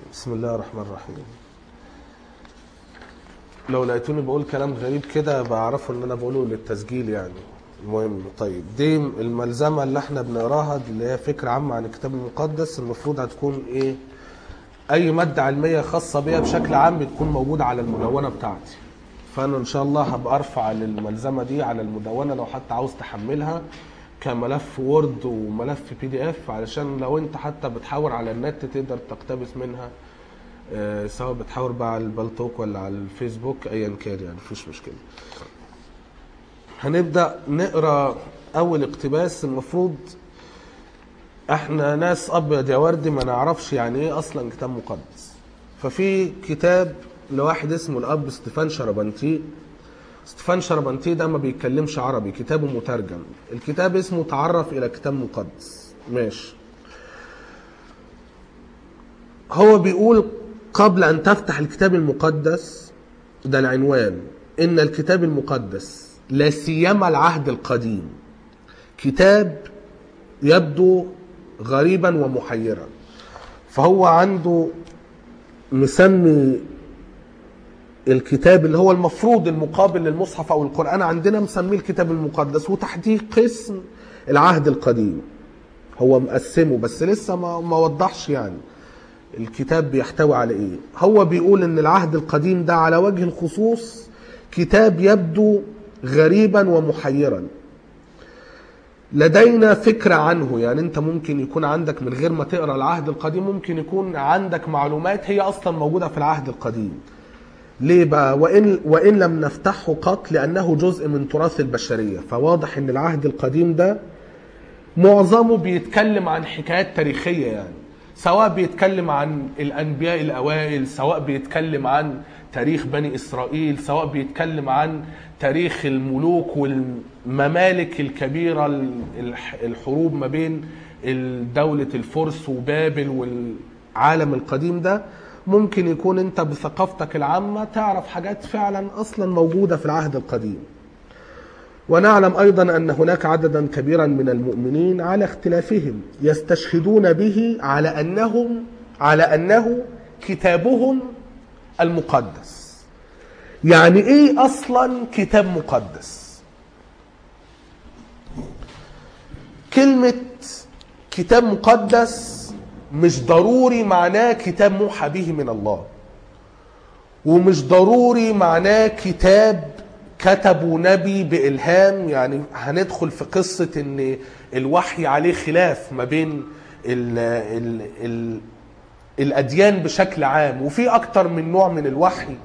بسم الله الرحمن الرحيم لو لقيتوني بقول كلام غريب كده بعرفوا ان انا بقوله للتسجيل يعني المهم طيب دي الملزمه اللي احنا بنقراها دي اللي هي فكره عامه عن الكتاب المقدس المفروض هتكون ايه اي ماده علميه خاصه بيها بشكل عام بتكون موجوده على المدونه بتاعتي فانا ان شاء الله هبقى ارفع الملزمه دي على المدونه لو حتى عاوز تحملها كملف وورد وملف بي دي اف علشان لو انت حتى بتحاور على النت تقدر تقتبس منها آه، سواء بتحاور بقى على البلتوك ولا على الفيسبوك ايا كان يعني مفيش مشكله هنبدا نقرا اول اقتباس المفروض احنا ناس ابيض يا وردي ما نعرفش يعني ايه اصلا كتاب مقدس ففي كتاب لواحد اسمه الاب ستيفان شربنتي ستيفان شربنتي ده ما بيتكلمش عربي كتابه مترجم الكتاب اسمه تعرف الى كتاب مقدس ماشي هو بيقول قبل ان تفتح الكتاب المقدس ده العنوان ان الكتاب المقدس لا سيما العهد القديم كتاب يبدو غريبا ومحيرا فهو عنده مسمي الكتاب اللي هو المفروض المقابل للمصحف او القران عندنا مسميه الكتاب المقدس وتحتيه قسم العهد القديم هو مقسمه بس لسه ما, ما وضحش يعني الكتاب بيحتوي على ايه هو بيقول ان العهد القديم ده على وجه الخصوص كتاب يبدو غريبا ومحيرا لدينا فكرة عنه يعني انت ممكن يكون عندك من غير ما تقرأ العهد القديم ممكن يكون عندك معلومات هي اصلا موجودة في العهد القديم ليه بقى وإن, وإن لم نفتحه قط لأنه جزء من تراث البشرية فواضح ان العهد القديم ده معظمه بيتكلم عن حكايات تاريخية يعني سواء بيتكلم عن الأنبياء الأوائل سواء بيتكلم عن تاريخ بني إسرائيل سواء بيتكلم عن تاريخ الملوك والممالك الكبيرة الح- الحروب ما بين دولة الفرس وبابل والعالم القديم ده ممكن يكون انت بثقافتك العامة تعرف حاجات فعلا اصلا موجودة في العهد القديم ونعلم ايضا ان هناك عددا كبيرا من المؤمنين على اختلافهم يستشهدون به على انهم على انه كتابهم المقدس يعني ايه اصلا كتاب مقدس كلمة كتاب مقدس مش ضروري معناه كتاب موحى به من الله ومش ضروري معناه كتاب كتبه نبي بإلهام يعني هندخل في قصة ان الوحي عليه خلاف ما بين ال ال ال الأديان بشكل عام وفي أكتر من نوع من الوحي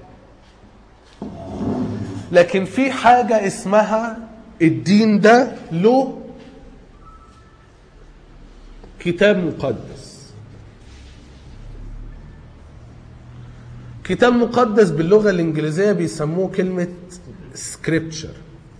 لكن في حاجة اسمها الدين ده له كتاب مقدس كتاب مقدس باللغة الإنجليزية بيسموه كلمة scripture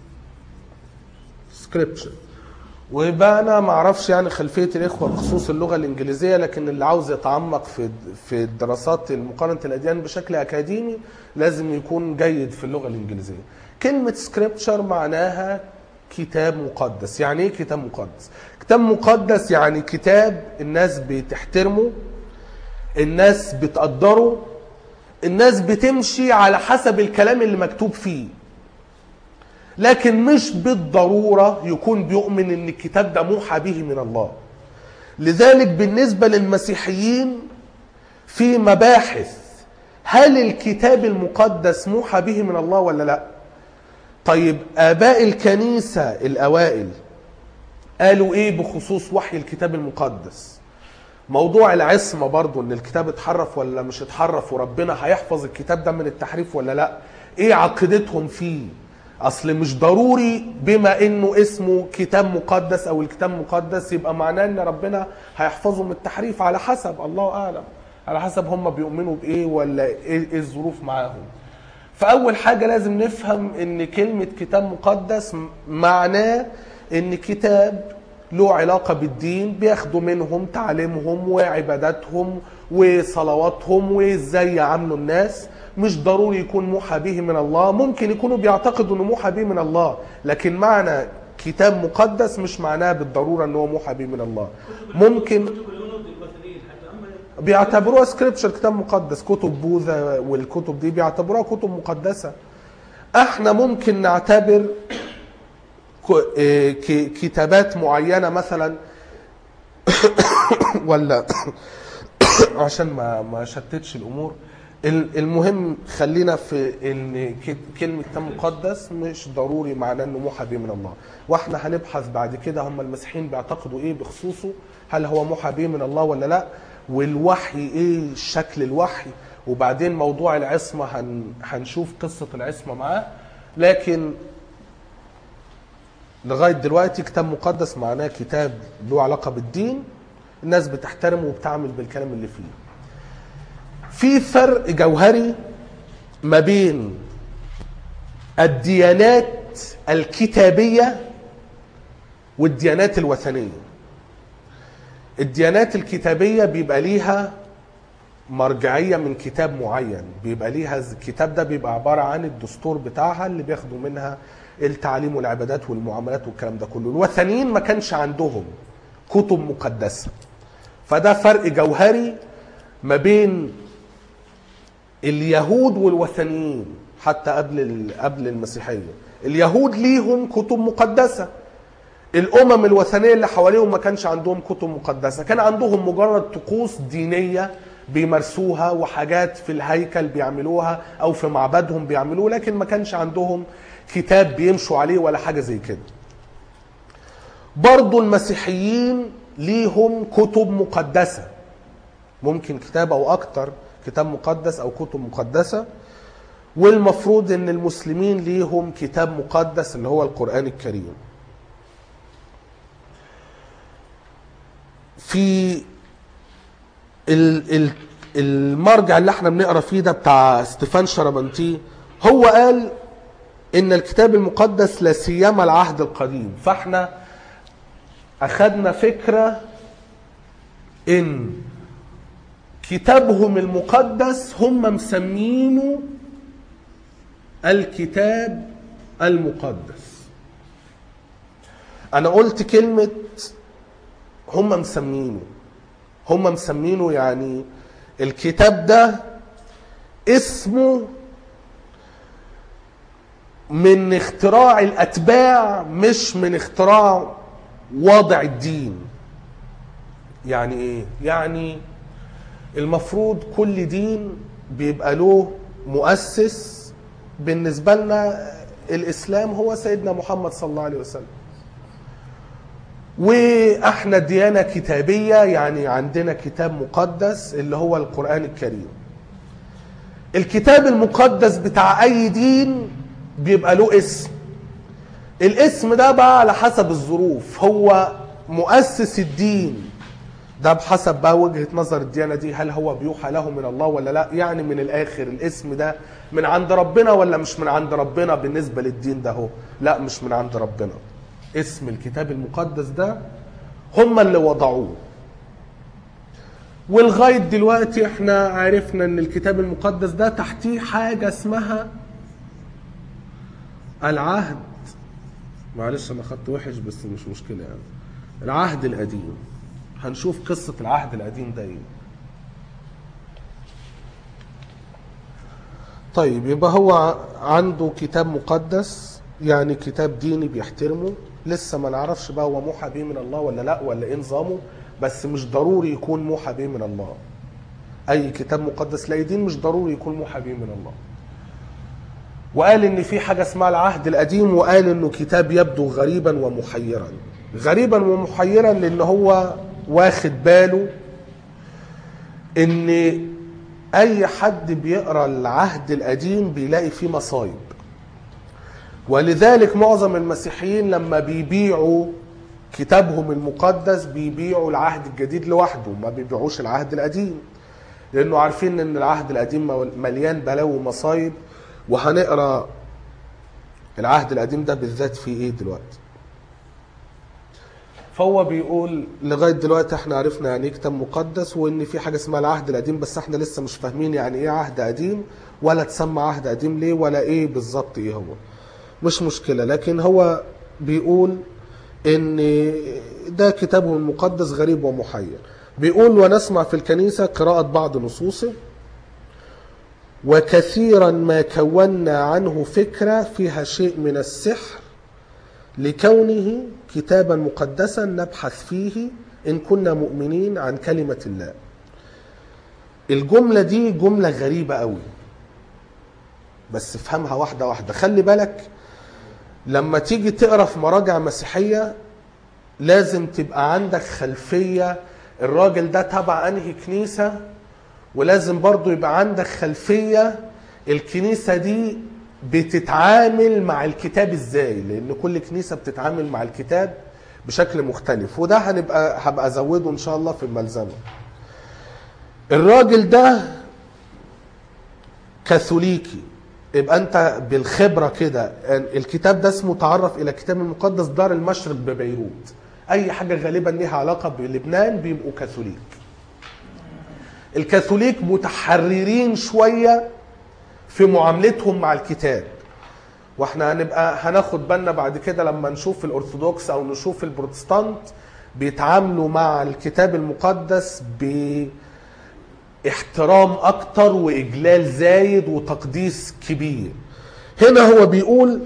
scripture ويبقى انا ما اعرفش يعني خلفيه الاخوه بخصوص اللغه الانجليزيه لكن اللي عاوز يتعمق في في دراسات مقارنه الاديان بشكل اكاديمي لازم يكون جيد في اللغه الانجليزيه. كلمه سكريبتشر معناها كتاب مقدس، يعني ايه كتاب مقدس؟ كتاب مقدس يعني كتاب الناس بتحترمه الناس بتقدره الناس بتمشي على حسب الكلام اللي مكتوب فيه لكن مش بالضرورة يكون بيؤمن ان الكتاب ده موحى به من الله لذلك بالنسبة للمسيحيين في مباحث هل الكتاب المقدس موحى به من الله ولا لا طيب آباء الكنيسة الأوائل قالوا ايه بخصوص وحي الكتاب المقدس موضوع العصمة برضو ان الكتاب اتحرف ولا مش اتحرف وربنا هيحفظ الكتاب ده من التحريف ولا لا ايه عقيدتهم فيه اصل مش ضروري بما انه اسمه كتاب مقدس او الكتاب مقدس يبقى معناه ان ربنا هيحفظه من التحريف على حسب الله اعلم على حسب هم بيؤمنوا بايه ولا ايه إيه الظروف معاهم فاول حاجه لازم نفهم ان كلمه كتاب مقدس معناه ان كتاب له علاقة بالدين بياخدوا منهم تعليمهم وعباداتهم وصلواتهم وازاي يعاملوا الناس مش ضروري يكون موحى به من الله ممكن يكونوا بيعتقدوا انه موحى به من الله لكن معنى كتاب مقدس مش معناه بالضرورة ان هو موحى به من الله ممكن كتب الهنود الوثنيين حتى اما بيعتبروها سكريبشر كتاب مقدس كتب بوذا والكتب دي بيعتبروها كتب مقدسه احنا ممكن نعتبر ك- إيه، ك- كتابات معينه مثلا ولا عشان ما ما شتتش الامور ال- المهم خلينا في ان ك- كلمه كتاب مقدس مش ضروري معناه انه موحى به من الله واحنا هنبحث بعد كده هم المسيحيين بيعتقدوا ايه بخصوصه هل هو موحى به من الله ولا لا والوحي ايه شكل الوحي وبعدين موضوع العصمه هن هنشوف قصه العصمه معاه لكن لغايه دلوقتي كتاب مقدس معناه كتاب له علاقه بالدين الناس بتحترمه وبتعمل بالكلام اللي فيه في فرق جوهري ما بين الديانات الكتابيه والديانات الوثنيه الديانات الكتابيه بيبقى ليها مرجعيه من كتاب معين بيبقى ليها الكتاب ده بيبقى عباره عن الدستور بتاعها اللي بياخدوا منها التعليم والعبادات والمعاملات والكلام ده كله الوثنيين ما كانش عندهم كتب مقدسه فده فرق جوهري ما بين اليهود والوثنيين حتى قبل ال- قبل المسيحيه اليهود ليهم كتب مقدسه الامم الوثنيه اللي حواليهم ما كانش عندهم كتب مقدسه كان عندهم مجرد طقوس دينيه بيمارسوها وحاجات في الهيكل بيعملوها او في معبدهم بيعملوه لكن ما كانش عندهم كتاب بيمشوا عليه ولا حاجه زي كده برضو المسيحيين ليهم كتب مقدسه ممكن كتاب او اكتر كتاب مقدس او كتب مقدسه والمفروض ان المسلمين ليهم كتاب مقدس اللي هو القران الكريم في ال- ال- المرجع اللي احنا بنقرا فيه ده بتاع ستيفان شربنتي هو قال ان الكتاب المقدس لا سيما العهد القديم فاحنا اخذنا فكره ان كتابهم المقدس هم مسمينه الكتاب المقدس انا قلت كلمه هم مسمينه هم مسمينه يعني الكتاب ده اسمه من اختراع الاتباع مش من اختراع وضع الدين يعني ايه يعني المفروض كل دين بيبقى له مؤسس بالنسبه لنا الاسلام هو سيدنا محمد صلى الله عليه وسلم واحنا ديانه كتابيه يعني عندنا كتاب مقدس اللي هو القران الكريم الكتاب المقدس بتاع اي دين بيبقى له اسم الاسم ده بقى على حسب الظروف هو مؤسس الدين ده بحسب بقى وجهة نظر الديانة دي هل هو بيوحى له من الله ولا لا يعني من الآخر الاسم ده من عند ربنا ولا مش من عند ربنا بالنسبة للدين ده هو لا مش من عند ربنا اسم الكتاب المقدس ده هم اللي وضعوه ولغاية دلوقتي احنا عرفنا ان الكتاب المقدس ده تحتيه حاجة اسمها العهد معلش انا خدت وحش بس مش مشكلة يعني العهد القديم هنشوف قصة العهد القديم ده ايه طيب يبقى هو عنده كتاب مقدس يعني كتاب ديني بيحترمه لسه ما نعرفش بقى هو موحى به من الله ولا لا ولا ايه نظامه بس مش ضروري يكون موحى به من الله اي كتاب مقدس لاي دين مش ضروري يكون موحى به من الله وقال ان في حاجه اسمها العهد القديم وقال انه كتاب يبدو غريبا ومحيرا غريبا ومحيرا لان هو واخد باله ان اي حد بيقرا العهد القديم بيلاقي فيه مصايب ولذلك معظم المسيحيين لما بيبيعوا كتابهم المقدس بيبيعوا العهد الجديد لوحده ما بيبيعوش العهد القديم لانه عارفين ان العهد القديم مليان بلاوي ومصايب وهنقرا العهد القديم ده بالذات فيه ايه دلوقتي فهو بيقول لغايه دلوقتي احنا عرفنا يعني ايه كتاب مقدس وان في حاجه اسمها العهد القديم بس احنا لسه مش فاهمين يعني ايه عهد قديم ولا تسمى عهد قديم ليه ولا ايه بالظبط ايه هو مش مشكله لكن هو بيقول ان ده كتابه المقدس غريب ومحير بيقول ونسمع في الكنيسة قراءة بعض نصوصه وكثيرا ما كونا عنه فكرة فيها شيء من السحر لكونه كتابا مقدسا نبحث فيه إن كنا مؤمنين عن كلمة الله الجملة دي جملة غريبة قوي بس افهمها واحدة واحدة خلي بالك لما تيجي تقرا في مراجع مسيحية لازم تبقى عندك خلفية الراجل ده تبع انهي كنيسة ولازم برضو يبقى عندك خلفية الكنيسة دي بتتعامل مع الكتاب ازاي لان كل كنيسة بتتعامل مع الكتاب بشكل مختلف وده هنبقى هبقى ازوده ان شاء الله في الملزمة الراجل ده كاثوليكي يبقى انت بالخبره كده الكتاب ده اسمه تعرف الى الكتاب المقدس دار المشرق ببيروت اي حاجه غالبا ليها علاقه بلبنان بيبقوا كاثوليك الكاثوليك متحررين شويه في معاملتهم مع الكتاب واحنا هنبقى هناخد بالنا بعد كده لما نشوف الارثوذكس او نشوف البروتستانت بيتعاملوا مع الكتاب المقدس ب احترام اكتر واجلال زايد وتقديس كبير هنا هو بيقول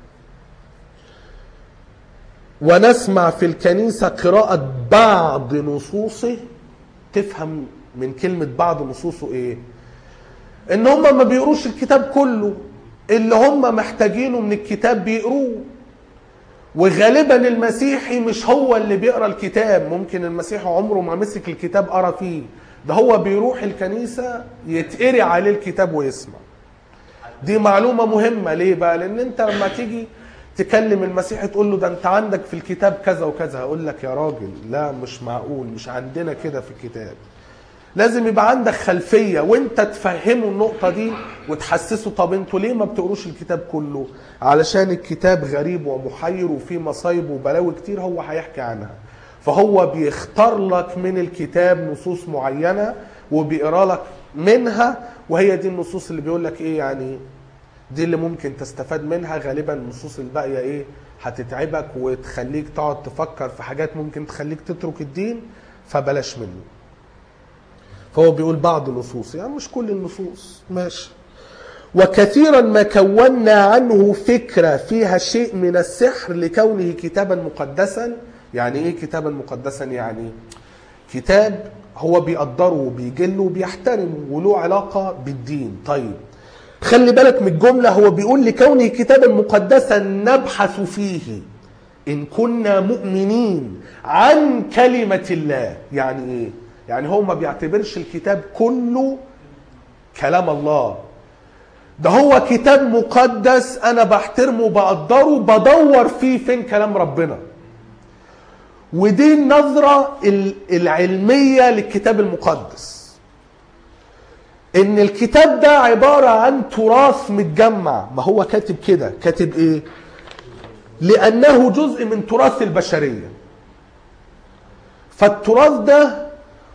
ونسمع في الكنيسة قراءة بعض نصوصه تفهم من كلمة بعض نصوصه ايه ان هم ما بيقروش الكتاب كله اللي هم محتاجينه من الكتاب بيقروه وغالبا المسيحي مش هو اللي بيقرا الكتاب ممكن المسيحي عمره ما مسك الكتاب قرا فيه ده هو بيروح الكنيسة يتقري عليه الكتاب ويسمع دي معلومة مهمة ليه بقى لان انت لما تيجي تكلم المسيحي تقول له ده انت عندك في الكتاب كذا وكذا هقول لك يا راجل لا مش معقول مش عندنا كده في الكتاب لازم يبقى عندك خلفية وانت تفهمه النقطة دي وتحسسه طب انتوا ليه ما بتقروش الكتاب كله علشان الكتاب غريب ومحير وفيه مصايب وبلاوي كتير هو هيحكي عنها فهو بيختار لك من الكتاب نصوص معينة وبيقرا لك منها وهي دي النصوص اللي بيقول لك ايه يعني دي اللي ممكن تستفاد منها غالبا النصوص الباقية ايه هتتعبك وتخليك تقعد تفكر في حاجات ممكن تخليك تترك الدين فبلاش منه فهو بيقول بعض النصوص يعني مش كل النصوص ماشي وكثيرا ما كونا عنه فكرة فيها شيء من السحر لكونه كتابا مقدسا يعني ايه كتابا مقدسا يعني كتاب هو بيقدره وبيجله وبيحترمه وله علاقة بالدين طيب خلي بالك من الجملة هو بيقول لكونه كتابا مقدسا نبحث فيه إن كنا مؤمنين عن كلمة الله يعني إيه؟ يعني هو ما بيعتبرش الكتاب كله كلام الله ده هو كتاب مقدس أنا بحترمه بقدره بدور فيه فين كلام ربنا ودي النظرة العلمية للكتاب المقدس ان الكتاب ده عبارة عن تراث متجمع ما هو كاتب كده كاتب ايه لانه جزء من تراث البشرية فالتراث ده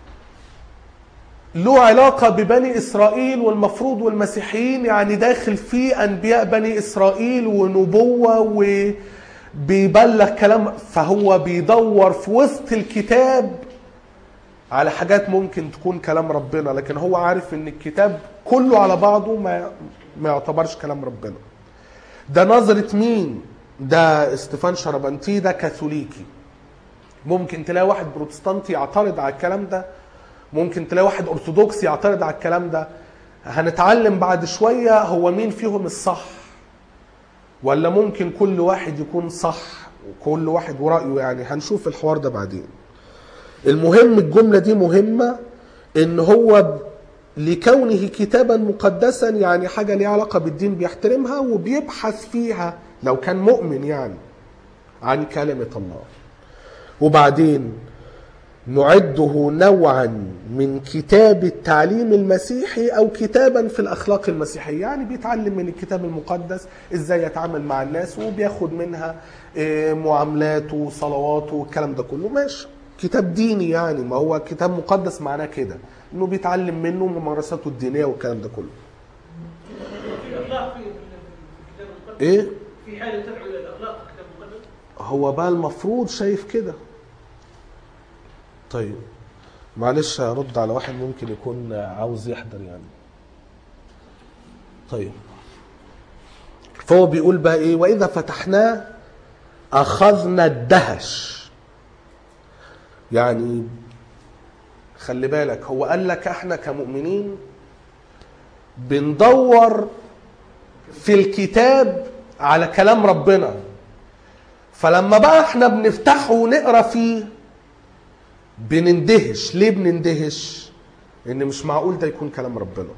له علاقة ببني إسرائيل والمفروض والمسيحيين يعني داخل فيه أنبياء بني إسرائيل ونبوة وبيبلغ كلام فهو بيدور في وسط الكتاب على حاجات ممكن تكون كلام ربنا لكن هو عارف ان الكتاب كله على بعضه ما ما يعتبرش كلام ربنا ده نظرة مين ده استفان شربنتي ده كاثوليكي ممكن تلاقي واحد بروتستانتي يعترض على الكلام ده ممكن تلاقي واحد ارثوذكسي يعترض على الكلام ده هنتعلم بعد شوية هو مين فيهم الصح ولا ممكن كل واحد يكون صح وكل واحد ورأيه يعني هنشوف الحوار ده بعدين المهم الجملة دي مهمة ان هو لكونه كتابا مقدسا يعني حاجة ليها علاقة بالدين بيحترمها وبيبحث فيها لو كان مؤمن يعني عن كلمة الله وبعدين نعده نوعا من كتاب التعليم المسيحي او كتابا في الاخلاق المسيحيه يعني بيتعلم من الكتاب المقدس ازاي يتعامل مع الناس وبياخد منها معاملاته وصلواته والكلام ده كله ماشي كتاب ديني يعني ما هو كتاب مقدس معناه كده انه بيتعلم منه ممارساته الدينيه والكلام ده كله في اخلاق في الكتاب المقدس ايه في حاجه تدعو الى الاخلاق في الكتاب المقدس هو بقى المفروض شايف كده طيب معلش هرد على واحد ممكن يكون عاوز يحضر يعني طيب فهو بيقول بقى ايه واذا فتحناه اخذنا الدهش يعني خلي بالك هو قال لك احنا كمؤمنين بندور في الكتاب على كلام ربنا فلما بقى احنا بنفتحه ونقرا فيه بنندهش ليه بنندهش ان مش معقول ده يكون كلام ربنا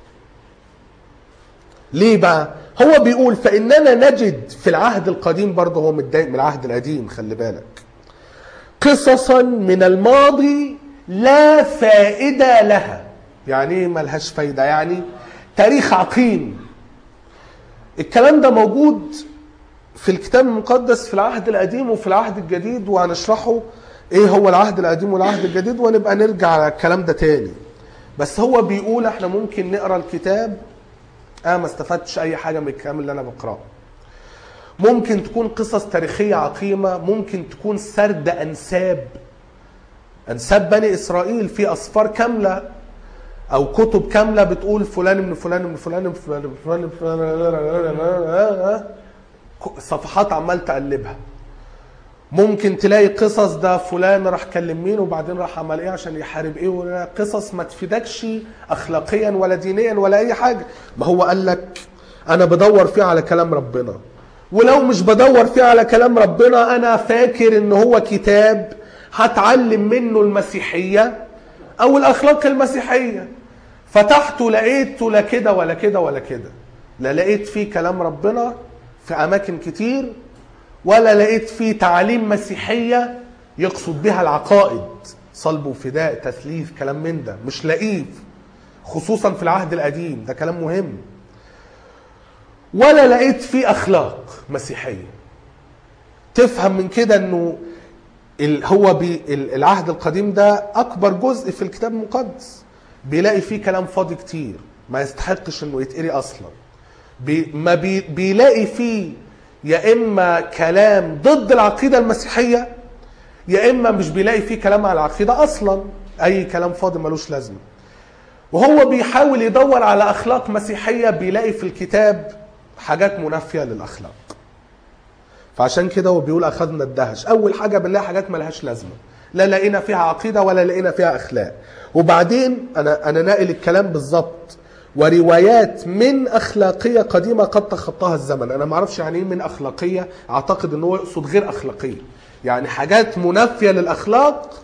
ليه بقى هو بيقول فاننا نجد في العهد القديم برضه هو متضايق من العهد القديم خلي بالك قصصا من الماضي لا فائده لها يعني ايه ملهاش فايده يعني تاريخ عقيم الكلام ده موجود في الكتاب المقدس في العهد القديم وفي العهد الجديد وهنشرحه ايه هو العهد القديم والعهد الجديد ونبقى نرجع على الكلام ده تاني بس هو بيقول احنا ممكن نقرا الكتاب انا ما استفدتش اي حاجه من الكلام اللي انا بقراه ممكن تكون قصص تاريخيه عقيمه ممكن تكون سرد انساب انساب بني اسرائيل في اسفار كامله او كتب كامله بتقول فلان من فلان من فلان من فلان من فلان من فلان صفحات عمال تقلبها ممكن تلاقي قصص ده فلان راح كلم مين وبعدين راح عمل ايه عشان يحارب ايه ولا قصص ما تفيدكش اخلاقيا ولا دينيا ولا اي حاجه ما هو قال لك انا بدور فيه على كلام ربنا ولو مش بدور فيه على كلام ربنا انا فاكر ان هو كتاب هتعلم منه المسيحيه او الاخلاق المسيحيه فتحته لقيته لا كده ولا كده ولا كده لا لقيت فيه كلام ربنا في اماكن كتير ولا لقيت فيه تعاليم مسيحيه يقصد بها العقائد صلب وفداء تثليث كلام من ده مش لاقيه خصوصا في العهد القديم ده كلام مهم ولا لقيت فيه اخلاق مسيحيه تفهم من كده انه ال- هو بي ال- العهد القديم ده اكبر جزء في الكتاب المقدس بيلاقي فيه كلام فاضي كتير ما يستحقش انه يتقري اصلا بي ما بي بيلاقي فيه يا اما كلام ضد العقيده المسيحيه يا اما مش بيلاقي فيه كلام على العقيده اصلا اي كلام فاضي ملوش لازمه وهو بيحاول يدور على اخلاق مسيحيه بيلاقي في الكتاب حاجات منافيه للاخلاق فعشان كده هو بيقول اخذنا الدهش اول حاجه بنلاقي حاجات ملهاش لازمه لا لقينا فيها عقيده ولا لقينا فيها اخلاق وبعدين انا انا ناقل الكلام بالظبط وروايات من اخلاقيه قديمه قد تخطاها الزمن انا ما اعرفش يعني ايه من اخلاقيه اعتقد ان هو يقصد غير اخلاقيه يعني حاجات منافيه للاخلاق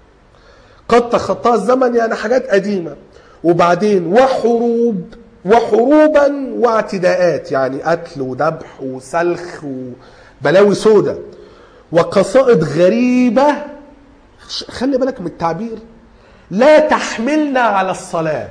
قد تخطاها الزمن يعني حاجات قديمه وبعدين وحروب وحروبا واعتداءات يعني قتل وذبح وسلخ وبلاوي سودة وقصائد غريبة خ- خلي بالك من التعبير لا تحملنا على الصلاة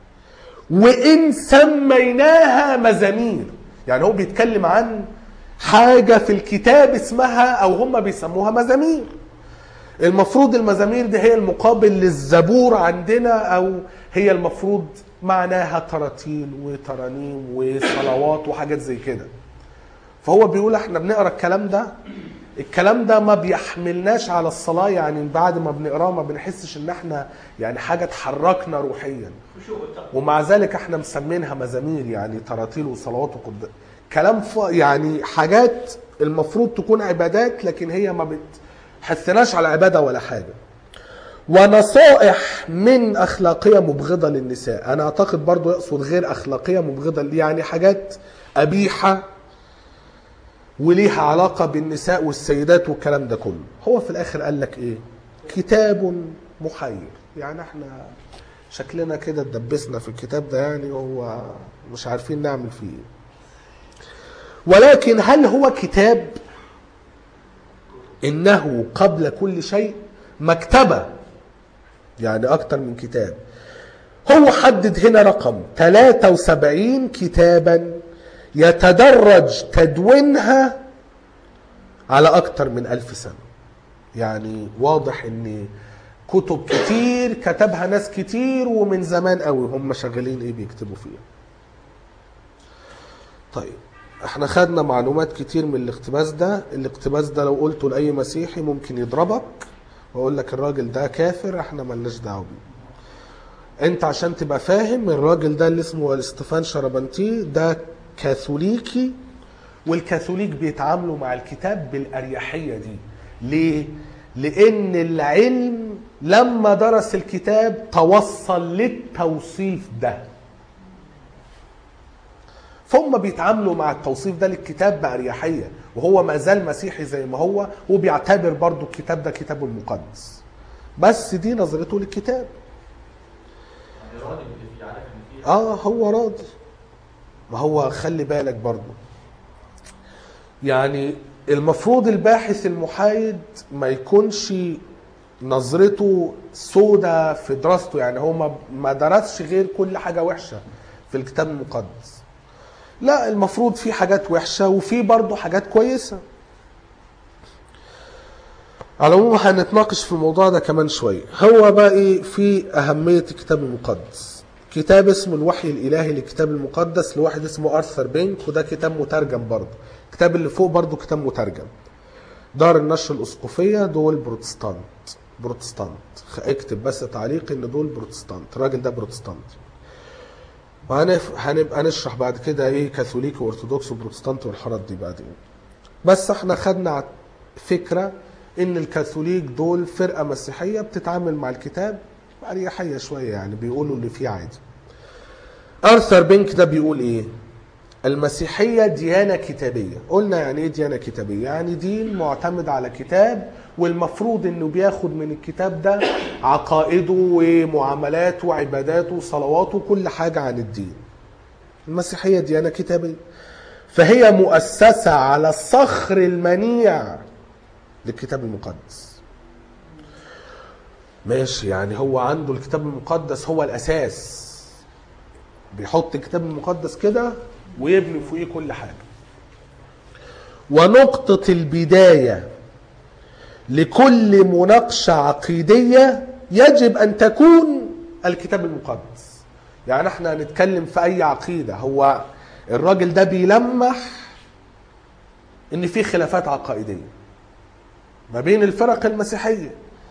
وإن سميناها مزامير يعني هو بيتكلم عن حاجة في الكتاب اسمها أو هم بيسموها مزامير المفروض المزامير دي هي المقابل للزبور عندنا او هي المفروض معناها تراتيل وترانيم وصلوات وحاجات زي كده فهو بيقول احنا بنقرا الكلام ده الكلام ده ما بيحملناش على الصلاه يعني بعد ما بنقراه ما بنحسش ان احنا يعني حاجه تحركنا روحيا خشوع والتقوى ومع ذلك احنا مسمينها مزامير يعني تراتيل وصلوات وقد كلام ف... يعني حاجات المفروض تكون عبادات لكن هي ما بتحثناش على عباده ولا حاجه ونصائح من اخلاقيه مبغضه للنساء انا اعتقد برضو يقصد غير اخلاقيه مبغضه يعني حاجات قبيحه وليها علاقه بالنساء والسيدات والكلام ده كله هو في الاخر قال لك ايه كتاب محير يعني احنا شكلنا كده اتدبسنا في الكتاب ده يعني هو مش عارفين نعمل فيه ايه ولكن هل هو كتاب انه قبل كل شيء مكتبه يعني اكتر من كتاب هو حدد هنا رقم 73 كتابا يتدرج تدوينها على اكتر من ألف سنة يعني واضح ان كتب كتير كتبها ناس كتير ومن زمان قوي هم شغالين ايه بيكتبوا فيها طيب احنا خدنا معلومات كتير من الاقتباس ده الاقتباس ده لو قلته لاي مسيحي ممكن يضربك واقول لك الراجل ده كافر احنا ملناش دعوه بيه انت عشان تبقى فاهم الراجل ده اللي اسمه استفان شربنتي ده كاثوليكي والكاثوليك بيتعاملوا مع الكتاب بالاريحيه دي ليه لان العلم لما درس الكتاب توصل للتوصيف ده فهم بيتعاملوا مع التوصيف ده للكتاب بأريحية وهو ما زال مسيحي زي ما هو وبيعتبر برضو الكتاب ده كتابه المقدس بس دي نظرته للكتاب يعني راضي باللي فيه عارف ان فيه اه هو راضي ما هو خلي بالك برضو يعني المفروض الباحث المحايد ما يكونش نظرته سودة في دراسته يعني هو ما- ما درسش غير كل حاجة وحشة في الكتاب المقدس لا المفروض في حاجات وحشة وفي برضه حاجات كويسة على العموم هنتناقش في الموضوع ده كمان شوية هو بقى ايه في أهمية الكتاب المقدس كتاب اسمه الوحي الإلهي للكتاب المقدس لواحد اسمه أرثر بينك وده كتاب مترجم برضه الكتاب اللي فوق برضه كتاب مترجم دار النشر الأسقفية دول بروتستانت بروتستانت اكتب بس تعليق ان دول بروتستانت الراجل ده بروتستانت وهنف- هنبقى نشرح بعد كده ايه كاثوليك وارثوذكس وبروتستانت والحوارات دي بعدين بس احنا خدنا فكره ان الكاثوليك دول فرقه مسيحيه بتتعامل مع الكتاب باريحيه شويه يعني بيقولوا اللي فيه عادي ارثر بينك ده بيقول ايه المسيحية ديانة كتابية قلنا يعني ايه ديانة كتابية يعني دين معتمد على كتاب والمفروض انه بياخد من الكتاب ده عقائده ومعاملاته وعباداته وصلواته كل حاجة عن الدين المسيحية ديانة كتابية فهي مؤسسة على الصخر المنيع للكتاب المقدس ماشي يعني هو عنده الكتاب المقدس هو الأساس بيحط الكتاب المقدس كده ويبني فوقيه كل حاجة ونقطة البداية لكل مناقشة عقيدية يجب أن تكون الكتاب المقدس يعني احنا هنتكلم في أي عقيدة هو الراجل ده بيلمح إن في خلافات عقائدية ما بين الفرق المسيحية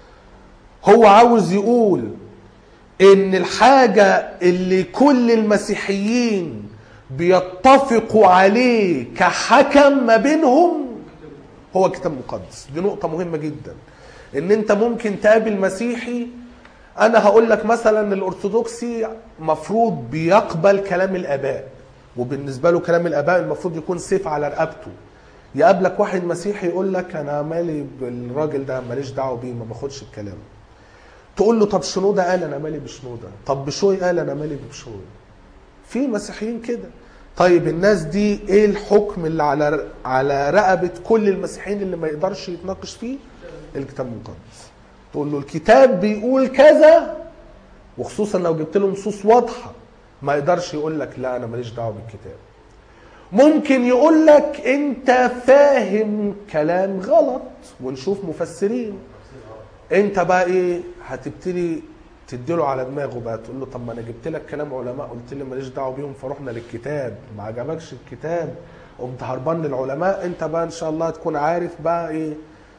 هو عاوز يقول ان الحاجة اللي كل المسيحيين بيتفقوا عليه كحكم ما بينهم هو كتاب مقدس دي نقطة مهمة جدا ان انت ممكن تقابل مسيحي انا هقول لك مثلا الارثوذكسي مفروض بيقبل كلام الاباء وبالنسبة له كلام الاباء المفروض يكون سيف على رقبته يقابلك واحد مسيحي يقول لك انا مالي بالراجل ده ماليش دعوه بيه ما باخدش بكلامه تقول له طب شنودة قال انا مالي بشنودة طب بشوي قال انا مالي بشوي في مسيحيين كده طيب الناس دي ايه الحكم اللي على على رقبة كل المسيحيين اللي ما يقدرش يتناقش فيه الكتاب المقدس تقول له الكتاب بيقول كذا وخصوصا لو جبت له نصوص واضحة ما يقدرش يقول لك لا انا ماليش دعوه بالكتاب ممكن يقول لك انت فاهم كلام غلط ونشوف مفسرين انت بقى ايه هتبتدي تديله على دماغه بقى تقول له طب ما انا جبت لك كلام علماء قلت لي ماليش دعوه بيهم فرحنا للكتاب ما عجبكش الكتاب قمت هربان للعلماء انت بقى ان شاء الله تكون عارف بقى ايه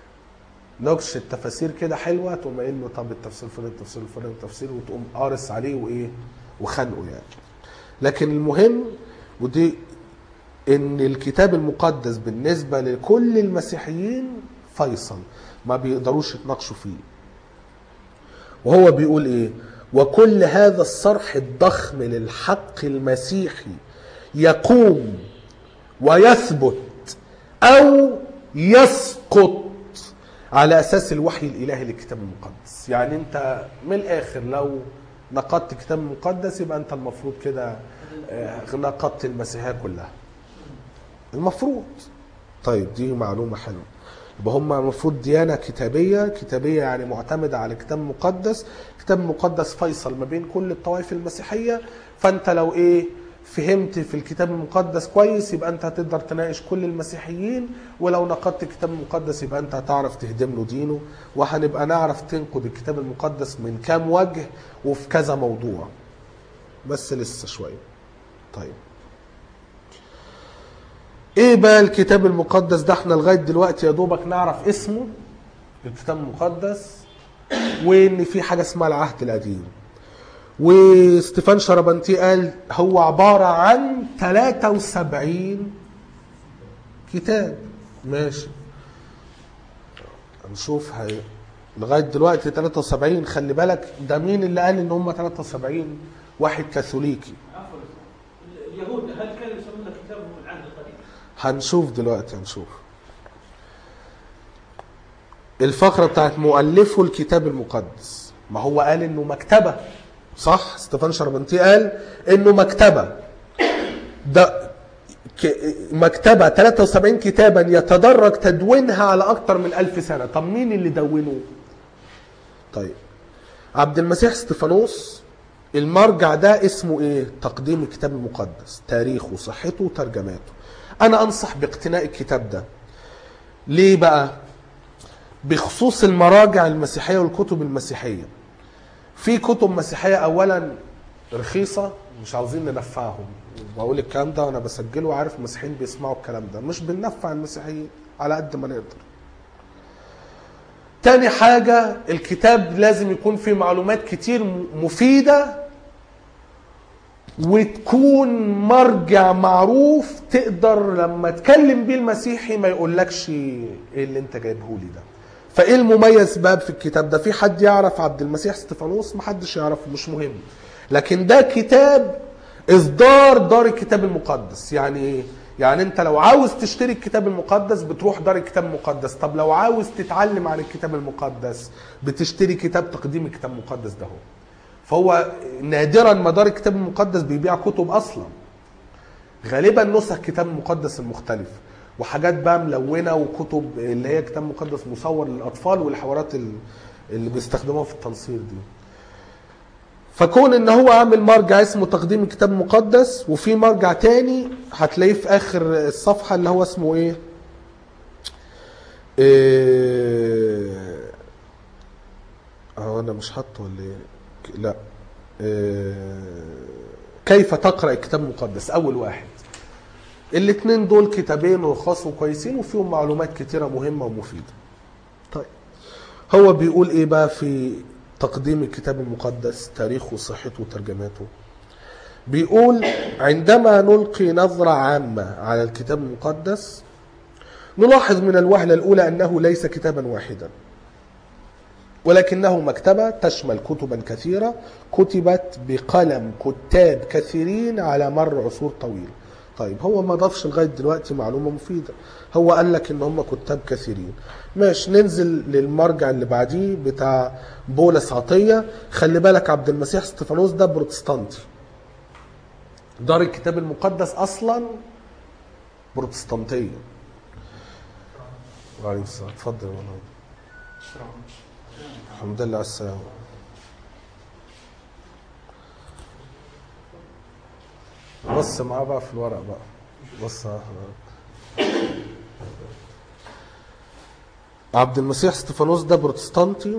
نقش التفاسير كده حلوه تقوم قايل له طب التفسير فلان التفسير الفلاني التفسير وتقوم قارص عليه وايه وخانقه يعني لكن المهم ودي ان الكتاب المقدس بالنسبه لكل المسيحيين فيصل ما بيقدروش يتناقشوا فيه وهو بيقول ايه وكل هذا الصرح الضخم للحق المسيحي يقوم ويثبت او يسقط على اساس الوحي الالهي للكتاب المقدس يعني انت من الاخر لو نقدت الكتاب المقدس يبقى انت المفروض كده آه، نقدت المسيحيه كلها المفروض طيب دي معلومه حلوه يبقى هم المفروض ديانه كتابيه كتابيه يعني معتمده على كتاب مقدس كتاب مقدس فيصل ما بين كل الطوائف المسيحيه فانت لو ايه فهمت في الكتاب المقدس كويس يبقى انت هتقدر تناقش كل المسيحيين ولو نقدت الكتاب المقدس يبقى انت هتعرف تهدم له دينه وهنبقى نعرف تنقد الكتاب المقدس من كام وجه وفي كذا موضوع بس لسه شويه طيب ايه بقى الكتاب المقدس ده احنا لغايه دلوقتي يا دوبك نعرف اسمه الكتاب المقدس وان في حاجه اسمها العهد القديم وستيفان شربنتي قال هو عباره عن 73 كتاب ماشي هنشوف هي لغايه دلوقتي 73 خلي بالك ده مين اللي قال ان هم 73 واحد كاثوليكي عفوا اليهود هل كانوا يسمون كتابهم العهد القديم؟ هنشوف دلوقتي هنشوف الفقرة بتاعت مؤلفه الكتاب المقدس ما هو قال انه مكتبة صح ستيفان شربنتي قال انه مكتبة ده ك- مكتبة 73 كتابا يتدرج تدوينها على اكتر من ألف سنة طب مين اللي دونه طيب عبد المسيح استفانوس المرجع ده اسمه ايه تقديم الكتاب المقدس تاريخه صحته وترجماته انا انصح باقتناء الكتاب ده ليه بقى بخصوص المراجع المسيحيه والكتب المسيحيه في كتب مسيحيه اولا رخيصه مش عاوزين ننفعهم بقول الكلام ده وانا بسجله وعارف المسيحيين بيسمعوا الكلام ده مش بننفع المسيحيين على قد ما نقدر تاني حاجة الكتاب لازم يكون فيه معلومات كتير م- مفيدة وتكون مرجع معروف تقدر لما تكلم بيه المسيحي ما يقولكش ايه اللي انت جايبه لي ده فايه المميز بقى في الكتاب ده في حد يعرف عبد المسيح استفانوس محدش يعرفه مش مهم لكن ده كتاب اصدار دار الكتاب المقدس يعني ايه يعني انت لو عاوز تشتري الكتاب المقدس بتروح دار الكتاب المقدس طب لو عاوز تتعلم عن الكتاب المقدس بتشتري كتاب تقديم الكتاب المقدس ده هو فهو نادرا ما دار الكتاب المقدس بيبيع كتب اصلا غالبا نسخ كتاب مقدس المختلف وحاجات بقى ملونه وكتب اللي هي كتاب مقدس مصور للاطفال والحوارات ال- اللي بيستخدموها في التنصير دي فكون ان هو عامل مرجع اسمه تقديم الكتاب المقدس وفي مرجع تاني هتلاقيه في اخر الصفحه اللي هو اسمه ايه ايه اه انا مش حاطه ولا ايه ك- لا إيه كيف تقرا الكتاب المقدس اول واحد الاثنين دول كتابين رخاص وكويسين وفيهم معلومات كتيره مهمه ومفيده طيب هو بيقول ايه بقى في تقديم الكتاب المقدس تاريخه وصحته وترجماته بيقول عندما نلقي نظرة عامة على الكتاب المقدس نلاحظ من الوهلة الأولى أنه ليس كتابا واحدا ولكنه مكتبة تشمل كتبا كثيرة كتبت بقلم كتاب كثيرين على مر عصور طويلة طيب هو ما ضافش لغاية دلوقتي معلومة مفيدة هو قال لك ان هم كتاب كثيرين ماشي ننزل للمرجع اللي بعديه بتاع بولس عطية خلي بالك عبد المسيح استفانوس ده بروتستانتي دار الكتاب المقدس اصلا بروتستانتية وعليكم السلام اتفضل يا مولانا الحمد لله على السلامة بص معاه بقى في الورق بقى بص معاه في الورق. عبد المسيح استفانوس ده بروتستانتي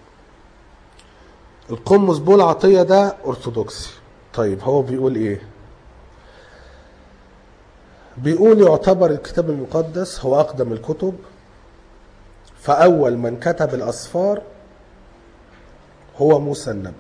القمص بول عطية ده أرثوذكسي طيب هو بيقول إيه بيقول يعتبر الكتاب المقدس هو أقدم الكتب فأول من كتب الأسفار هو موسى النبي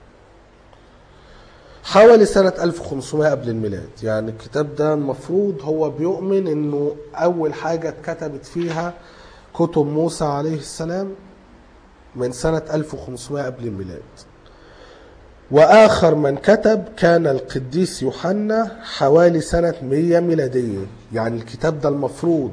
حوالي سنة 1500 قبل الميلاد يعني الكتاب ده المفروض هو بيؤمن انه اول حاجة اتكتبت فيها كتب موسى عليه السلام من سنة 1500 قبل الميلاد وآخر من كتب كان القديس يوحنا حوالي سنة 100 ميلادية يعني الكتاب ده المفروض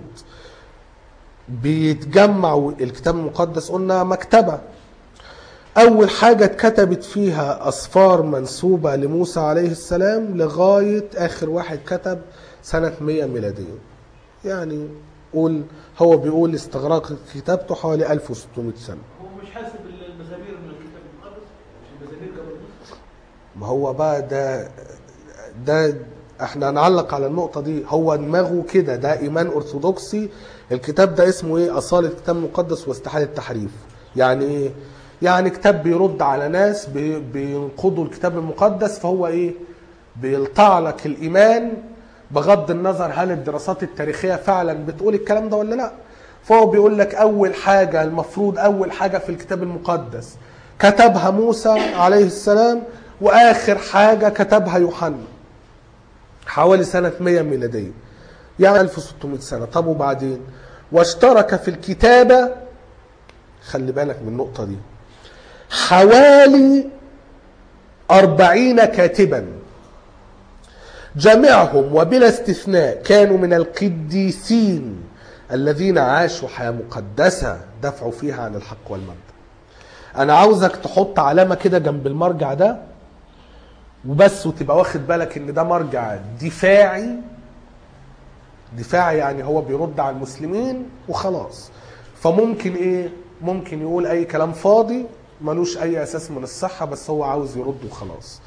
بيتجمع الكتاب المقدس قلنا مكتبة أول حاجة اتكتبت فيها أسفار منسوبة لموسى عليه السلام لغاية آخر واحد كتب سنة 100 ميلادية يعني قول هو بيقول استغرق كتابته حوالي 1600 سنة هو مش حاسب المزامير من الكتاب المقدس مش المزامير قبل موسى ما هو بقى ده ده احنا هنعلق على النقطة دي هو دماغه كده ده إيمان أرثوذكسي الكتاب ده اسمه إيه أصالة الكتاب المقدس واستحالة التحريف يعني إيه يعني كتاب بيرد على ناس بي- بينقضوا الكتاب المقدس فهو إيه بيلطع لك الإيمان بغض النظر هل الدراسات التاريخية فعلا بتقول الكلام ده ولا لا فهو بيقول لك اول حاجه المفروض اول حاجه في الكتاب المقدس كتبها موسى عليه السلام واخر حاجه كتبها يوحنا حوالي سنه 100 ميلاديه يعني 1600 سنه طب وبعدين واشترك في الكتابه خلي بالك من النقطه دي حوالي أربعين كاتبا جميعهم وبلا استثناء كانوا من القديسين الذين عاشوا حياة مقدسة دفعوا فيها عن الحق والمبدأ أنا عاوزك تحط علامة كده جنب المرجع ده وبس وتبقى واخد بالك إن ده مرجع دفاعي دفاعي يعني هو بيرد على المسلمين وخلاص فممكن إيه ممكن يقول أي كلام فاضي ملوش أي أساس من الصحة بس هو عاوز يرد وخلاص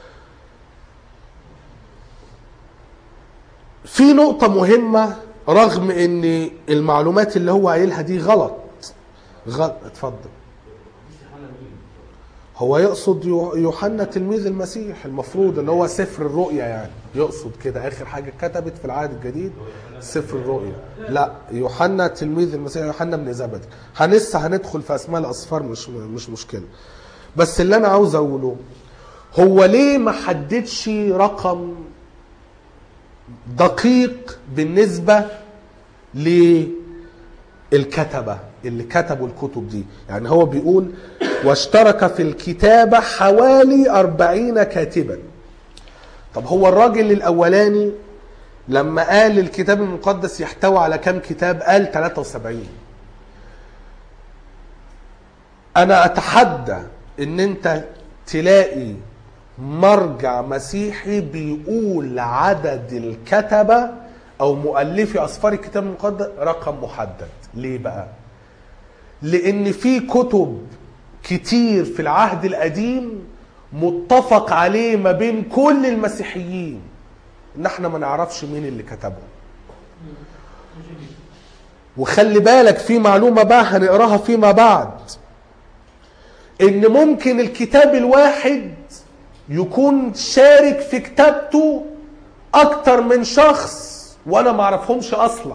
في نقطة مهمة رغم ان المعلومات اللي هو قايلها دي غلط غلط اتفضل هو يقصد يو- يوحنا تلميذ المسيح المفروض اللي هو سفر الرؤيا يعني يقصد كده اخر حاجة كتبت في العهد الجديد سفر الرؤيا لا يوحنا تلميذ المسيح يوحنا بن زبد هنسه هندخل في اسماء الاصفار مش مش مشكلة بس اللي انا عاوز اقوله هو ليه ما حددش رقم دقيق بالنسبة للكتبة اللي كتبوا الكتب دي يعني هو بيقول واشترك في الكتابة حوالي أربعين كاتبا طب هو الراجل الأولاني لما قال الكتاب المقدس يحتوي على كم كتاب قال 73 أنا أتحدى إن أنت تلاقي مرجع مسيحي بيقول عدد الكتبة أو مؤلفي أسفار الكتاب المقدس رقم محدد ليه بقى؟ لأن في كتب كتير في العهد القديم متفق عليه ما بين كل المسيحيين ان احنا ما نعرفش مين اللي كتبهم وخلي بالك في معلومة بقى هنقراها فيما بعد ان ممكن الكتاب الواحد يكون شارك في كتابته اكتر من شخص وانا ما اعرفهمش اصلا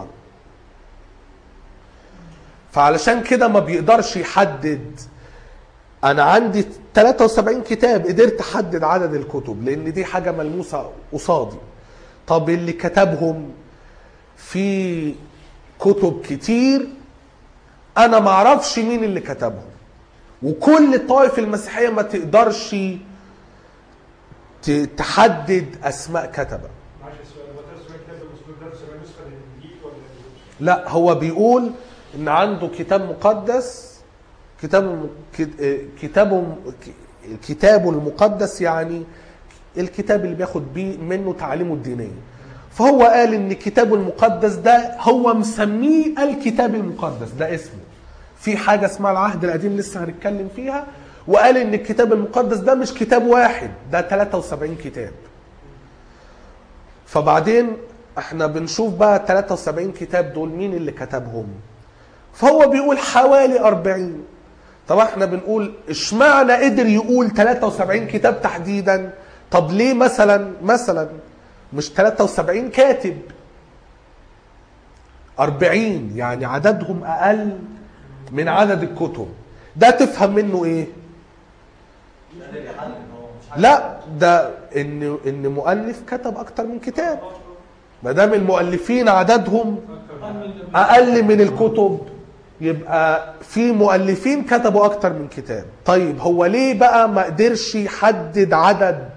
فعلشان كده ما بيقدرش يحدد انا عندي 73 كتاب قدرت احدد عدد الكتب لان دي حاجه ملموسه قصادي طب اللي كتبهم في كتب كتير انا ما اعرفش مين اللي كتبهم وكل الطوائف المسيحيه ما تقدرش ت- تحدد اسماء كتبه معلش السؤال هو درس من كتاب المسلمين درس من نسخه الانجيل ولا لا هو بيقول ان عنده كتاب مقدس كتاب الم- كت- آه، كتابه ك- كتابه المقدس يعني الكتاب اللي بياخد بيه منه تعاليمه الدينيه فهو قال ان كتابه المقدس ده هو مسميه الكتاب المقدس ده اسمه في حاجه اسمها العهد القديم لسه هنتكلم فيها وقال ان الكتاب المقدس ده مش كتاب واحد ده 73 كتاب فبعدين احنا بنشوف بقى 73 كتاب دول مين اللي كتبهم فهو بيقول حوالي 40 طب احنا بنقول اشمعنى قدر يقول 73 كتاب تحديدا طب ليه مثلا مثلا مش 73 كاتب 40 يعني عددهم اقل من عدد الكتب ده تفهم منه ايه قادر يحلل هو مش حاجة لا ده ان ان مؤلف كتب اكتر من كتاب ما دام المؤلفين عددهم اقل من الكتب يبقى في مؤلفين كتبوا اكتر من كتاب طيب هو ليه بقى ما قدرش يحدد عدد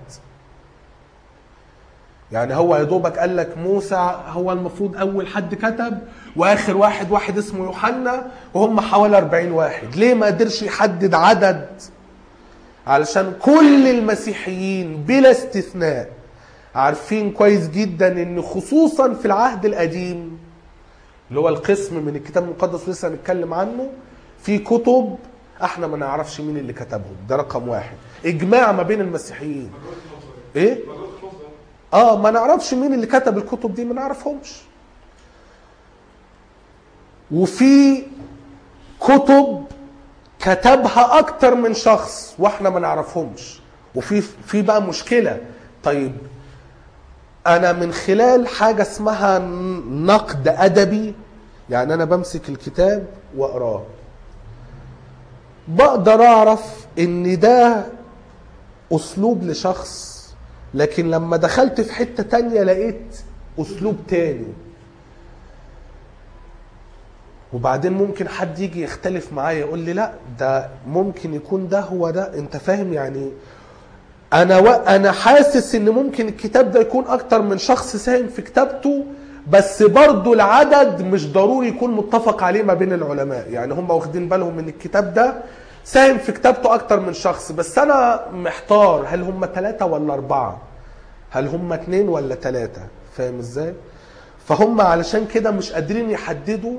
يعني هو يا دوبك قال لك موسى هو المفروض اول حد كتب واخر واحد واحد اسمه يوحنا وهم حوالي 40 واحد ليه ما قدرش يحدد عدد علشان كل المسيحيين بلا استثناء عارفين كويس جدا ان خصوصا في العهد القديم اللي هو القسم من الكتاب المقدس لسه هنتكلم عنه في كتب احنا ما نعرفش مين اللي كتبهم ده رقم واحد اجماع ما بين المسيحيين ايه اه ما نعرفش مين اللي كتب الكتب دي ما نعرفهمش وفي كتب كتبها اكتر من شخص واحنا ما نعرفهمش وفي في بقى مشكله طيب انا من خلال حاجه اسمها نقد ادبي يعني انا بمسك الكتاب واقراه بقدر اعرف ان ده اسلوب لشخص لكن لما دخلت في حتة تانية لقيت اسلوب تاني وبعدين ممكن حد يجي يختلف معايا يقول لي لا ده ممكن يكون ده هو ده انت فاهم يعني انا و... انا حاسس ان ممكن الكتاب ده يكون اكتر من شخص ساهم في كتابته بس برضو العدد مش ضروري يكون متفق عليه ما بين العلماء يعني هم واخدين بالهم من الكتاب ده ساهم في كتابته اكتر من شخص بس انا محتار هل هم ثلاثة ولا اربعة هل هم اتنين ولا ثلاثة فاهم ازاي فهم علشان كده مش قادرين يحددوا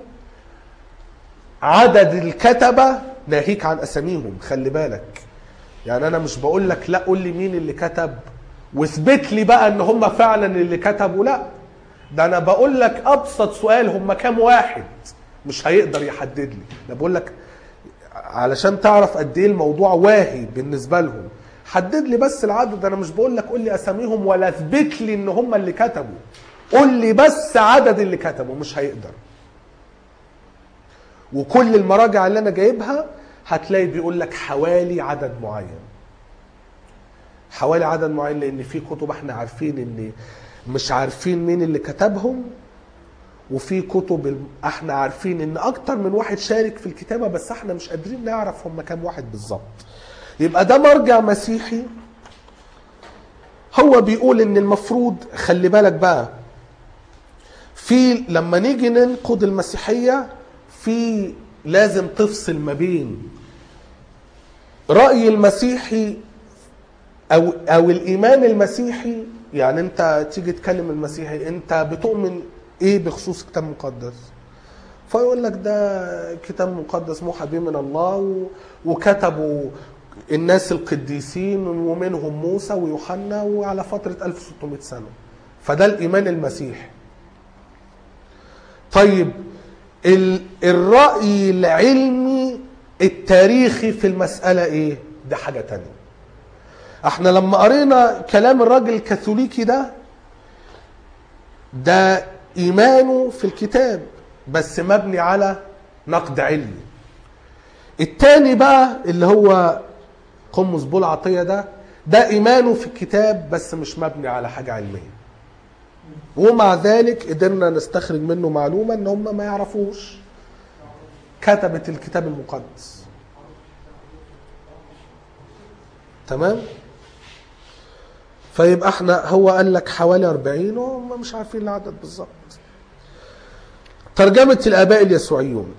عدد الكتبة ناهيك عن اساميهم خلي بالك يعني انا مش بقول لك لا قول لي مين اللي كتب واثبت لي بقى ان هم فعلا اللي كتبوا لا ده انا بقول لك ابسط سؤال هم كام واحد مش هيقدر يحدد لي انا بقول لك علشان تعرف قد ايه الموضوع واهي بالنسبه لهم حدد لي بس العدد انا مش بقول لك قول لي اساميهم ولا اثبت لي ان هم اللي كتبوا قول لي بس عدد اللي كتبوا مش هيقدر وكل المراجع اللي انا جايبها هتلاقي بيقول لك حوالي عدد معين حوالي عدد معين لان في كتب احنا عارفين ان مش عارفين مين اللي كتبهم وفي كتب ال- احنا عارفين ان اكتر من واحد شارك في الكتابه بس احنا مش قادرين نعرف هم كام واحد بالظبط يبقى ده مرجع مسيحي هو بيقول ان المفروض خلي بالك بقى في لما نيجي ننقد المسيحيه في لازم تفصل ما بين راي المسيحي او او الايمان المسيحي يعني انت تيجي تكلم المسيحي انت بتؤمن ايه بخصوص كتاب مقدس فيقول لك ده كتاب مقدس موحى به من الله و- وكتبوا الناس القديسين ومنهم موسى ويوحنا وعلى فترة 1600 سنة فده الإيمان المسيحي طيب ال- الرأي العلمي التاريخي في المسألة ايه ده حاجة تانية احنا لما قرينا كلام الراجل الكاثوليكي ده ده ايمانه في الكتاب بس مبني على نقد علمي التاني بقى اللي هو قمص بول عطية ده ده ايمانه في الكتاب بس مش مبني على حاجة علمية ومع ذلك قدرنا نستخرج منه معلومة ان هم ما يعرفوش كتبت الكتاب المقدس تمام فيبقى احنا هو قال لك حوالي 40 وهم مش عارفين العدد بالظبط ترجمة الآباء اليسوعيون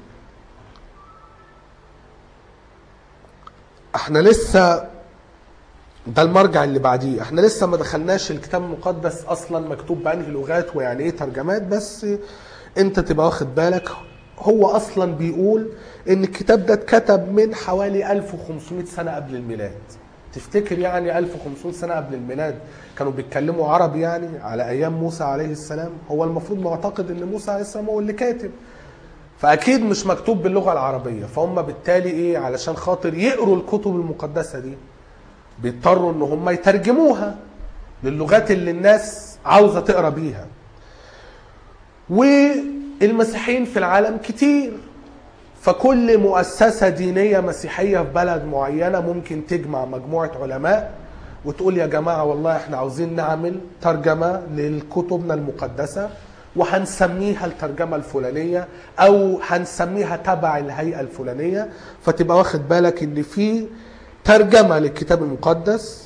احنا لسه ده المرجع اللي بعديه احنا لسه ما دخلناش الكتاب المقدس اصلا مكتوب بانهي لغات ويعني ايه ترجمات بس انت تبقى واخد بالك هو اصلا بيقول ان الكتاب ده اتكتب من حوالي 1500 سنه قبل الميلاد تفتكر يعني 1500 سنه قبل الميلاد كانوا بيتكلموا عربي يعني على ايام موسى عليه السلام هو المفروض معتقد ان موسى عليه السلام هو اللي كاتب فاكيد مش مكتوب باللغه العربيه فهم بالتالي ايه علشان خاطر يقروا الكتب المقدسه دي بيضطروا ان هم يترجموها للغات اللي الناس عاوزه تقرا بيها والمسيحيين في العالم كتير فكل مؤسسة دينية مسيحية في بلد معينة ممكن تجمع مجموعة علماء وتقول يا جماعة والله احنا عاوزين نعمل ترجمة لكتبنا المقدسة وهنسميها الترجمة الفلانية أو هنسميها تبع الهيئة الفلانية فتبقى واخد بالك إن في ترجمة للكتاب المقدس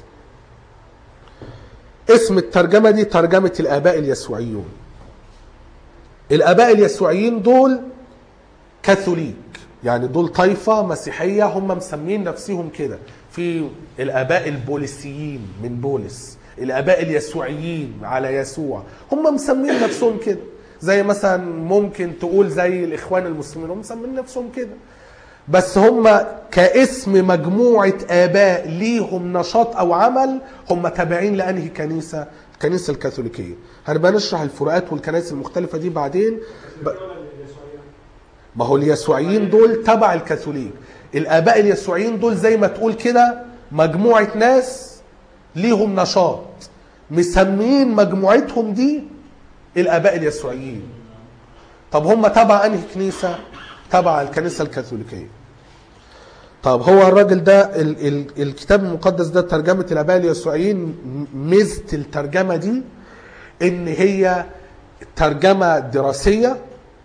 اسم الترجمة دي ترجمة الآباء اليسوعيون الآباء اليسوعيين دول كاثوليك يعني دول طائفة مسيحية هم مسمين نفسهم كده في الآباء البوليسيين من بولس الآباء اليسوعيين على يسوع هم مسمين نفسهم كده زي مثلا ممكن تقول زي الإخوان المسلمين هم مسمين نفسهم كده بس هم كاسم مجموعة آباء ليهم نشاط أو عمل هم تابعين لأنهي كنيسة الكنيسة الكاثوليكية هنبقى نشرح الفروقات والكنائس المختلفة دي بعدين ب... ما هو اليسوعيين دول تبع الكاثوليك الآباء اليسوعيين دول زي ما تقول كده مجموعة ناس ليهم نشاط مسمين مجموعتهم دي الآباء اليسوعيين طب هم تبع انهي كنيسه تبع الكنيسه الكاثوليكيه طب هو الراجل ده ال ال الكتاب المقدس ده ترجمه الاباء اليسوعيين م- ميزه الترجمه دي ان هي ترجمه دراسيه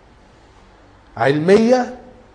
علميه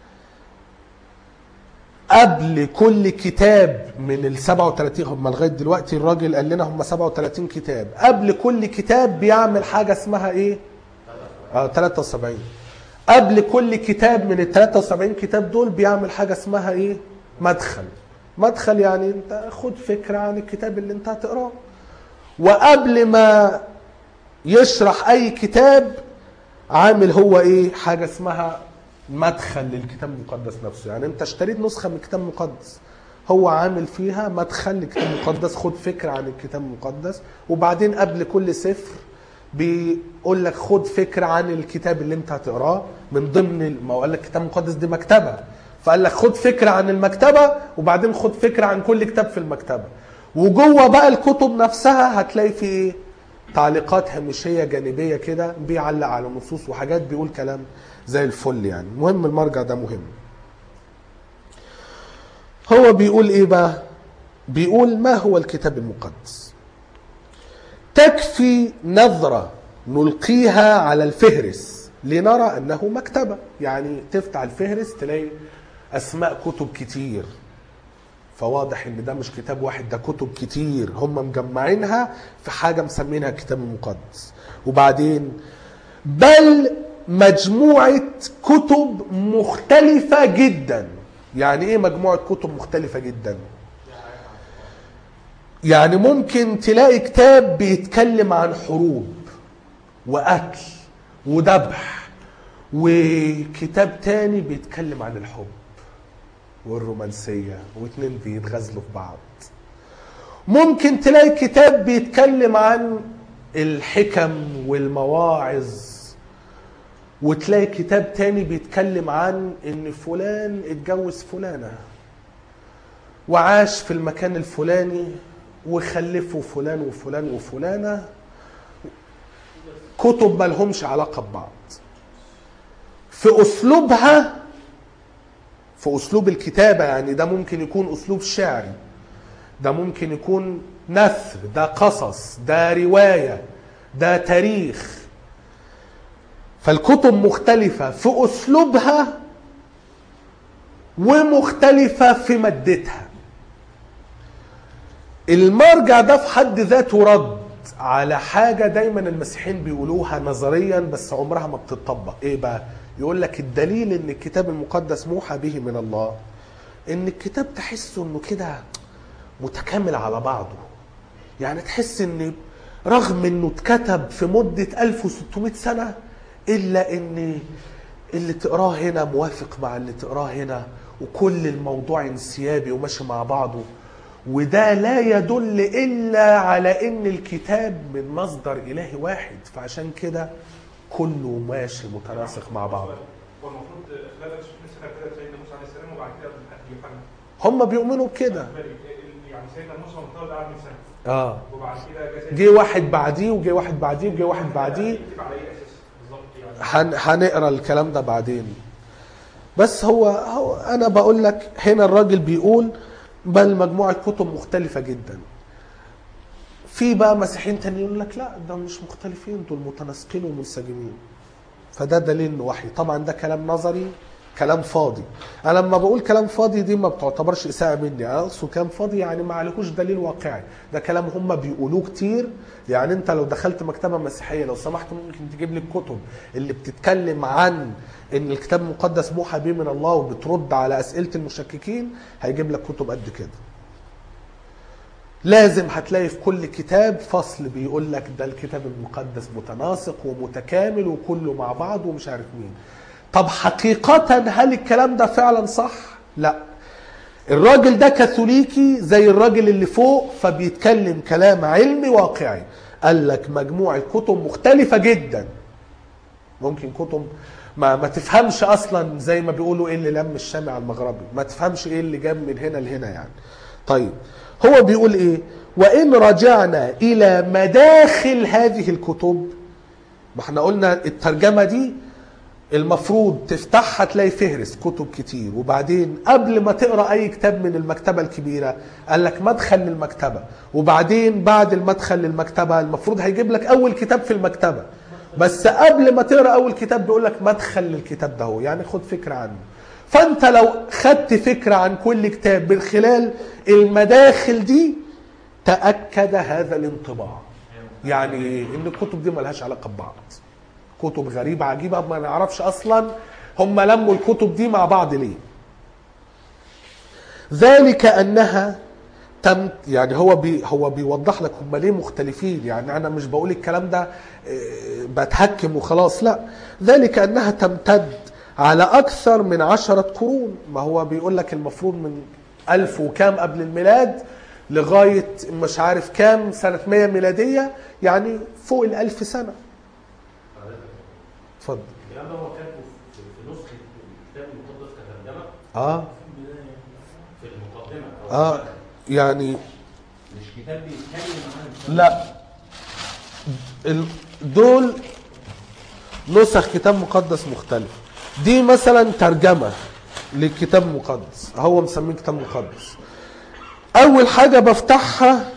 قبل كل كتاب من ال 37 هم لغايه دلوقتي الراجل قال لنا هم 37 كتاب قبل كل كتاب بيعمل حاجه اسمها ايه؟ اه 73 قبل كل كتاب من ال 73 كتاب دول بيعمل حاجه اسمها ايه؟ مدخل مدخل يعني انت خد فكره عن الكتاب اللي انت هتقراه وقبل ما يشرح اي كتاب عامل هو ايه حاجه اسمها مدخل للكتاب المقدس نفسه يعني انت اشتريت نسخه من الكتاب المقدس هو عامل فيها مدخل للكتاب المقدس خد فكره عن الكتاب المقدس وبعدين قبل كل سفر بيقول لك خد فكره عن الكتاب اللي انت هتقراه من ضمن ال- ما هو قال لك الكتاب المقدس دي مكتبه فقال لك خد فكره عن المكتبه وبعدين خد فكره عن كل كتاب في المكتبه وجوه بقى الكتب نفسها هتلاقي في ايه تعليقات هامشيه جانبيه كده بيعلق على نصوص وحاجات بيقول كلام زي الفل يعني المهم المرجع ده مهم هو بيقول ايه بقى بيقول ما هو الكتاب المقدس تكفي نظرة نلقيها على الفهرس لنرى أنه مكتبة يعني تفتح الفهرس تلاقي أسماء كتب كتير فواضح ان ده مش كتاب واحد ده كتب كتير هم مجمعينها في حاجه مسمينها الكتاب المقدس وبعدين بل مجموعه كتب مختلفه جدا يعني ايه مجموعه كتب مختلفه جدا يعني ممكن تلاقي كتاب بيتكلم عن حروب وقتل وذبح وكتاب تاني بيتكلم عن الحب والرومانسية واتنين بيتغزلوا في بعض ممكن تلاقي كتاب بيتكلم عن الحكم والمواعظ وتلاقي كتاب تاني بيتكلم عن ان فلان اتجوز فلانة وعاش في المكان الفلاني وخلفوا فلان وفلان وفلانة كتب ملهمش علاقة ببعض في أسلوبها في أسلوب الكتابة يعني ده ممكن يكون أسلوب شعري ده ممكن يكون نثر ده قصص ده رواية ده تاريخ فالكتب مختلفة في أسلوبها ومختلفة في مادتها المرجع ده في حد ذاته رد على حاجة دايما المسيحيين بيقولوها نظريا بس عمرها ما بتطبق ايه بقى يقول لك الدليل ان الكتاب المقدس موحى به من الله ان الكتاب تحسه انه كده متكامل على بعضه يعني تحس ان رغم انه اتكتب في مدة 1600 سنة الا ان اللي تقراه هنا موافق مع اللي تقراه هنا وكل الموضوع انسيابي وماشي مع بعضه وده لا يدل الا على ان الكتاب من مصدر الهي واحد فعشان كده كله ماشي متناسق مع بعضه هو المفروض خلال 1600 سنه كده سيدنا موسى عليه السلام وبعد كده لحد يوحنا هم بيؤمنوا بكده يعني سيدنا موسى مطلع قعد 100 سنه اه وبعد كده جه سيدنا جه واحد بعديه وجه واحد بعديه وجه واحد بعديه يكتب على اي اساس بالظبط يعني هن- هنقرا الكلام ده بعدين بس هو, هو انا بقول لك هنا الراجل بيقول بل مجموعه كتب مختلفه جدا في بقى مسيحيين تانيين يقول لك لا ده مش مختلفين دول متناسقين ومنسجمين فده دليل انه وحي طبعا ده كلام نظري كلام فاضي انا لما بقول كلام فاضي دي ما بتعتبرش اساءه مني انا اقصد كلام فاضي يعني ما عليهوش دليل واقعي ده كلام هم بيقولوه كتير يعني انت لو دخلت مكتبه مسيحيه لو سمحت ممكن تجيب لي الكتب اللي بتتكلم عن ان الكتاب المقدس موحى به من الله وبترد على اسئله المشككين هيجيب لك كتب قد كده لازم هتلاقي في كل كتاب فصل بيقول لك ده الكتاب المقدس متناسق ومتكامل وكله مع بعض ومش عارف مين طب حقيقة هل الكلام ده فعلا صح؟ لا الراجل ده كاثوليكي زي الراجل اللي فوق فبيتكلم كلام علمي واقعي قال لك مجموعة كتب مختلفة جدا ممكن كتب ما ما تفهمش اصلا زي ما بيقولوا ايه اللي لم الشام على المغربي ما تفهمش ايه اللي جاب من هنا لهنا يعني طيب هو بيقول ايه وان رجعنا الى مداخل هذه الكتب ما احنا قلنا الترجمه دي المفروض تفتحها تلاقي فهرس كتب كتير وبعدين قبل ما تقرا اي كتاب من المكتبه الكبيره قال لك مدخل للمكتبه وبعدين بعد المدخل للمكتبه المفروض هيجيب لك اول كتاب في المكتبه بس قبل ما تقرا اول كتاب بيقول لك مدخل للكتاب ده هو يعني خد فكره عنه فانت لو خدت فكره عن كل كتاب من خلال المداخل دي تاكد هذا الانطباع يعني ان الكتب دي ملهاش علاقه ببعض كتب غريبة عجيبة ما نعرفش أصلا هم لموا الكتب دي مع بعض ليه ذلك أنها تم يعني هو بي هو بيوضح لك هم ليه مختلفين يعني أنا مش بقول الكلام ده آه، بتهكم وخلاص لا ذلك أنها تمتد على أكثر من عشرة قرون ما هو بيقول لك المفروض من ألف وكام قبل الميلاد لغاية مش عارف كام سنة 100 ميلادية يعني فوق الألف سنة اتفضل الكلام ده هو كاتبه في في نسخه الكتاب المقدس كترجمه اه في المقدمه أو اه يعني مش كتاب بيتكلم عن لا ال- دول نسخ كتاب مقدس مختلف دي مثلا ترجمة للكتاب المقدس هو مسميه كتاب مقدس أول حاجة بفتحها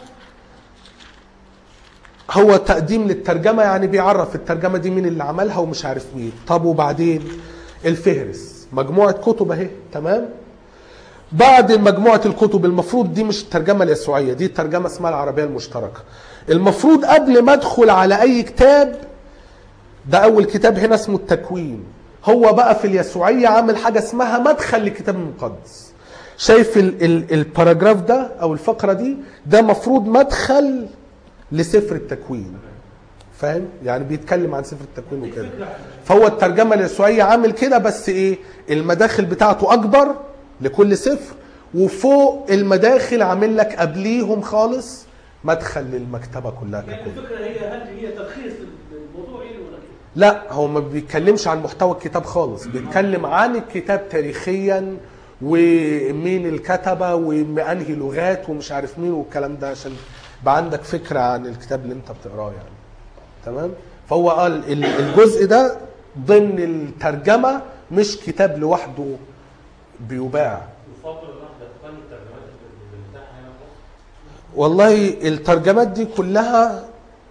هو تقديم للترجمة يعني بيعرف الترجمة دي مين اللي عملها ومش عارف مين طب وبعدين الفهرس مجموعة كتب اهي تمام بعد مجموعة الكتب المفروض دي مش الترجمة اليسوعية دي الترجمة اسمها العربية المشتركة المفروض قبل ما ادخل على اي كتاب ده اول كتاب هنا اسمه التكوين هو بقى في اليسوعية عامل حاجة اسمها مدخل للكتاب المقدس شايف ال ال الباراجراف ده او الفقرة دي ده مفروض مدخل لسفر التكوين فاهم يعني بيتكلم عن سفر التكوين وكده فهو الترجمه اليسوعيه عامل كده بس ايه المداخل بتاعته اكبر لكل سفر وفوق المداخل عامل لك قبليهم خالص مدخل للمكتبه كلها يعني ككل الفكره هي هل هي تلخيص الموضوع ايه ولا كده؟ لا هو ما بيتكلمش عن محتوى الكتاب خالص بيتكلم عن الكتاب تاريخيا ومين الكتبه وانهي لغات ومش عارف مين والكلام ده عشان يبقى عندك فكره عن الكتاب اللي انت بتقراه يعني تمام فهو قال ال- الجزء ده ضمن الترجمه مش كتاب لوحده بيباع يفضل ان احنا نقتني الترجمات اللي بتاعها هنا في مصر والله الترجمات دي كلها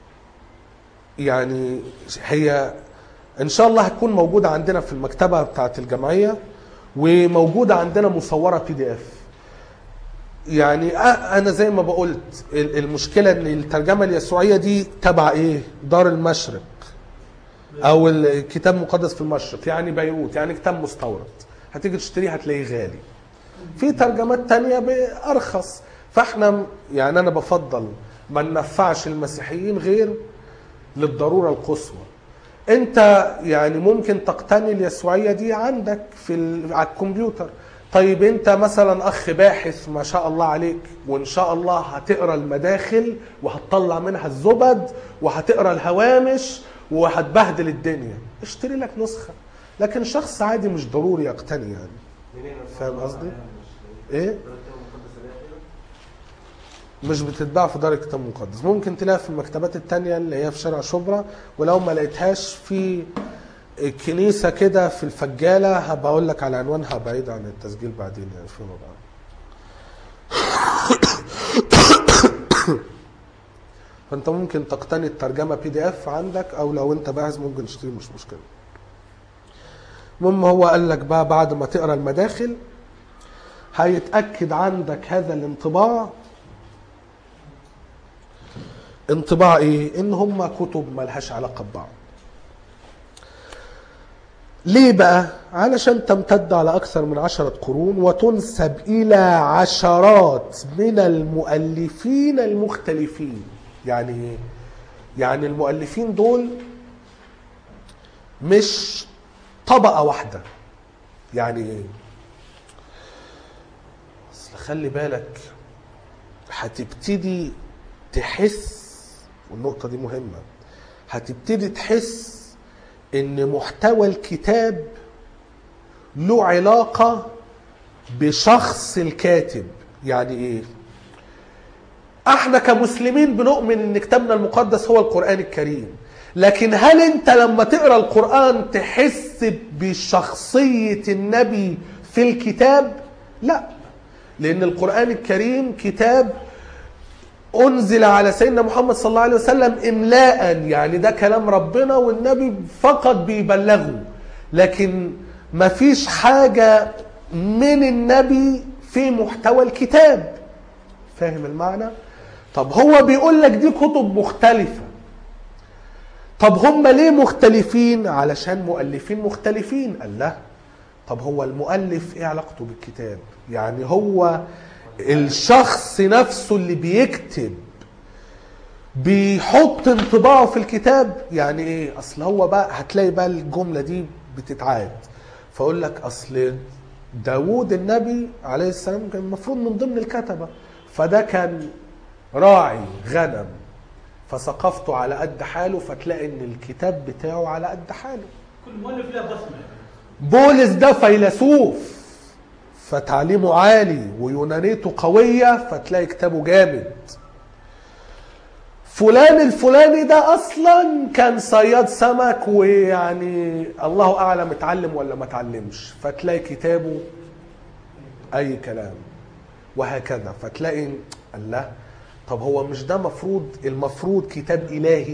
يعني هي ان شاء الله هتكون موجوده عندنا في المكتبه بتاعه الجمعيه وموجوده عندنا مصوره بي دي اف يعني أ- انا زي ما بقولت ال- المشكله ان الترجمه اليسوعيه دي تبع ايه دار المشرق او الكتاب المقدس في المشرق يعني بيروت يعني كتاب مستورد هتيجي تشتريه هتلاقيه غالي في ترجمات تانية بأرخص فاحنا يعني أنا بفضل ما ننفعش المسيحيين غير للضرورة القصوى انت يعني ممكن تقتني اليسوعية دي عندك في ال... على الكمبيوتر طيب انت مثلا اخ باحث ما شاء الله عليك وان شاء الله هتقرا المداخل وهتطلع منها الزبد وهتقرا الهوامش وهتبهدل الدنيا اشتري لك نسخة لكن شخص عادي مش ضروري يقتني يعني فاهم قصدي؟ ايه؟ مش بتتباع في دار الكتاب المقدس ممكن تلاقيها في المكتبات التانية اللي هي في شارع شبرا ولو ما لقيتهاش في كنيسة كده في الفجالة هبقى اقول لك على عنوانها بعيد عن التسجيل بعدين يعني فيما بعد فانت ممكن تقتني الترجمة بي دي اف عندك او لو انت باحث ممكن تشتري مش مشكلة المهم هو قال لك بقى بعد ما تقرا المداخل هيتأكد عندك هذا الانطباع انطباع ايه ان هم كتب ملهاش علاقة ببعض ليه بقى علشان تمتد على اكثر من عشرة قرون وتنسب الى عشرات من المؤلفين المختلفين يعني ايه يعني المؤلفين دول مش طبقة واحدة يعني ايه اصل خلي بالك هتبتدي تحس والنقطة دي مهمة هتبتدي تحس ان محتوى الكتاب له علاقة بشخص الكاتب يعني ايه احنا كمسلمين بنؤمن ان كتابنا المقدس هو القرآن الكريم لكن هل انت لما تقرا القران تحس بشخصيه النبي في الكتاب لا لان القران الكريم كتاب انزل على سيدنا محمد صلى الله عليه وسلم املاء يعني ده كلام ربنا والنبي فقط بيبلغه لكن ما فيش حاجه من النبي في محتوى الكتاب فاهم المعنى طب هو بيقول لك دي كتب مختلفه طب هم ليه مختلفين علشان مؤلفين مختلفين قال لا طب هو المؤلف ايه علاقته بالكتاب يعني هو الشخص نفسه اللي بيكتب بيحط انطباعه في الكتاب يعني ايه اصل هو بقى هتلاقي بقى الجمله دي بتتعاد فاقول لك اصل داوود النبي عليه السلام كان المفروض من ضمن الكتبه فده كان راعي غنم فثقافته على قد حاله فتلاقي ان الكتاب بتاعه على قد حاله كل مؤلف له بصمه بولس ده فيلسوف فتعليمه عالي ويونانيته قوية فتلاقي كتابه جامد فلان الفلاني ده اصلا كان صياد سمك ويعني الله اعلم اتعلم ولا ما اتعلمش فتلاقي كتابه اي كلام وهكذا فتلاقي الله طب هو مش ده مفروض المفروض كتاب الهي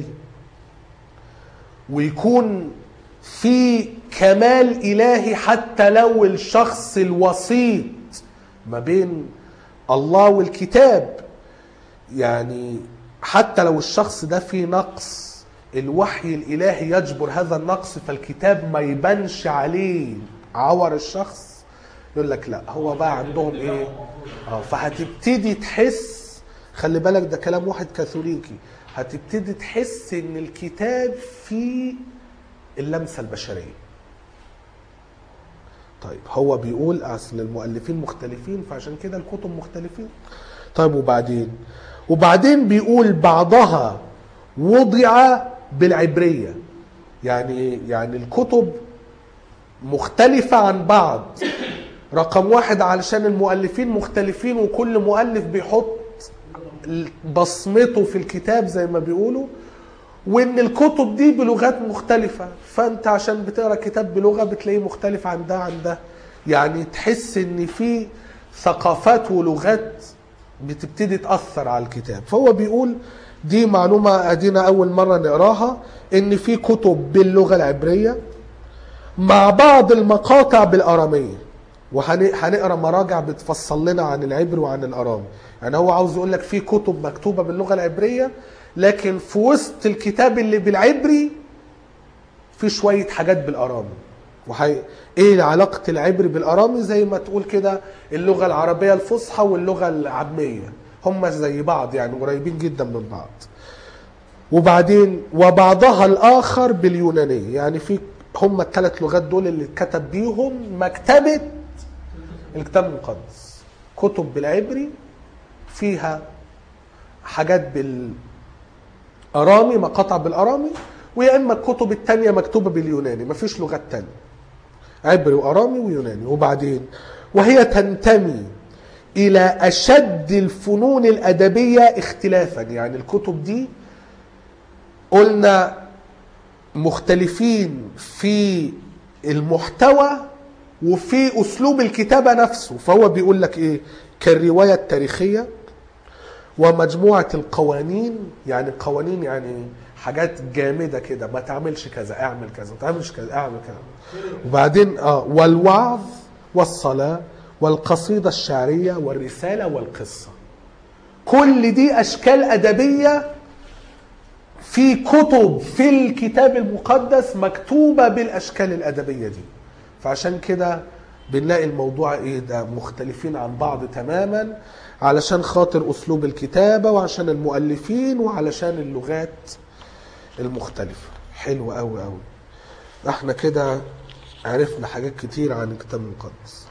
ويكون في كمال الهي حتى لو الشخص الوسيط ما بين الله والكتاب يعني حتى لو الشخص ده فيه نقص الوحي الالهي يجبر هذا النقص فالكتاب ما يبانش عليه عور الشخص يقول لك لا هو بقى عندهم ايه اه فهتبتدي تحس خلي بالك ده كلام واحد كاثوليكي هتبتدي تحس ان الكتاب فيه اللمسه البشريه طيب هو بيقول اصل المؤلفين مختلفين فعشان كده الكتب مختلفين طيب وبعدين وبعدين بيقول بعضها وضع بالعبريه يعني يعني الكتب مختلفه عن بعض رقم واحد علشان المؤلفين مختلفين وكل مؤلف بيحط بصمته في الكتاب زي ما بيقولوا وان الكتب دي بلغات مختلفة فانت عشان بتقرا كتاب بلغة بتلاقيه مختلف عن ده عن ده يعني تحس ان في ثقافات ولغات بتبتدي تأثر على الكتاب فهو بيقول دي معلومة ادينا اول مرة نقراها ان في كتب باللغة العبرية مع بعض المقاطع بالارامية وهنقرا مراجع بتفصل لنا عن العبر وعن الارامي يعني هو عاوز يقول لك في كتب مكتوبة باللغة العبرية لكن في وسط الكتاب اللي بالعبري في شوية حاجات بالأرامي وحي... ايه علاقة العبري بالأرامي زي ما تقول كده اللغة العربية الفصحى واللغة العامية هم زي بعض يعني قريبين جدا من بعض وبعدين وبعضها الآخر باليونانية يعني في هم الثلاث لغات دول اللي اتكتب بيهم مكتبة الكتاب المقدس كتب بالعبري فيها حاجات بال ارامي مقاطع بالارامي ويا اما الكتب التانية مكتوبه باليوناني مفيش لغات تانية عبري وارامي ويوناني وبعدين وهي تنتمي الى اشد الفنون الادبيه اختلافا يعني الكتب دي قلنا مختلفين في المحتوى وفي اسلوب الكتابه نفسه فهو بيقول لك ايه كالروايه التاريخيه ومجموعة القوانين يعني القوانين يعني حاجات جامدة كده ما تعملش كذا اعمل كذا ما تعملش كذا اعمل كذا وبعدين اه والوعظ والصلاة والقصيدة الشعرية والرسالة والقصة كل دي أشكال أدبية في كتب في الكتاب المقدس مكتوبة بالأشكال الأدبية دي فعشان كده بنلاقي الموضوع ايه ده مختلفين عن بعض تماما علشان خاطر اسلوب الكتابه وعشان المؤلفين وعلشان اللغات المختلفه حلو قوي قوي احنا كده عرفنا حاجات كتير عن الكتاب المقدس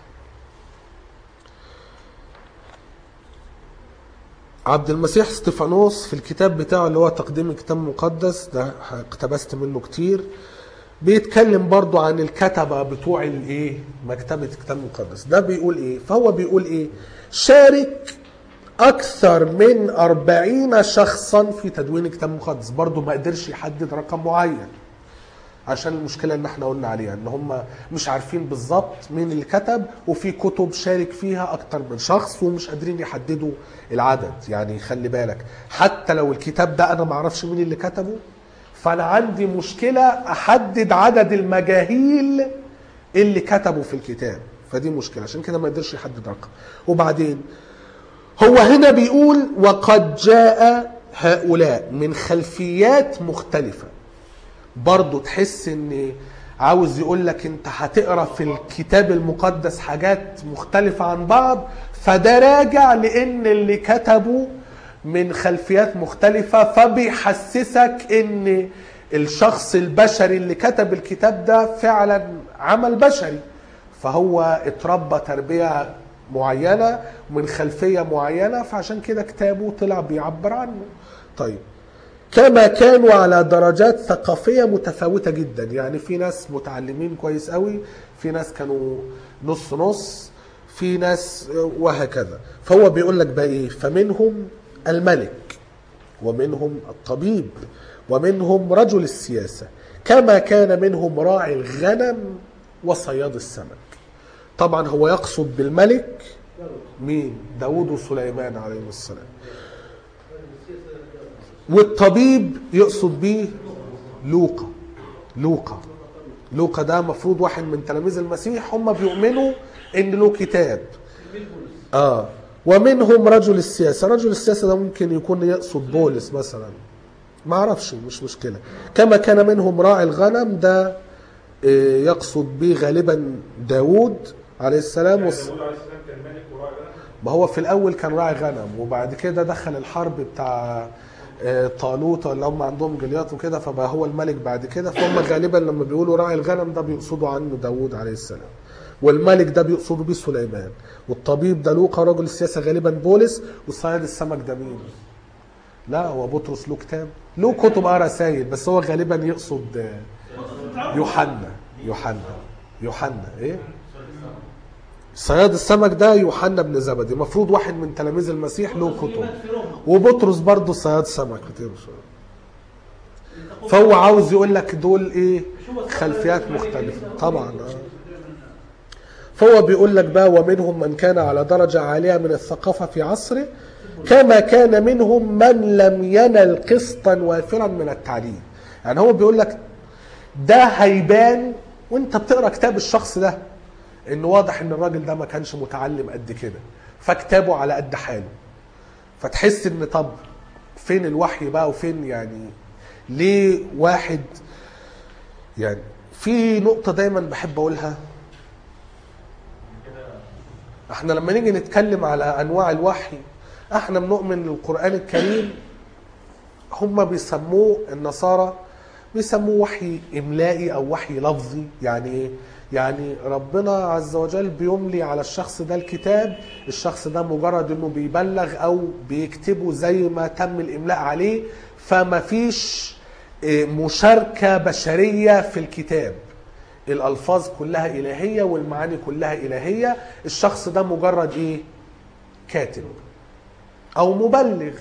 عبد المسيح استفانوس في الكتاب بتاعه اللي هو تقديم الكتاب المقدس ده اقتبست منه كتير بيتكلم برضو عن الكتبة بتوع الايه مكتبة الكتاب المقدس ده بيقول ايه فهو بيقول ايه شارك أكثر من أربعين شخصا في تدوين كتاب مقدس برضو ما قدرش يحدد رقم معين عشان المشكلة اللي احنا قلنا عليها ان هم مش عارفين بالظبط مين اللي كتب وفي كتب شارك فيها اكتر من شخص ومش قادرين يحددوا العدد يعني خلي بالك حتى لو الكتاب ده انا معرفش مين اللي كتبه فانا عندي مشكلة احدد عدد المجاهيل اللي كتبوا في الكتاب فدي مشكلة عشان كده ما يقدرش يحدد رقم وبعدين هو هنا بيقول وقد جاء هؤلاء من خلفيات مختلفة برضو تحس ان عاوز يقول لك انت هتقرا في الكتاب المقدس حاجات مختلفة عن بعض فده راجع لان اللي كتبوا من خلفيات مختلفة فبيحسسك ان الشخص البشري اللي كتب الكتاب ده فعلا عمل بشري فهو اتربى تربية معينة من خلفية معينة فعشان كده كتابه طلع بيعبر عنه طيب كما كانوا على درجات ثقافية متفاوتة جدا يعني في ناس متعلمين كويس قوي في ناس كانوا نص نص في ناس وهكذا فهو بيقول لك بقى ايه فمنهم الملك ومنهم الطبيب ومنهم رجل السياسة كما كان منهم راعي الغنم وصياد السمك طبعا هو يقصد بالملك مين داود وسليمان عليهم السلام والطبيب يقصد بيه لوقا لوقا لوقا ده مفروض واحد من تلاميذ المسيح هم بيؤمنوا ان له كتاب اه ومنهم رجل السياسة رجل السياسة ده ممكن يكون يقصد بولس مثلا ما اعرفش مش مشكلة كما كان منهم راعي الغنم ده آه، يقصد به غالبا داود عليه السلام وص... داوود عليه السلام كان ملك وراعي غنم ما هو في الاول كان راعي غنم وبعد كده دخل الحرب بتاع آه، طالوت اللي هم عندهم جليات وكده فبقى هو الملك بعد كده فهم غالبا لما بيقولوا راعي الغنم ده بيقصدوا عنه داوود عليه السلام والملك ده بيقصدوا بيه سليمان والطبيب ده لوقا رجل السياسه غالبا بولس وصياد السمك ده مين؟ لا هو بطرس له كتاب له كتب اه رسايل بس هو غالبا يقصد آه، يوحنا يوحنا يوحنا ايه؟ صياد السمك ده يوحنا بن زبدي المفروض واحد من تلاميذ المسيح له كتب وبطرس برضه صياد سمك كتير فهو عاوز يقول لك دول ايه خلفيات مختلفة طبعا آه. فهو بيقول لك بقى ومنهم من كان على درجة عالية من الثقافة في عصره كما كان منهم من لم ينل قسطا وافرا من التعليم يعني هو بيقول لك ده هيبان وانت بتقرا كتاب الشخص ده ان واضح ان الراجل ده ما كانش متعلم قد كده فكتابه على قد حاله فتحس ان طب فين الوحي بقى وفين يعني ليه واحد يعني في نقطة دايما بحب اقولها احنا لما نيجي نتكلم على انواع الوحي احنا بنؤمن القرآن الكريم هم بيسموه النصارى بيسموه وحي املائي او وحي لفظي يعني ايه يعني ربنا عز وجل بيملي على الشخص ده الكتاب الشخص ده مجرد انه بيبلغ او بيكتبه زي ما تم الاملاء عليه فما فيش إيه، مشاركة بشرية في الكتاب الالفاظ كلها الهية والمعاني كلها الهية الشخص ده مجرد ايه كاتب او مبلغ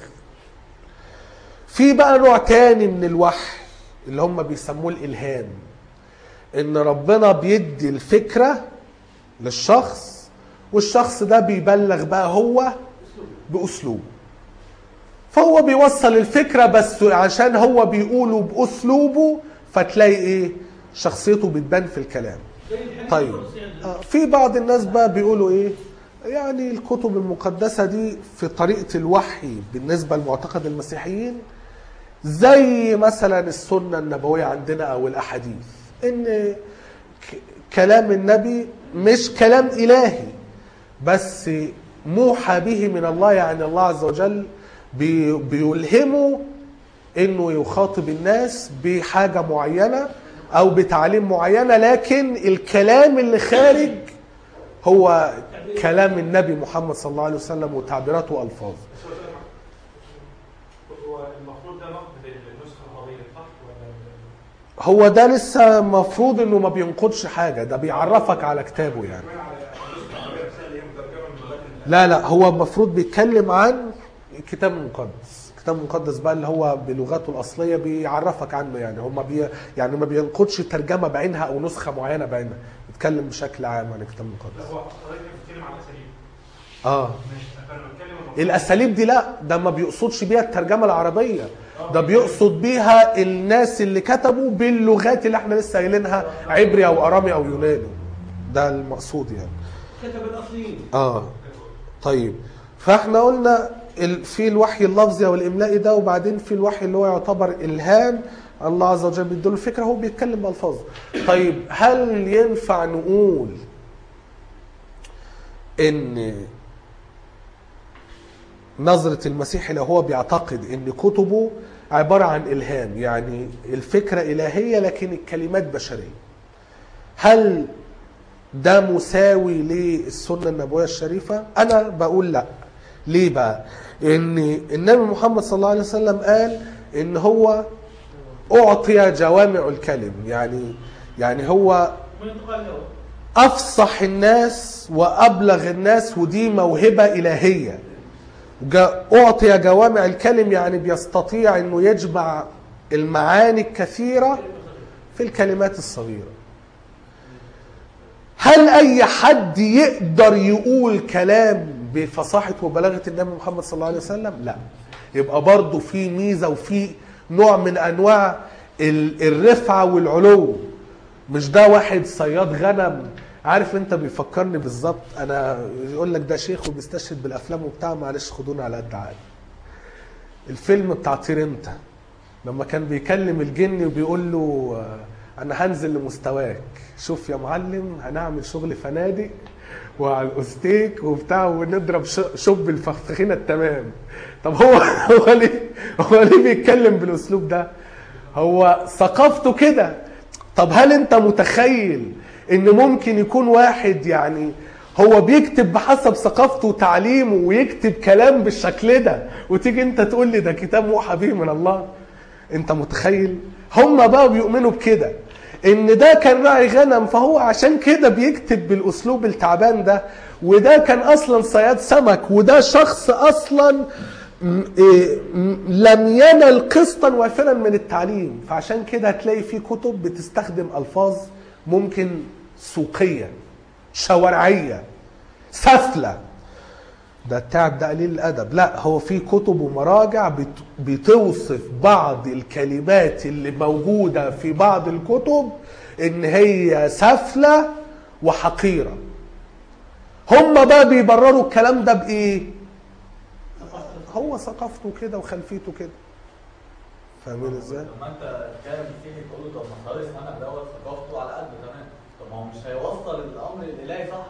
في بقى نوع تاني من الوحي اللي هم بيسموه الالهام ان ربنا بيدي الفكره للشخص والشخص ده بيبلغ بقى هو باسلوبه فهو بيوصل الفكره بس عشان هو بيقوله باسلوبه فتلاقي ايه شخصيته بتبان في الكلام طيب آه، في بعض الناس بقى بيقولوا ايه يعني الكتب المقدسة دي في طريقة الوحي بالنسبة لمعتقد المسيحيين زي مثلا السنة النبوية عندنا أو الأحاديث إن ك- كلام النبي مش كلام إلهي بس موحى به من الله يعني الله عز وجل بي- بيلهمه انه يخاطب الناس بحاجه معينه او بتعليم معينه لكن الكلام اللي خارج هو كلام النبي محمد صلى الله عليه وسلم وتعبيراته والفاظه هو المفروض ده نقد للنسخه العربيه صح ولا هو ده لسه مفروض انه ما بينقضش حاجه ده بيعرفك على كتابه يعني كمان على النسخه العربيه نفسها اللي هي مترجمه من اللغات لا لا هو المفروض بيتكلم عن الكتاب المقدس الكتاب المقدس بقى اللي هو بلغته الاصليه بيعرفك عنه يعني هم بي يعني ما بينقدش ترجمه بعينها او نسخه معينه بعينها بيتكلم بشكل عام عن الكتاب لا المقدس هو حضرتك بتتكلم عن الاساليب اه ماشي فانا بتكلم المفروض- الاساليب دي لا ده ما بيقصدش بيها الترجمه العربيه ده بيقصد بيها الناس اللي كتبوا باللغات اللي احنا لسه قايلينها عبري او ارامي او يوناني ده المقصود يعني كتب الاصليين اه طيب فاحنا قلنا ال- في الوحي اللفظي او الاملائي ده وبعدين في الوحي اللي هو يعتبر الهام الله عز وجل بيديله الفكره هو بيتكلم بالفاظ طيب هل ينفع نقول ان نظرة المسيح اللي هو بيعتقد ان كتبه عبارة عن الهام يعني الفكرة الهية لكن الكلمات بشرية هل ده مساوي للسنة النبوية الشريفة انا بقول لا ليه بقى ان النبي محمد صلى الله عليه وسلم قال ان هو اعطي جوامع الكلم يعني يعني هو من الانتقال الاول افصح الناس وابلغ الناس ودي موهبه الهيه جا- اعطي جوامع الكلم يعني بيستطيع انه يجمع المعاني الكثيره في الكلمات الصغيره هل اي حد يقدر يقول كلام بفصاحه وبلاغه النبي محمد صلى الله عليه وسلم لا يبقى برضه في ميزه وفي نوع من انواع ال- الرفعه والعلو مش ده واحد صياد غنم عارف انت بيفكرني بالظبط انا يقول لك ده شيخ وبيستشهد بالافلام وبتاع معلش خدونا على قد عقلي الفيلم بتاع طير انت لما كان بيكلم الجن وبيقول له آه، انا هنزل لمستواك شوف يا معلم هنعمل شغل فنادق وعلى الاستيك وبتاع ونضرب ش- شب الفخفخينه التمام طب هو هو ليه هو ليه بيتكلم بالاسلوب ده هو ثقافته كده طب هل انت متخيل ان ممكن يكون واحد يعني هو بيكتب بحسب ثقافته وتعليمه ويكتب كلام بالشكل ده وتيجي انت تقول لي ده كتاب موحى به من الله انت متخيل هم بقى بيؤمنوا بكده ان ده كان راعي غنم فهو عشان كده بيكتب بالاسلوب التعبان ده وده كان اصلا صياد سمك وده شخص اصلا م- إيه، م- لم ينل قسطا وافرا من التعليم فعشان كده هتلاقي في كتب بتستخدم الفاظ ممكن سوقيه شوارعيه سفله ده التعب ده قليل الادب لا هو في كتب ومراجع بت- بتوصف بعض الكلمات اللي موجوده في بعض الكتب ان هي سفله وحقيره هم بقى بيبرروا الكلام ده بايه هو ثقافته كده وخلفيته كده فاهمين ازاي طب ما انت كان تيجي تقول له طب ما خالص انا دوت ثقافته على قده تمام طب ما هو مش هيوصل الامر الالهي صح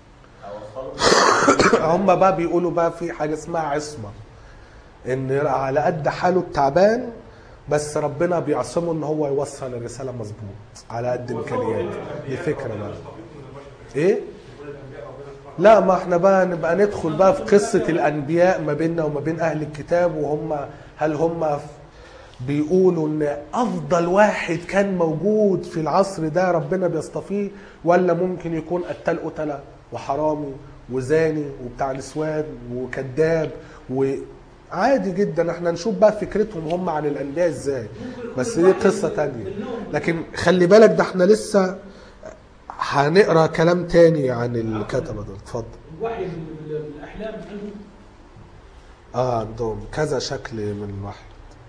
هيوصله هم بقى بيقولوا بقى في حاجه اسمها عصمه ان على قد حاله التعبان بس ربنا بيعصمه ان هو يوصل الرساله مظبوط على قد امكانياته دي فكره بقى ايه لا ما احنا بقى نبقى ندخل بقى في قصه الانبياء ما بيننا وما بين اهل الكتاب وهم هل هم بيقولوا ان افضل واحد كان موجود في العصر ده ربنا بيصطفيه ولا ممكن يكون قتال قتله وحرامي وزاني وبتاع نسوان وكذاب وعادي جدا احنا نشوف بقى فكرتهم هم عن الانبياء ازاي بس دي قصه تانية لكن خلي بالك ده احنا لسه هنقرا كلام تاني عن الكتبه دول اتفضل الوحي بال- بال- بالاحلام عندهم اه عندهم كذا شكل من الوحي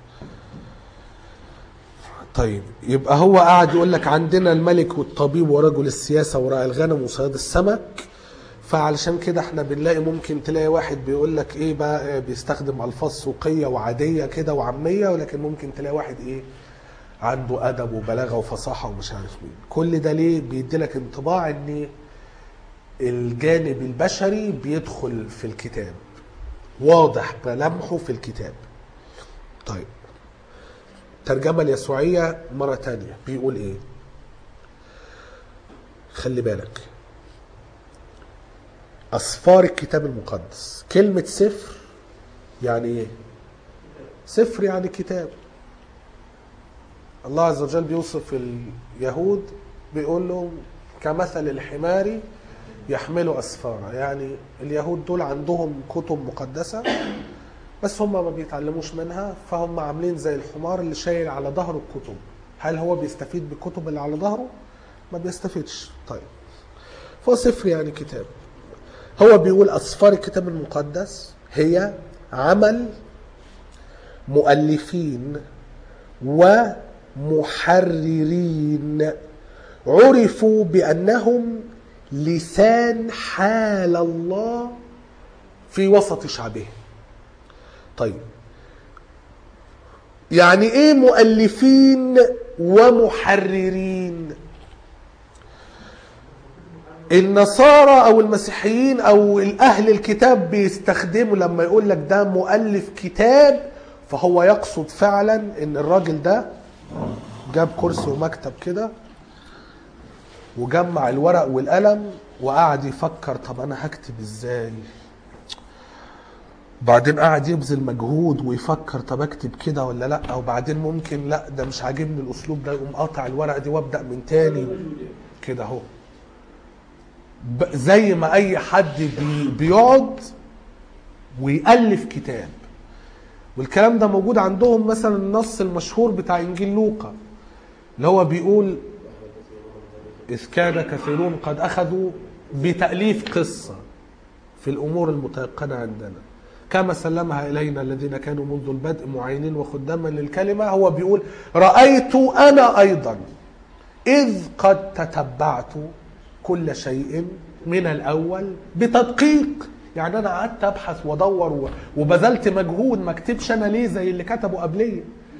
طيب يبقى هو قاعد يقول لك عندنا الملك والطبيب ورجل السياسة وراعي الغنم وصياد السمك فعلشان كده احنا بنلاقي ممكن تلاقي واحد بيقول لك ايه بقى بيستخدم الفاظ سوقيه وعاديه كده وعاميه ولكن ممكن تلاقي واحد ايه عنده ادب وبلاغه وفصاحه ومش عارف مين كل ده ليه بيدي لك انطباع ان الجانب البشري بيدخل في الكتاب واضح ملامحه في الكتاب طيب الترجمة اليسوعية مرة تانية بيقول ايه خلي بالك أسفار الكتاب المقدس كلمة سفر يعني ايه سفر يعني كتاب الله عز وجل بيوصف اليهود بيقول لهم كمثل الحمار يحملوا أسفارا يعني اليهود دول عندهم كتب مقدسة بس هم ما بيتعلموش منها فهم عاملين زي الحمار اللي شايل على ظهره الكتب هل هو بيستفيد بالكتب اللي على ظهره؟ ما بيستفيدش طيب فهو سفر يعني كتاب هو بيقول أسفار الكتاب المقدس هي عمل مؤلفين ومحررين عرفوا بأنهم لسان حال الله في وسط شعبه طيب يعني ايه مؤلفين ومحررين النصارى او المسيحيين او الاهل الكتاب بيستخدموا لما يقول لك ده مؤلف كتاب فهو يقصد فعلا ان الراجل ده جاب كرسي ومكتب كده وجمع الورق والقلم وقعد يفكر طب انا هكتب ازاي بعدين قعد يبذل مجهود ويفكر طب اكتب كده ولا لا وبعدين ممكن لا ده مش عاجبني الاسلوب ده يقوم قاطع الورقه دي وابدا من تاني كده اهو ب- زي ما اي حد بي بيقعد ويالف كتاب والكلام ده موجود عندهم مثلا النص المشهور بتاع انجيل لوقا اللي هو بيقول اذ كان كثيرون قد اخذوا بتاليف قصه في الامور المتيقنه عندنا كما سلمها الينا الذين كانوا منذ البدء معينين وخداما للكلمه هو بيقول رايت انا ايضا اذ قد تتبعت كل شيء من الاول بتدقيق يعني انا قعدت ابحث وادور و- وبذلت مجهود ما اكتبش انا ليه زي اللي كتبوا قبليه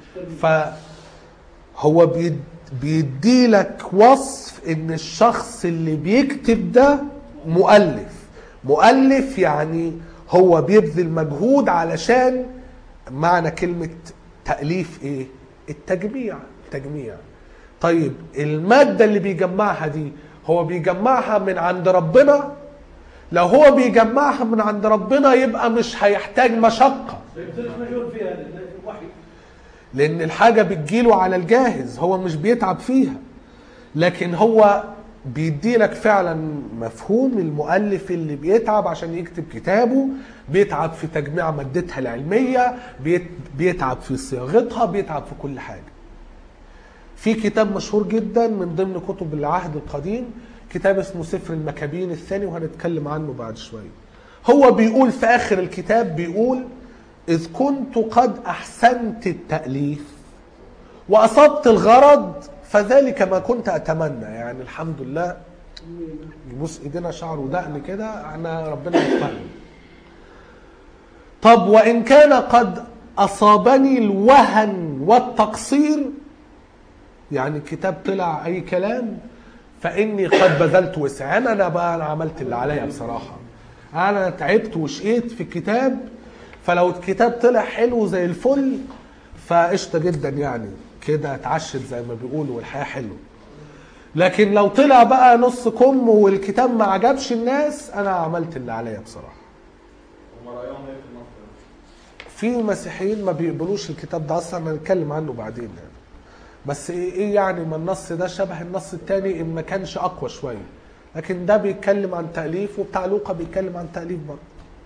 فهو بيد بيدي لك وصف ان الشخص اللي بيكتب ده مؤلف مؤلف يعني هو بيبذل مجهود علشان معنى كلمة تأليف ايه التجميع تجميع طيب المادة اللي بيجمعها دي هو بيجمعها من عند ربنا لو هو بيجمعها من عند ربنا يبقى مش هيحتاج مشقة ما يبذلش مليون فيها لأن الوحي لان الحاجه بتجيله على الجاهز هو مش بيتعب فيها لكن هو بيدي لك فعلا مفهوم المؤلف اللي بيتعب عشان يكتب كتابه بيتعب في تجميع مادتها العلميه بيت- بيتعب في صياغتها بيتعب في كل حاجه في كتاب مشهور جدا من ضمن كتب العهد القديم كتاب اسمه سفر المكابين الثاني وهنتكلم عنه بعد شويه هو بيقول في اخر الكتاب بيقول اذ كنت قد احسنت التاليف واصبت الغرض فذلك ما كنت اتمنى يعني الحمد لله يبوس ايدينا شعر ودقن كده احنا ربنا يوفقنا طب وان كان قد اصابني الوهن والتقصير يعني كتاب طلع اي كلام فاني قد بذلت وسعا انا بقى انا عملت اللي عليا بصراحه انا تعبت وشقيت في الكتاب فلو الكتاب طلع حلو زي الفل فقشطه جدا يعني كده اتعشت زي ما بيقولوا والحياه حلوه لكن لو طلع بقى نص كم والكتاب ما عجبش الناس انا عملت اللي عليا بصراحه هم رايهم ايه في النص ده؟ في مسيحيين ما بيقبلوش الكتاب ده اصلا هنتكلم عنه بعدين يعني بس ايه إيه يعني ما النص ده شبه النص التاني ان ما كانش اقوى شويه لكن ده بيتكلم عن تاليف وبتاع لوقا بيتكلم عن تاليف برضه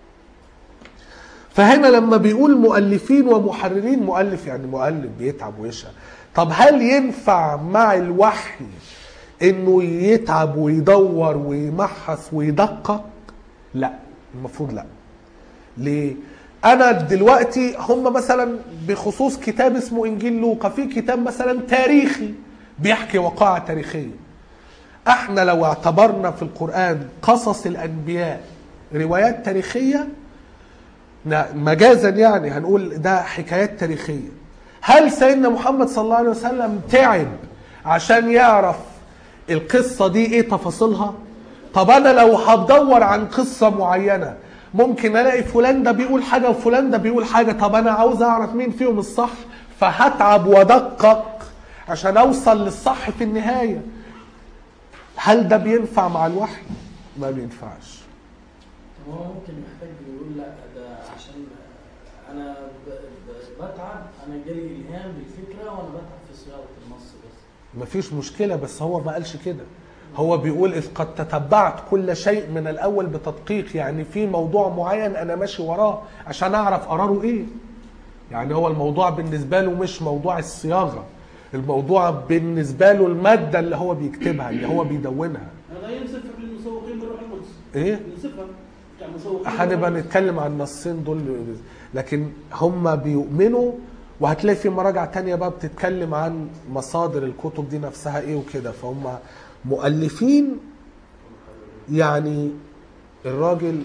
فهنا لما بيقول مؤلفين ومحررين مؤلف يعني مؤلف بيتعب ويشقى طب هل ينفع مع الوحي انه يتعب ويدور ويمحص ويدقق لا المفروض لا ليه؟ انا دلوقتي هم مثلا بخصوص كتاب اسمه انجيل لوقا في كتاب مثلا تاريخي بيحكي وقائع تاريخيه احنا لو اعتبرنا في القران قصص الانبياء روايات تاريخيه ن- مجازا يعني هنقول ده حكايات تاريخيه هل سيدنا محمد صلى الله عليه وسلم تعب عشان يعرف القصه دي ايه تفاصيلها طب انا لو هدور عن قصه معينه ممكن الاقي فلان ده بيقول حاجه وفلان ده بيقول حاجه طب انا عاوز اعرف مين فيهم الصح فهتعب وادقق عشان اوصل للصح في النهايه هل ده بينفع مع الوحي ما بينفعش هو ممكن يحتاج يقول لا ده عشان انا ب- ب- بتعب انا جالي الهام بالفكره وانا بتعب في صياغه النص بس مفيش مشكله بس هو ما قالش كده هو بيقول إذ قد تتبعت كل شيء من الأول بتدقيق يعني في موضوع معين أنا ماشي وراه عشان أعرف قراره إيه يعني هو الموضوع بالنسبة له مش موضوع الصياغة الموضوع بالنسبة له المادة اللي هو بيكتبها اللي هو بيدونها هذا ينسفك للمسوقين بالروح القدس إيه؟ ينسفها يعني مسوقين هنبقى بالروح القدس. نتكلم عن النصين دول لكن هم بيؤمنوا وهتلاقي في مراجع تانية بقى بتتكلم عن مصادر الكتب دي نفسها ايه وكده فهم مؤلفين يعني الراجل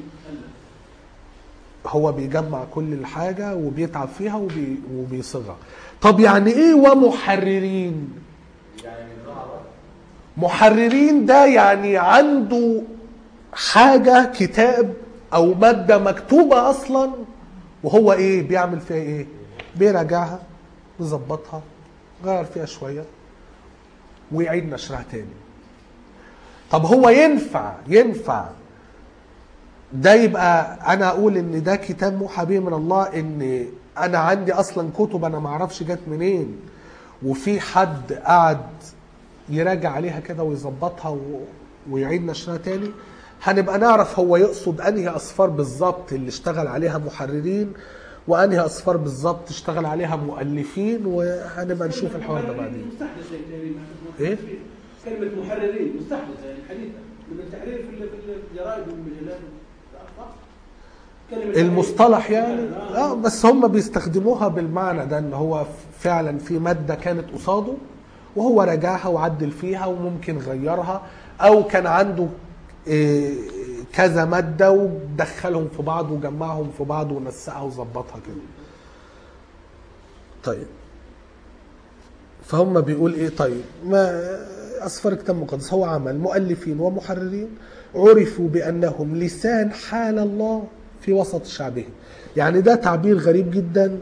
هو بيجمع كل الحاجة وبيتعب فيها وبي وبيصيغها طب يعني ايه ومحررين يعني من نوع الرأي محررين ده يعني عنده حاجة كتاب أو مادة مكتوبة أصلا وهو إيه بيعمل فيها إيه بيراجعها بيظبطها غير فيها شوية ويعيد نشرها تاني طب هو ينفع ينفع ده يبقى انا اقول ان ده كتاب موحى به من الله ان انا عندي اصلا كتب انا ما اعرفش جت منين وفي حد قعد يراجع عليها كده ويظبطها و... ويعيد نشرها تاني هنبقى نعرف هو يقصد انهي اصفار بالظبط اللي اشتغل عليها محررين وانهي اصفار بالظبط اشتغل عليها مؤلفين وهنبقى نشوف الحوار ده بعدين مستحدثة يعني إيه؟ كلمة محررين مستحدثة يعني حديثة من التحرير في ال- في الجرائد والمجلات صح؟ كلمة المصطلح تحرير. يعني اه بس هم بيستخدموها بالمعنى ده ان هو فعلا في ماده كانت قصاده وهو راجعها وعدل فيها وممكن غيرها او كان عنده إيه، كذا ماده ودخلهم في بعض وجمعهم في بعض ونسقها وظبطها كده طيب فهم بيقول ايه طيب ما اسفار الكتاب المقدس هو عمل مؤلفين ومحررين عرفوا بانهم لسان حال الله في وسط شعبه يعني ده تعبير غريب جدا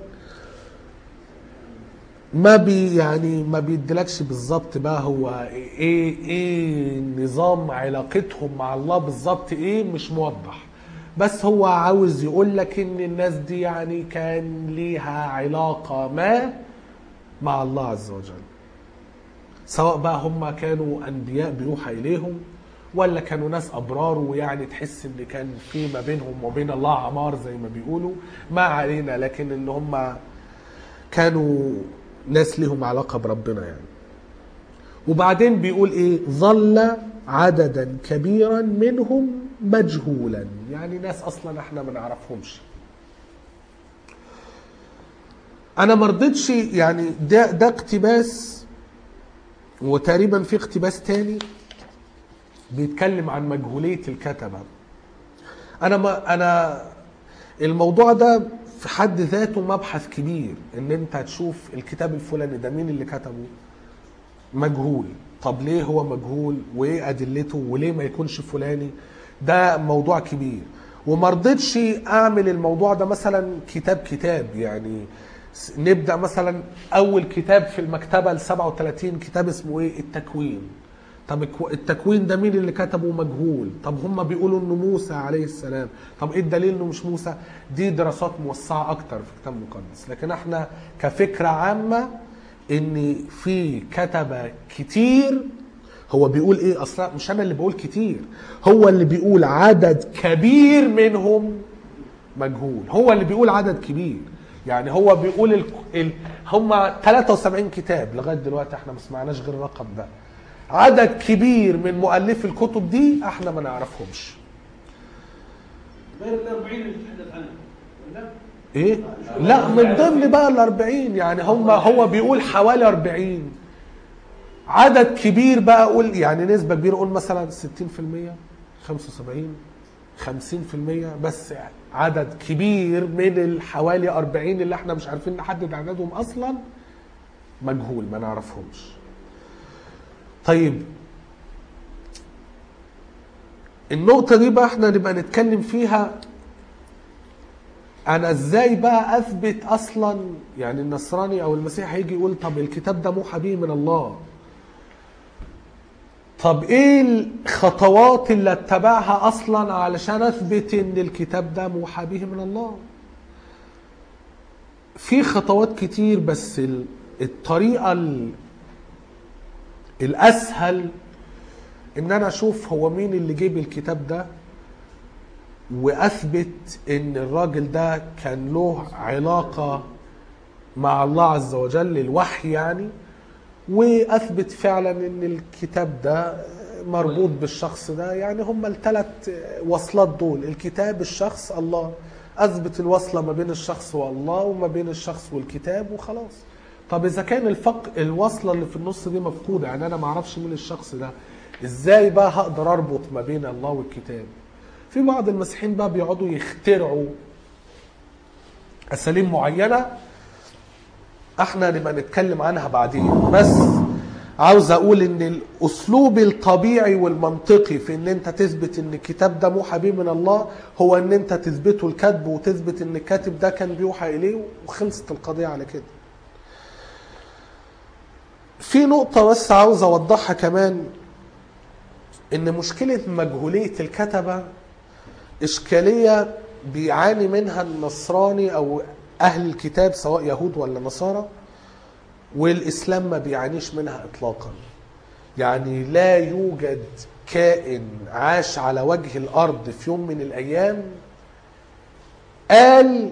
ما بي يعني ما بيدلكش بالظبط بقى هو ايه ايه نظام علاقتهم مع الله بالظبط ايه مش موضح بس هو عاوز يقول لك ان الناس دي يعني كان ليها علاقة ما مع الله عز وجل سواء بقى هم كانوا انبياء بيوحى اليهم ولا كانوا ناس ابرار ويعني تحس ان كان في ما بينهم وبين الله عمار زي ما بيقولوا ما علينا لكن ان هم كانوا ناس ليهم علاقه بربنا يعني وبعدين بيقول ايه ظل عددا كبيرا منهم مجهولا يعني ناس اصلا احنا ما نعرفهمش انا ما رضيتش يعني ده ده اقتباس وتقريبا في اقتباس تاني بيتكلم عن مجهوليه الكتبه انا ما انا الموضوع ده في حد ذاته مبحث كبير ان انت تشوف الكتاب الفلاني ده مين اللي كتبه مجهول طب ليه هو مجهول وايه ادلته وليه ما يكونش فلاني ده موضوع كبير وما رضيتش اعمل الموضوع ده مثلا كتاب كتاب يعني س- نبدا مثلا اول كتاب في المكتبه ال 37 كتاب اسمه ايه التكوين طب الكو- التكوين ده مين اللي كتبه مجهول طب هم بيقولوا انه موسى عليه السلام طب ايه الدليل انه مش موسى دي دراسات موسعه اكتر في الكتاب المقدس لكن احنا كفكره عامه ان في كتبه كتير هو بيقول ايه اصلا مش انا اللي بقول كتير هو اللي بيقول عدد كبير منهم مجهول هو اللي بيقول عدد كبير يعني هو بيقول ال... ال... هم 73 كتاب لغايه دلوقتي احنا ما سمعناش غير الرقم ده عدد كبير من مؤلفي الكتب دي احنا ما نعرفهمش غير ال 40 اللي تتحدث عنها ولا؟ ايه لا من ضمن بقى ال 40 يعني هم هو بيقول حوالي 40 عدد كبير بقى قول يعني نسبة كبيرة قول مثلا 60% 75 50% بس عدد كبير من الحوالي 40 اللي احنا مش عارفين نحدد عددهم اصلا مجهول ما نعرفهمش طيب النقطة دي بقى احنا نبقى نتكلم فيها انا ازاي بقى اثبت اصلا يعني النصراني او المسيحي هيجي يقول طب الكتاب ده موحى به من الله طب ايه الخطوات اللي اتبعها اصلا علشان اثبت ان الكتاب ده موحى به من الله في خطوات كتير بس ال- الطريقة ال- الاسهل ان انا اشوف هو مين اللي جيب الكتاب ده واثبت ان الراجل ده كان له علاقه مع الله عز وجل الوحي يعني واثبت فعلا ان الكتاب ده مربوط بالشخص ده يعني هم الثلاث وصلات دول الكتاب الشخص الله اثبت الوصله ما بين الشخص والله وما بين الشخص والكتاب وخلاص طب اذا كان الفق الوصله اللي في النص دي مفقوده يعني انا ما اعرفش مين الشخص ده ازاي بقى هقدر اربط ما بين الله والكتاب في بعض المسيحيين بقى بيقعدوا يخترعوا اساليب معينه احنا نبقى نتكلم عنها بعدين بس عاوز اقول ان الاسلوب الطبيعي والمنطقي في ان انت تثبت ان الكتاب ده موحى به من الله هو ان انت تثبته الكتب وتثبت ان الكاتب ده كان بيوحى اليه وخلصت القضيه على كده في نقطة بس عاوز أوضحها كمان إن مشكلة مجهولية الكتبة إشكالية بيعاني منها النصراني أو أهل الكتاب سواء يهود ولا نصارى والإسلام ما بيعانيش منها إطلاقا يعني لا يوجد كائن عاش على وجه الأرض في يوم من الأيام قال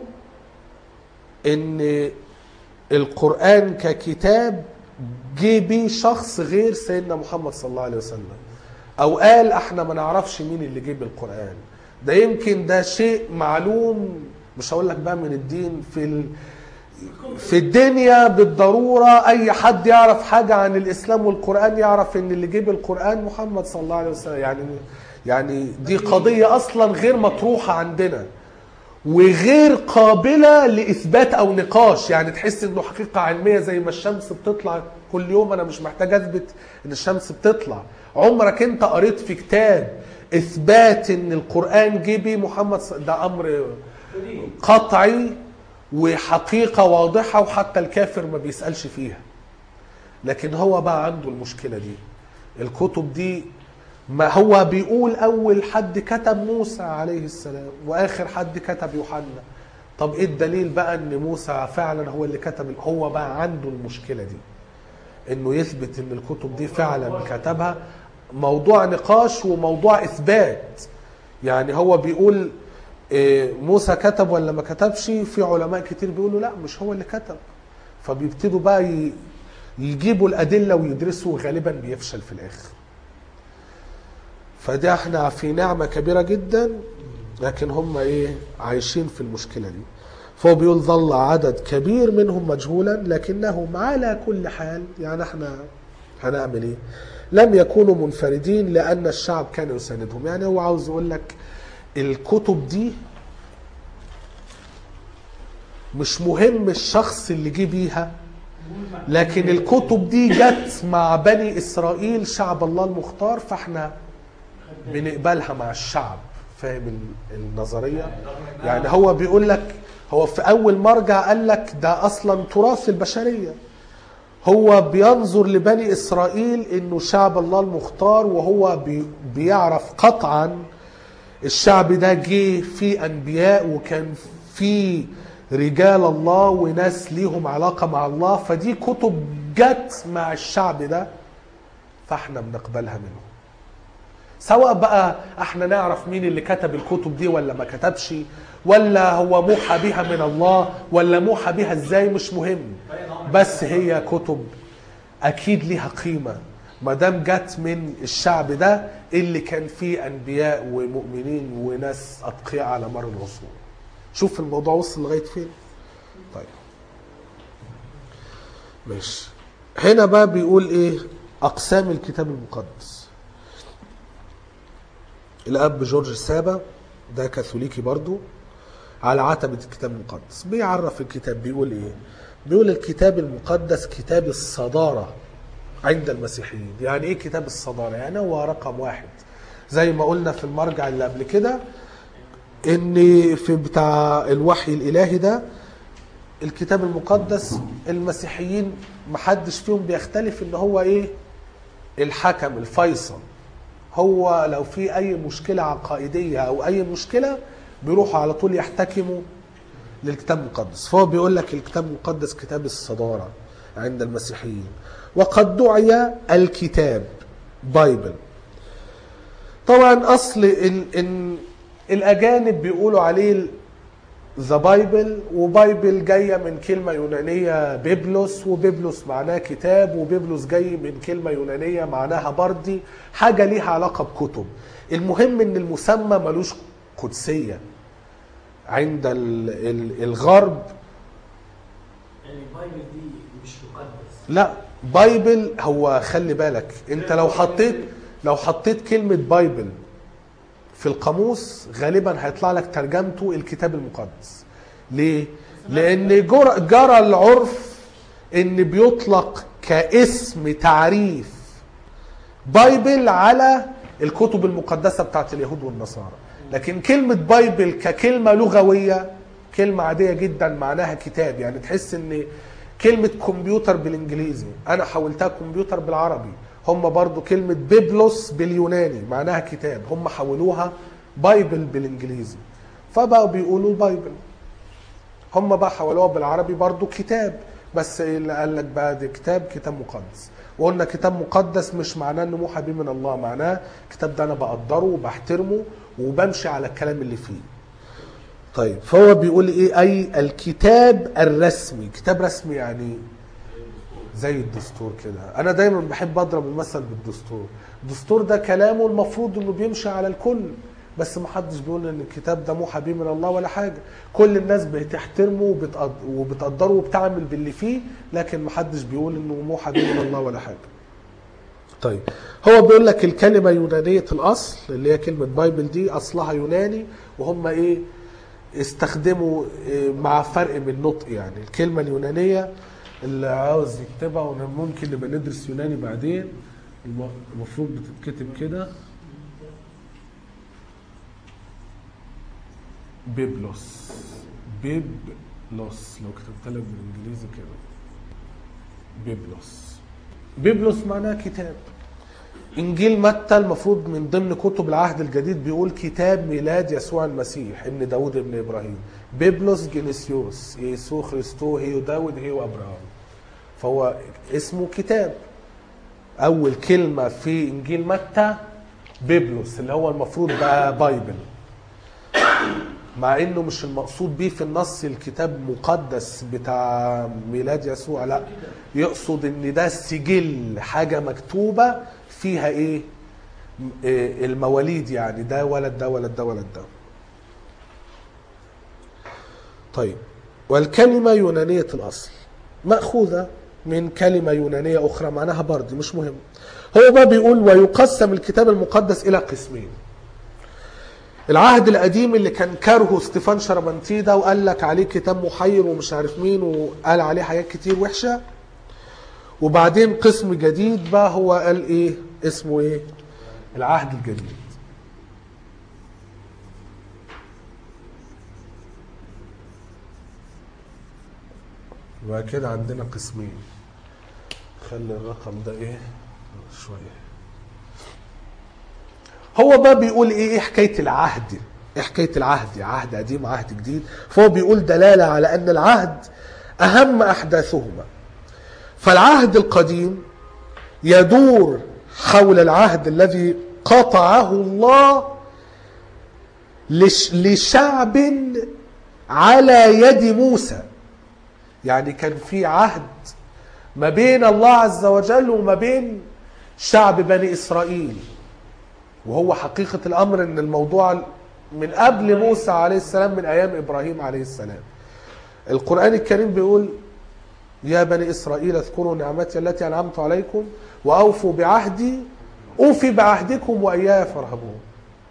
إن القرآن ككتاب جه بيه شخص غير سيدنا محمد صلى الله عليه وسلم او قال احنا ما نعرفش مين اللي جه بالقران ده يمكن ده شيء معلوم مش هقول لك بقى من الدين في ال... في الدنيا بالضروره اي حد يعرف حاجه عن الاسلام والقران يعرف ان اللي جه بالقران محمد صلى الله عليه وسلم يعني يعني دي قضيه اصلا غير مطروحه عندنا وغير قابلة لإثبات أو نقاش يعني تحس إنه حقيقة علمية زي ما الشمس بتطلع كل يوم أنا مش محتاج أثبت إن الشمس بتطلع عمرك أنت قريت في كتاب إثبات إن القرآن جه بيه محمد ص- ده أمر قطعي وحقيقة واضحة وحتى الكافر ما بيسألش فيها لكن هو بقى عنده المشكلة دي الكتب دي ما هو بيقول اول حد كتب موسى عليه السلام واخر حد كتب يوحنا طب ايه الدليل بقى ان موسى فعلا هو اللي كتب هو بقى عنده المشكله دي انه يثبت ان الكتب دي فعلا كتبها موضوع نقاش وموضوع اثبات يعني هو بيقول إيه، موسى كتب ولا ما كتبش في علماء كتير بيقولوا لا مش هو اللي كتب فبيبتدوا بقى ي- يجيبوا الادله ويدرسوا وغالبا بيفشل في الاخر فده احنا في نعمة كبيرة جدا لكن هم ايه عايشين في المشكلة دي فهو بيقول ظل عدد كبير منهم مجهولا لكنهم على كل حال يعني احنا هنعمل ايه لم يكونوا منفردين لان الشعب كان يساندهم يعني هو عاوز يقول لك الكتب دي مش مهم الشخص اللي جه بيها لكن الكتب دي جت مع بني اسرائيل شعب الله المختار فاحنا بنقبلها مع الشعب فاهم ال- النظريه يعني هو بيقول لك هو في اول مرجع قال لك ده اصلا تراث البشريه هو بينظر لبني اسرائيل انه شعب الله المختار وهو بي بيعرف قطعا الشعب ده جه فيه انبياء وكان فيه رجال الله وناس ليهم علاقه مع الله فدي كتب جت مع الشعب ده فاحنا بنقبلها منهم سواء بقى احنا نعرف مين اللي كتب الكتب دي ولا ما كتبش ولا هو موحى بها من الله ولا موحى بها ازاي مش مهم بس هي كتب اكيد ليها قيمه ما دام جت من الشعب ده اللي كان فيه انبياء ومؤمنين وناس اتقياء على مر العصور شوف الموضوع وصل لغايه فين طيب ماشي هنا بقى بيقول ايه اقسام الكتاب المقدس الاب جورج سابا ده كاثوليكي برضو على عتبة الكتاب المقدس بيعرف الكتاب بيقول ايه بيقول الكتاب المقدس كتاب الصدارة عند المسيحيين يعني ايه كتاب الصدارة يعني هو رقم واحد زي ما قلنا في المرجع اللي قبل كده ان في بتاع الوحي الالهي ده الكتاب المقدس المسيحيين محدش فيهم بيختلف ان هو ايه الحكم الفيصل هو لو في اي مشكله عقائديه او اي مشكله بيروحوا على طول يحتكموا للكتاب المقدس فهو بيقول لك الكتاب المقدس كتاب الصداره عند المسيحيين وقد دعي الكتاب بايبل طبعا اصل ال ال الاجانب بيقولوا عليه ذا بايبل وبايبل جايه من كلمه يونانيه بيبلوس وبيبلوس معناه كتاب وبيبلوس جاي من كلمه يونانيه معناها بردي حاجه ليها علاقه بكتب المهم ان المسمى ملوش قدسيه عند ال ال الغرب يعني بايبل دي مش مقدس لا بايبل هو خلي بالك انت لو حطيت لو حطيت كلمة بايبل في القاموس غالبا هيطلع لك ترجمته الكتاب المقدس ليه؟ لأن جر- جرى العرف إن بيطلق كاسم تعريف بايبل على الكتب المقدسة بتاعت اليهود والنصارى لكن كلمة بايبل ككلمة لغوية كلمة عادية جدا معناها كتاب يعني تحس ان كلمة كمبيوتر بالانجليزي انا حولتها كمبيوتر بالعربي هم برضو كلمة بيبلوس باليوناني معناها كتاب هم حولوها بايبل بالانجليزي فبقوا بيقولوا بايبل هم بقى حولوها بالعربي برضو كتاب بس اللي قال لك بقى ده كتاب كتاب مقدس وقلنا كتاب مقدس مش معناه انه موحى بيه من الله معناه الكتاب ده انا بقدره وبحترمه وبمشي على الكلام اللي فيه طيب فهو بيقول ايه اي الكتاب الرسمي كتاب رسمي يعني زي الدستور كده انا دايما بحب اضرب المثل بالدستور الدستور ده كلامه المفروض انه بيمشي على الكل بس ما حدش بيقول ان الكتاب ده موحى بيه من الله ولا حاجه كل الناس بتحترمه وبتقد- وبتقدره وبتعمل باللي فيه لكن ما حدش بيقول انه موحى بيه من الله ولا حاجه طيب هو بيقول لك الكلمة يونانية الأصل اللي هي كلمة بايبل دي أصلها يوناني وهم إيه استخدموا إيه مع فرق من النطق يعني الكلمة اليونانية اللي عاوز يكتبها وممكن نبقى ندرس يوناني بعدين الم- المفروض بتتكتب كده بيبلوس بيبلوس لو كتبت لك بالانجليزي كده بيبلوس بيبلوس معناه كتاب انجيل متى المفروض من ضمن كتب العهد الجديد بيقول كتاب ميلاد يسوع المسيح ابن داود ابن ابراهيم بيبلوس جينيسيوس يسوع خريستو هيو داود هيو ابراهام فهو اسمه كتاب اول كلمه في انجيل متى بيبلوس اللي هو المفروض بقى بايبل مع انه مش المقصود بيه في النص الكتاب مقدس بتاع ميلاد يسوع لا يقصد ان ده سجل حاجه مكتوبه فيها ايه م- إيه المواليد يعني ده ولد ده ولد ده ولد ده طيب والكلمة يونانية الأصل مأخوذة من كلمة يونانية أخرى معناها بردي مش مهم هو بقى بيقول ويقسم الكتاب المقدس إلى قسمين العهد القديم اللي كان كارهه ستيفان شربنتيدا وقال لك عليه كتاب محير ومش عارف مين وقال عليه حاجات كتير وحشه وبعدين قسم جديد بقى هو قال ايه اسمه ايه العهد الجديد يبقى كده عندنا قسمين خلي الرقم ده ايه شويه هو بقى بيقول ايه ايه حكايه العهد ايه حكايه العهد عهد قديم عهد جديد فهو بيقول دلاله على ان العهد اهم احداثهما فالعهد القديم يدور حول العهد الذي قطعه الله لش لشعب على يد موسى يعني كان في عهد ما بين الله عز وجل وما بين شعب بني اسرائيل وهو حقيقة الأمر أن الموضوع من قبل موسى عليه السلام من أيام إبراهيم عليه السلام القرآن الكريم بيقول يا بني إسرائيل اذكروا نعمتي التي أنعمت عليكم وأوفوا بعهدي أوفي بعهدكم وإياي فارهبون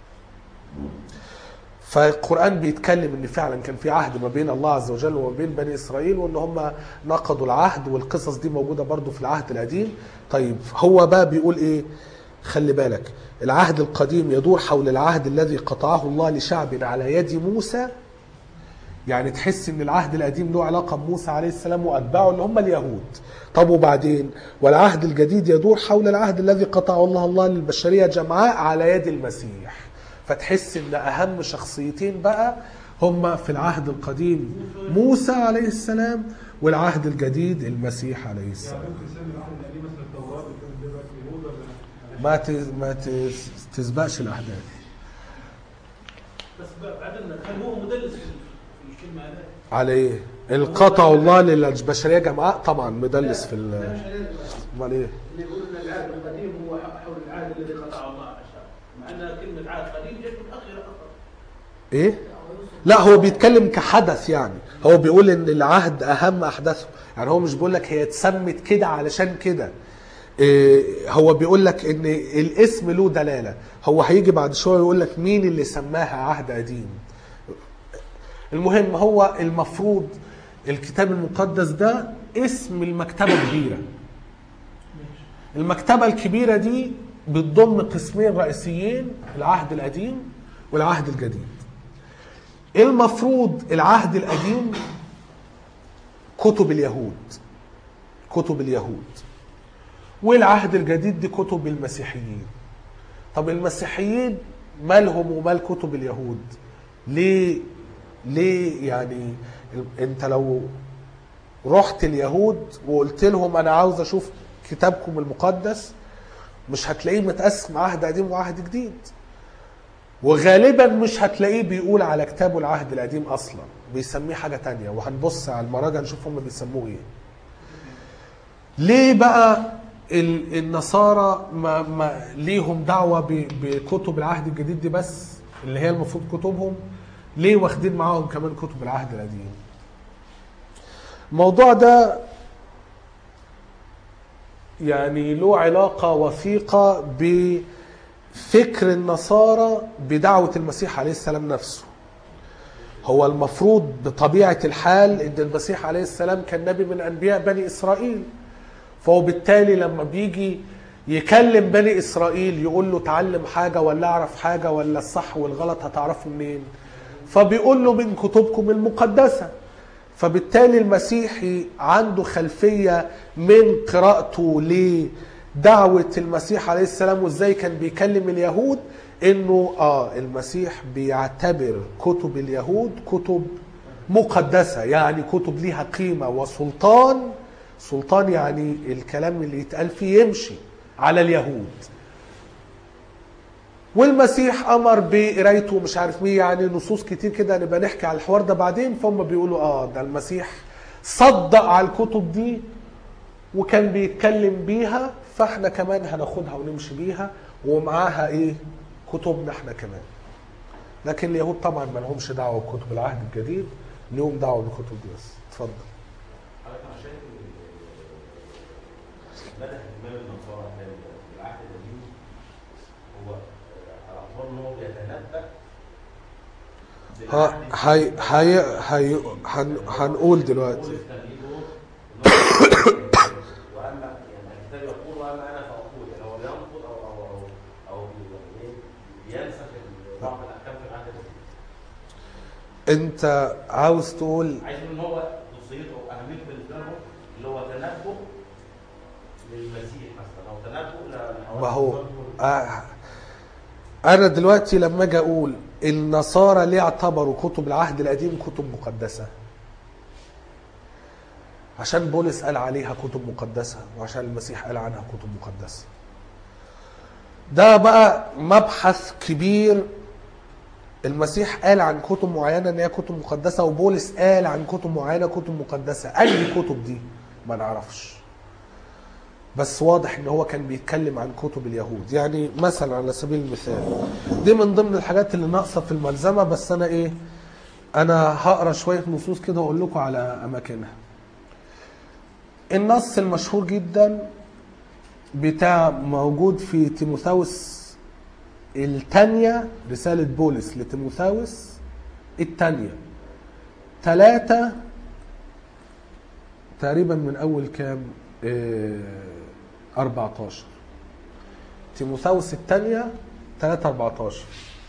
فالقرآن بيتكلم ان فعلا كان في عهد ما بين الله عز وجل وما بين بني اسرائيل وان هم نقضوا العهد والقصص دي موجودة برضو في العهد القديم طيب هو بقى بيقول ايه خلي بالك العهد القديم يدور حول العهد الذي قطعه الله لشعب على يد موسى يعني تحس ان العهد القديم له علاقه بموسى عليه السلام واتباعه اللي هم اليهود طب وبعدين والعهد الجديد يدور حول العهد الذي قطعه الله الله للبشريه جمعاء على يد المسيح فتحس ان اهم شخصيتين بقى هم في العهد القديم موسى عليه السلام والعهد الجديد المسيح عليه يعني السلام ممكن يسمي العهد القديم مثلا التوراه اللي كان دلوقتي اليهود ولا ما ت- ما ت- تسبقش الاحداث بس بعدين هل هو مدلس في في الكلمه هذه؟ على ايه القطع الله للبشريه جمعاء طبعا مدلس في ال- لا، مش عليه. امال ايه اللي يقول ان العهد القديم هو حول العهد الذي قطعه الله على الشعب مع ان كلمه عهد قديم جت متاخره اصلا ايه لا هو بيتكلم كحدث يعني هو بيقول ان العهد اهم احداثه يعني هو مش بيقول لك هي اتسمت كده علشان كده إيه هو بيقول لك ان الاسم له دلاله هو هيجي بعد شويه يقول لك مين اللي سماها عهد قديم المهم هو المفروض الكتاب المقدس ده اسم المكتبه الكبيره المكتبه الكبيره دي بتضم قسمين رئيسيين العهد القديم والعهد الجديد المفروض العهد القديم كتب اليهود كتب اليهود والعهد الجديد دي كتب المسيحيين طب المسيحيين مالهم ومال كتب اليهود ليه ليه يعني انت لو رحت اليهود وقلت لهم انا عاوز اشوف كتابكم المقدس مش هتلاقيه متقسم عهد قديم وعهد جديد وغالبا مش هتلاقيه بيقول على كتابه العهد القديم اصلا بيسميه حاجه تانية وهنبص على المراجع نشوف هم بيسموه ايه ليه بقى ال- النصارى ما, ما ليهم دعوه ب- بكتب العهد الجديد دي بس اللي هي المفروض كتبهم ليه واخدين معاهم كمان كتب العهد القديم الموضوع ده يعني له علاقة وثيقة بفكر النصارى بدعوة المسيح عليه السلام نفسه هو المفروض بطبيعة الحال ان المسيح عليه السلام كان نبي من انبياء بني اسرائيل فهو بالتالي لما بيجي يكلم بني اسرائيل يقول له تعلم حاجة ولا اعرف حاجة ولا الصح والغلط هتعرفه منين فبيقول له من كتبكم المقدسة فبالتالي المسيحي عنده خلفية من قراءته لدعوة المسيح عليه السلام وازاي كان بيكلم اليهود انه اه المسيح بيعتبر كتب اليهود كتب مقدسة يعني كتب ليها قيمة وسلطان سلطان يعني الكلام اللي يتقال فيه يمشي على اليهود والمسيح امر بقرايته ومش عارف مين يعني نصوص كتير كده نبقى نحكي على الحوار ده بعدين فهم بيقولوا اه ده المسيح صدق على الكتب دي وكان بيتكلم بيها فاحنا كمان هناخدها ونمشي بيها ومعاها ايه كتبنا احنا كمان لكن اليهود طبعا ما لهمش دعوه بكتب العهد الجديد لهم دعوه بالكتب دي بس اتفضل حضرتك انا شايف ان مدى اهتمام النصارى بالعهد القديم هو على اعتبار ان هو بيتنبأ ها هي هي هي هن هنقول دلوقتي بولس كان ليه دور إن هو- واما يعني الكتاب يقول واما انا فاقول يعني هو بينقض او او او او بي- إيه؟ بينسخ بعض الاحكام في العهد القديم انت عاوز تقول عايز اقول ان هو خصوصيته واهميته بالنسبه لهم اللي هو تنبؤ للمسيح مثلا او تنبؤ ل- ما هو آه انا دلوقتي لما اجي اقول النصارى ليه اعتبروا كتب العهد القديم كتب مقدسه عشان بولس قال عليها كتب مقدسه وعشان المسيح قال عنها كتب مقدسه ده بقى مبحث كبير المسيح قال عن كتب معينه ان هي كتب مقدسه وبولس قال عن كتب معينه كتب مقدسه انهي كتب دي ما نعرفش بس واضح ان هو كان بيتكلم عن كتب اليهود يعني مثلا على سبيل المثال دي من ضمن الحاجات اللي ناقصه في الملزمه بس انا ايه انا هقرا شويه نصوص كده واقول لكم على اماكنها النص المشهور جدا بتاع موجود في تيموثاوس الثانية رسالة بولس لتيموثاوس الثانية ثلاثة تقريبا من أول كام آه، 14 تيموثاوس الثانية 3 14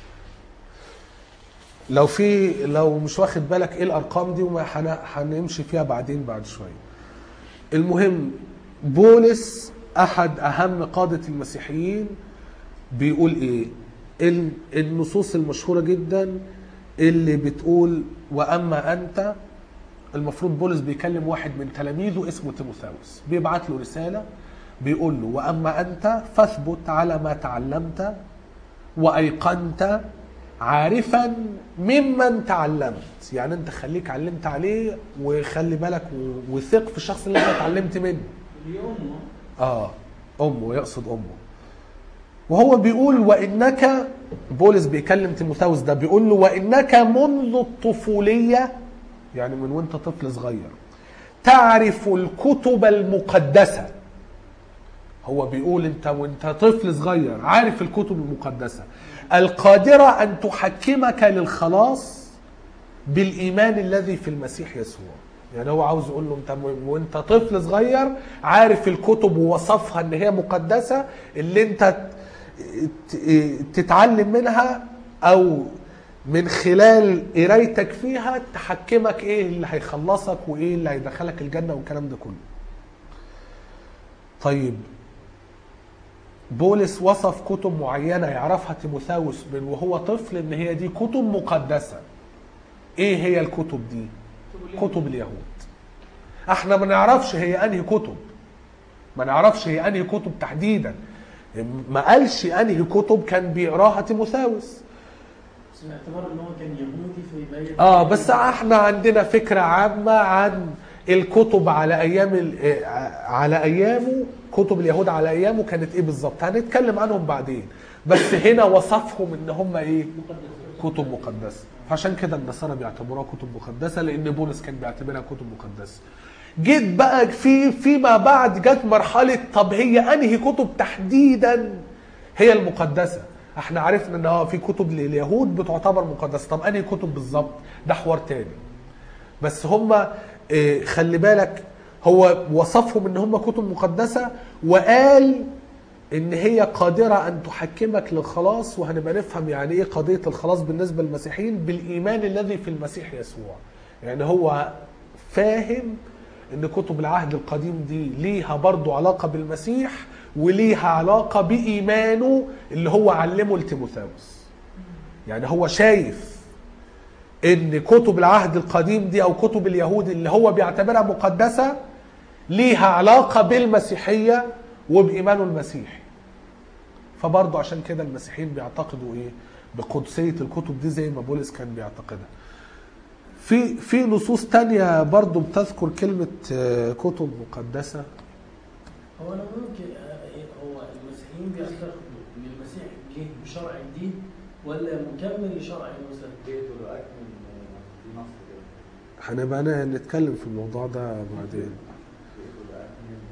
لو في لو مش واخد بالك ايه الارقام دي وما هن- هنمشي فيها بعدين بعد شويه المهم بولس احد اهم قاده المسيحيين بيقول ايه ال- النصوص المشهوره جدا اللي بتقول واما انت المفروض بولس بيكلم واحد من تلاميذه اسمه تيموثاوس بيبعت له رساله بيقول له واما انت فاثبت على ما تعلمت وايقنت عارفا ممن تعلمت يعني انت خليك علمت عليه وخلي بالك و- وثق في الشخص اللي انت اتعلمت منه اليوم اه امه يقصد امه وهو بيقول وانك بولس بيكلم تيموثاوس ده بيقول له وانك منذ الطفوليه يعني من وانت طفل صغير تعرف الكتب المقدسه هو بيقول انت وانت طفل صغير عارف الكتب المقدسه القادره ان تحكمك للخلاص بالايمان الذي في المسيح يسوع يعني هو عاوز يقول له انت م- وانت طفل صغير عارف الكتب ووصفها ان هي مقدسه اللي انت ت- تتعلم منها او من خلال قرايتك فيها تحكمك ايه اللي هيخلصك وايه اللي هيدخلك الجنه والكلام ده كله. طيب بولس وصف كتب معينه يعرفها تيموثاوس من وهو طفل ان هي دي كتب مقدسه. ايه هي الكتب دي؟ كتب اليهود. احنا ما نعرفش هي انهي كتب. ما نعرفش هي انهي كتب تحديدا. ما قالش انهي كتب كان بيقراها تيموثاوس. بس باعتبار ان هو كان يهودي فيبين اه بس احنا عندنا فكره عامه عن الكتب على ايام ال- آه، على ايامه كتب اليهود على ايامه كانت ايه بالظبط هنتكلم عنهم بعدين بس هنا وصفهم ان هم ايه كتب مقدسه فعشان كده النصارى بيعتبروها كتب مقدسه لان بولس كان بيعتبرها كتب مقدسه جيت بقى في فيما بعد جت مرحله طب هي انهي كتب تحديدا هي المقدسه احنا عرفنا ان اه في كتب لليهود بتعتبر مقدسه طب انهي كتب بالظبط ده حوار تاني بس هم آه، خلي بالك هو وصفهم ان هم كتب مقدسه وقال ان هي قادره ان تحكمك للخلاص وهنبقى نفهم يعني ايه قضيه الخلاص بالنسبه للمسيحيين بالايمان الذي في المسيح يسوع يعني هو فاهم ان كتب العهد القديم دي ليها برضو علاقه بالمسيح وليها علاقه بايمانه اللي هو علمه لتيموثاوس يعني هو شايف ان كتب العهد القديم دي او كتب اليهود اللي هو بيعتبرها مقدسه ليها علاقه بالمسيحيه وبايمانه المسيحي فبرضه عشان كده المسيحيين بيعتقدوا ايه بقدسيه الكتب دي زي ما بولس كان بيعتقدها في في نصوص تانية برضه بتذكر كلمه آه، كتب مقدسه هو انا ممكن آه، هو المسيحيين بيعتقدوا ان المسيح جه بشرع جديد ولا مكمل لشرع موسى؟ بيته لأكمل في نص كده هنبقى ن- نتكلم في الموضوع ده بعدين بيته لأكمل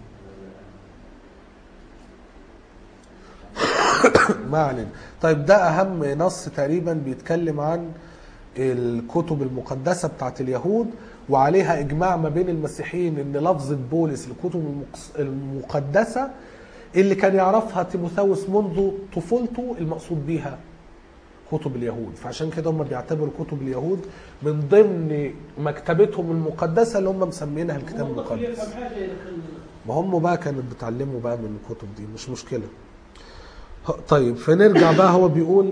ما علينا طيب ده اهم نص تقريبا بيتكلم عن الكتب المقدسه بتاعت اليهود وعليها اجماع ما بين المسيحيين ان لفظه بولس الكتب المقص- المقدسه اللي كان يعرفها تيموثاوس منذ طفولته المقصود بيها كتب اليهود فعشان كده هم بيعتبروا كتب اليهود من ضمن مكتبتهم المقدسه اللي هم مسمينها الكتاب هو الطفل المقدس يفهم حاجه يدخل ما هم بقى كانت بتعلموا بقى من الكتب دي مش مشكلة ه- طيب فنرجع بقى هو بيقول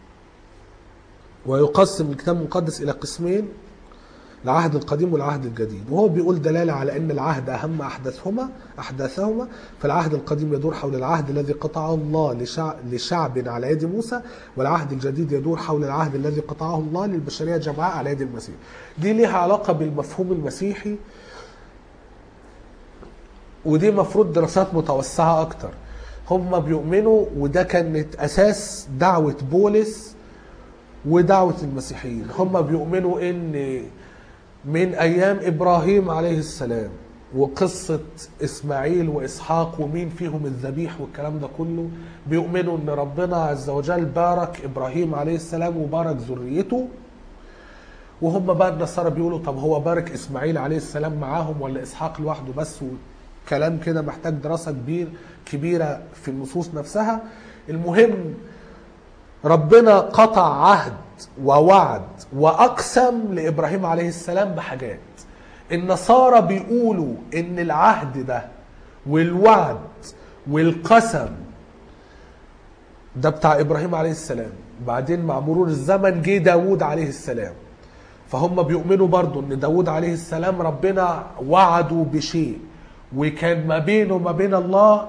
ويقسم الكتاب المقدس إلى قسمين العهد القديم والعهد الجديد وهو بيقول دلالة على أن العهد أهم أحداثهما أحداثهما فالعهد القديم يدور حول العهد الذي قطعه الله لشع- لشعب على يد موسى والعهد الجديد يدور حول العهد الذي قطعه الله للبشرية جمعاء على يد المسيح دي ليها علاقة بالمفهوم المسيحي ودي مفروض دراسات متوسعة أكتر هم بيؤمنوا وده كانت أساس دعوة بولس ودعوة المسيحيين هم بيؤمنوا إن من أيام إبراهيم عليه السلام وقصة إسماعيل وإسحاق ومين فيهم الذبيح والكلام ده كله بيؤمنوا إن ربنا عز وجل بارك إبراهيم عليه السلام وبارك ذريته وهم بقى النصارى بيقولوا طب هو بارك اسماعيل عليه السلام معاهم ولا اسحاق لوحده بس كلام كده محتاج دراسه كبير كبيره في النصوص نفسها المهم ربنا قطع عهد ووعد واقسم لابراهيم عليه السلام بحاجات النصارى بيقولوا ان العهد ده والوعد والقسم ده بتاع ابراهيم عليه السلام بعدين مع مرور الزمن جه داوود عليه السلام فهم بيؤمنوا برضو ان داود عليه السلام ربنا وعده بشيء وكان ما بينه وما بين الله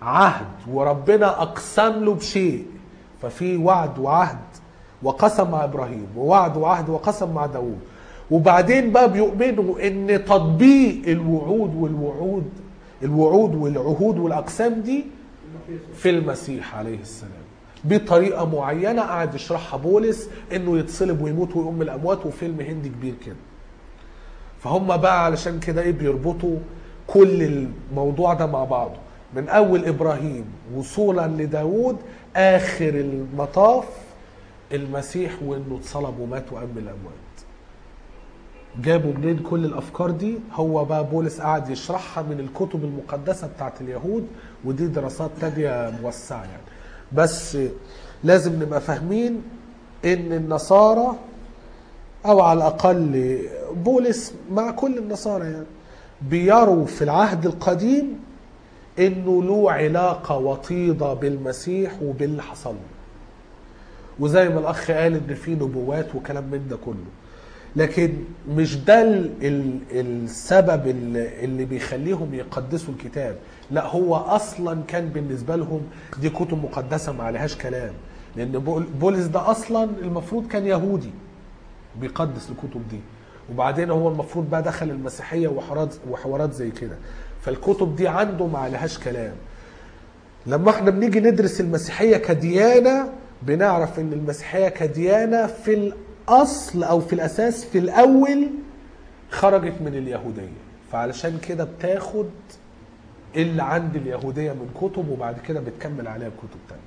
عهد وربنا اقسم له بشيء ففي وعد وعهد وقسم مع ابراهيم ووعد وعهد وقسم مع داوود وبعدين بقى بيؤمنوا ان تطبيق الوعود والوعود الوعود والعهود والاقسام دي في المسيح عليه السلام بطريقه معينه قعد يشرحها بولس انه يتصلب ويموت ويقوم من الاموات وفيلم هندي كبير كده فهم بقى علشان كده ايه بيربطوا كل الموضوع ده مع بعضه من اول ابراهيم وصولا لداود اخر المطاف المسيح وانه اتصلب ومات وقام من الاموات جابوا منين كل الافكار دي هو بقى بولس قعد يشرحها من الكتب المقدسه بتاعت اليهود ودي دراسات تانية موسعه يعني بس لازم نبقى فاهمين ان النصارى او على الاقل بولس مع كل النصارى يعني بيروا في العهد القديم انه له علاقه وطيده بالمسيح وباللي حصل له وزي ما الاخ قال ان في نبوات وكلام من ده كله لكن مش ده ال- ال- السبب اللي اللي بيخليهم يقدسوا الكتاب لا هو اصلا كان بالنسبه لهم دي كتب مقدسه ما عليهاش كلام لان بول- بولس ده اصلا المفروض كان يهودي بيقدس الكتب دي وبعدين هو المفروض بقى دخل المسيحيه وحوارات وحوارات زي كده فالكتب دي عنده ما عليهاش كلام لما احنا بنيجي ندرس المسيحيه كديانه بنعرف ان المسيحيه كديانه في الاصل او في الاساس في الاول خرجت من اليهوديه فعلشان كده بتاخد اللي عند اليهوديه من كتب وبعد كده بتكمل عليها بكتب تانية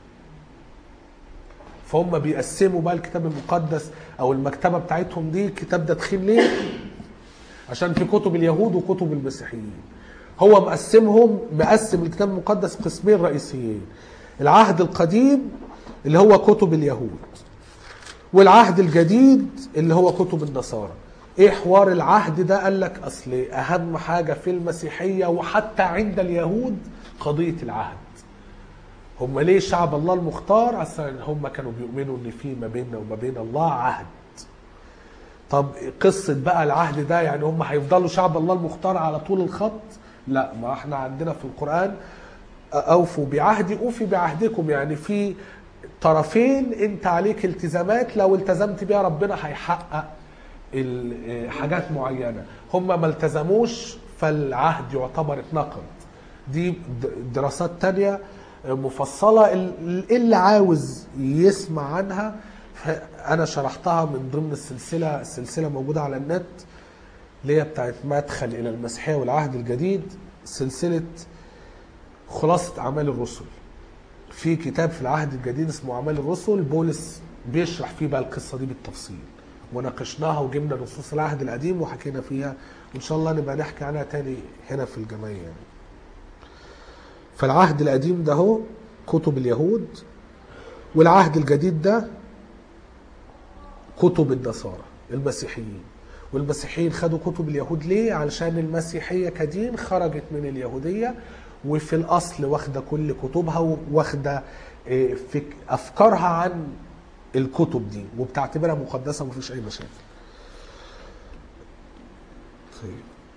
فهم بيقسموا بقى الكتاب المقدس او المكتبه بتاعتهم دي الكتاب ده تخين ليه عشان في كتب اليهود وكتب المسيحيين هو مقسمهم مقسم الكتاب المقدس قسمين رئيسيين العهد القديم اللي هو كتب اليهود والعهد الجديد اللي هو كتب النصارى ايه حوار العهد ده قال لك اصل اهم حاجه في المسيحيه وحتى عند اليهود قضيه العهد هم ليه شعب الله المختار عشان هم كانوا بيؤمنوا ان في ما بيننا وما بين الله عهد طب قصة بقى العهد ده يعني هم هيفضلوا شعب الله المختار على طول الخط لا ما احنا عندنا في القرآن أوفوا بعهدي أوفي بعهدكم يعني في طرفين انت عليك التزامات لو التزمت بيها ربنا هيحقق ال- حاجات معينة هم ما التزموش فالعهد يعتبر اتنقض دي د- دراسات تانية مفصلة ال- اللي عاوز يسمع عنها انا شرحتها من ضمن السلسلة السلسلة موجودة على النت اللي هي بتاعت مدخل الى المسيحية والعهد الجديد سلسلة خلاصة اعمال الرسل في كتاب في العهد الجديد اسمه اعمال الرسل بولس بيشرح فيه بقى القصة دي بالتفصيل وناقشناها وجبنا نصوص العهد القديم وحكينا فيها وان شاء الله نبقى نحكي عنها تاني هنا في الجمعية يعني. فالعهد القديم ده هو كتب اليهود والعهد الجديد ده كتب النصارى المسيحيين والمسيحيين خدوا كتب اليهود ليه؟ علشان المسيحية كدين خرجت من اليهودية وفي الأصل واخدة كل كتبها واخدة إيه، فك- أفكارها عن الكتب دي وبتعتبرها مقدسة ومفيش أي مشاكل. طيب.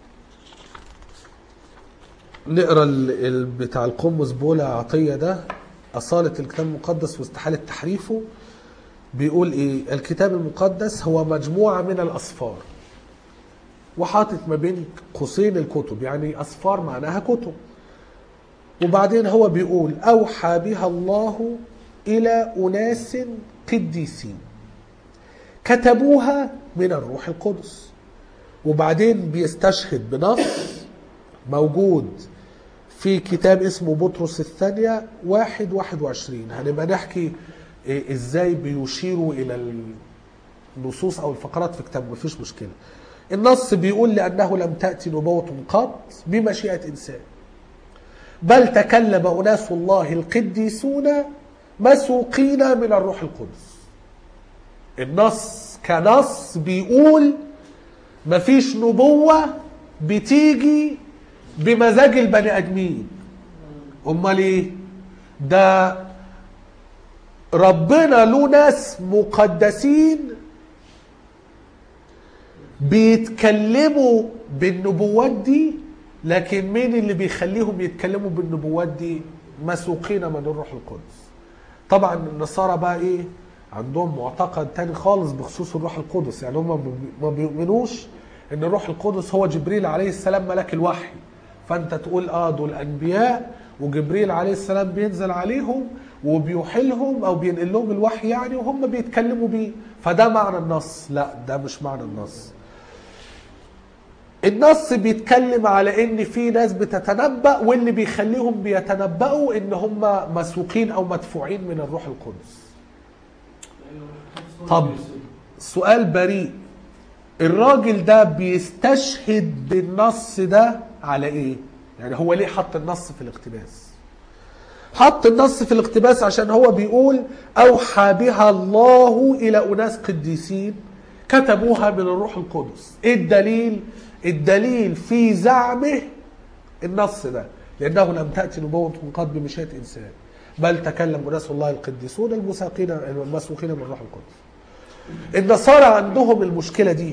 نقرا ال- ال- بتاع القمص بولا عطية ده أصالة الكتاب المقدس واستحالة تحريفه بيقول ايه الكتاب المقدس هو مجموعة من الأسفار وحاطط ما بين قوسين الكتب يعني أسفار معناها كتب وبعدين هو بيقول أوحى بها الله إلى أناس قديسين كتبوها من الروح القدس وبعدين بيستشهد بنص موجود في كتاب اسمه بطرس الثانية واحد واحد وعشرين هنبقى نحكي إيه ازاي بيشيروا الى النصوص او الفقرات في كتاب مفيش مشكلة النص بيقول لأنه لم تأتي نبوة قط بمشيئة إنسان بل تكلم أناس الله القديسون مسوقين من الروح القدس النص كنص بيقول مفيش نبوة بتيجي بمزاج البني ادمين امال ايه ده ربنا له ناس مقدسين بيتكلموا بالنبوات دي لكن مين اللي بيخليهم يتكلموا بالنبوات دي مسوقين من الروح القدس طبعا النصارى بقى ايه عندهم معتقد تاني خالص بخصوص الروح القدس يعني هم ما بيؤمنوش ان الروح القدس هو جبريل عليه السلام ملاك الوحي فانت تقول اه دول انبياء وجبريل عليه السلام بينزل عليهم وبيوحلهم او بينقل لهم الوحي يعني وهم بيتكلموا بيه فده معنى النص لا ده مش معنى النص النص بيتكلم على ان في ناس بتتنبأ واللي بيخليهم بيتنبأوا ان هم مسوقين او مدفوعين من الروح القدس طب سؤال بريء الراجل ده بيستشهد بالنص ده على ايه يعني هو ليه حط النص في الاقتباس حط النص في الاقتباس عشان هو بيقول اوحى بها الله الى اناس قديسين كتبوها من الروح القدس ايه الدليل الدليل في زعمه النص ده لانه لم تاتي نبوه قد بمشيئه انسان بل تكلم اناس الله القديسون المساقين المسوقين من الروح القدس النصارى عندهم المشكله دي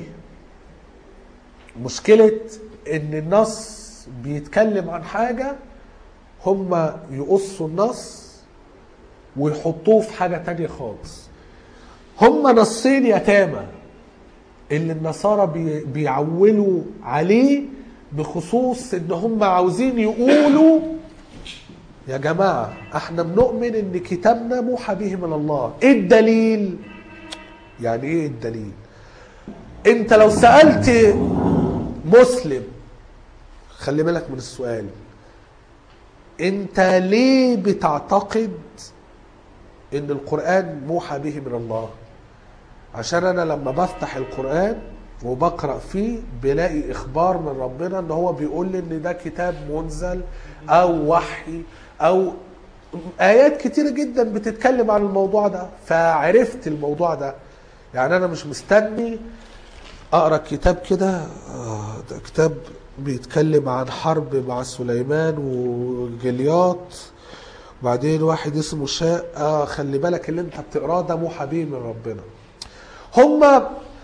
مشكله ان النص بيتكلم عن حاجه هم يقصوا النص ويحطوه في حاجه تانية خالص هم نصين يتامى اللي النصارى بي بيعولوا عليه بخصوص ان هم عاوزين يقولوا يا جماعة احنا بنؤمن ان كتابنا موحى به من الله ايه الدليل يعني ايه الدليل انت لو سألت مسلم خلي بالك من السؤال انت ليه بتعتقد ان القرآن موحى به من الله عشان انا لما بفتح القرآن وبقرأ فيه بلاقي اخبار من ربنا ان هو بيقول لي ان ده كتاب منزل او وحي او ايات كتيرة جدا بتتكلم عن الموضوع ده فعرفت الموضوع ده يعني انا مش مستني اقرا كتاب كده آه ده كتاب بيتكلم عن حرب مع سليمان وجلياط وبعدين واحد اسمه شاء آه خلي بالك اللي انت بتقراه ده موحى به من ربنا هم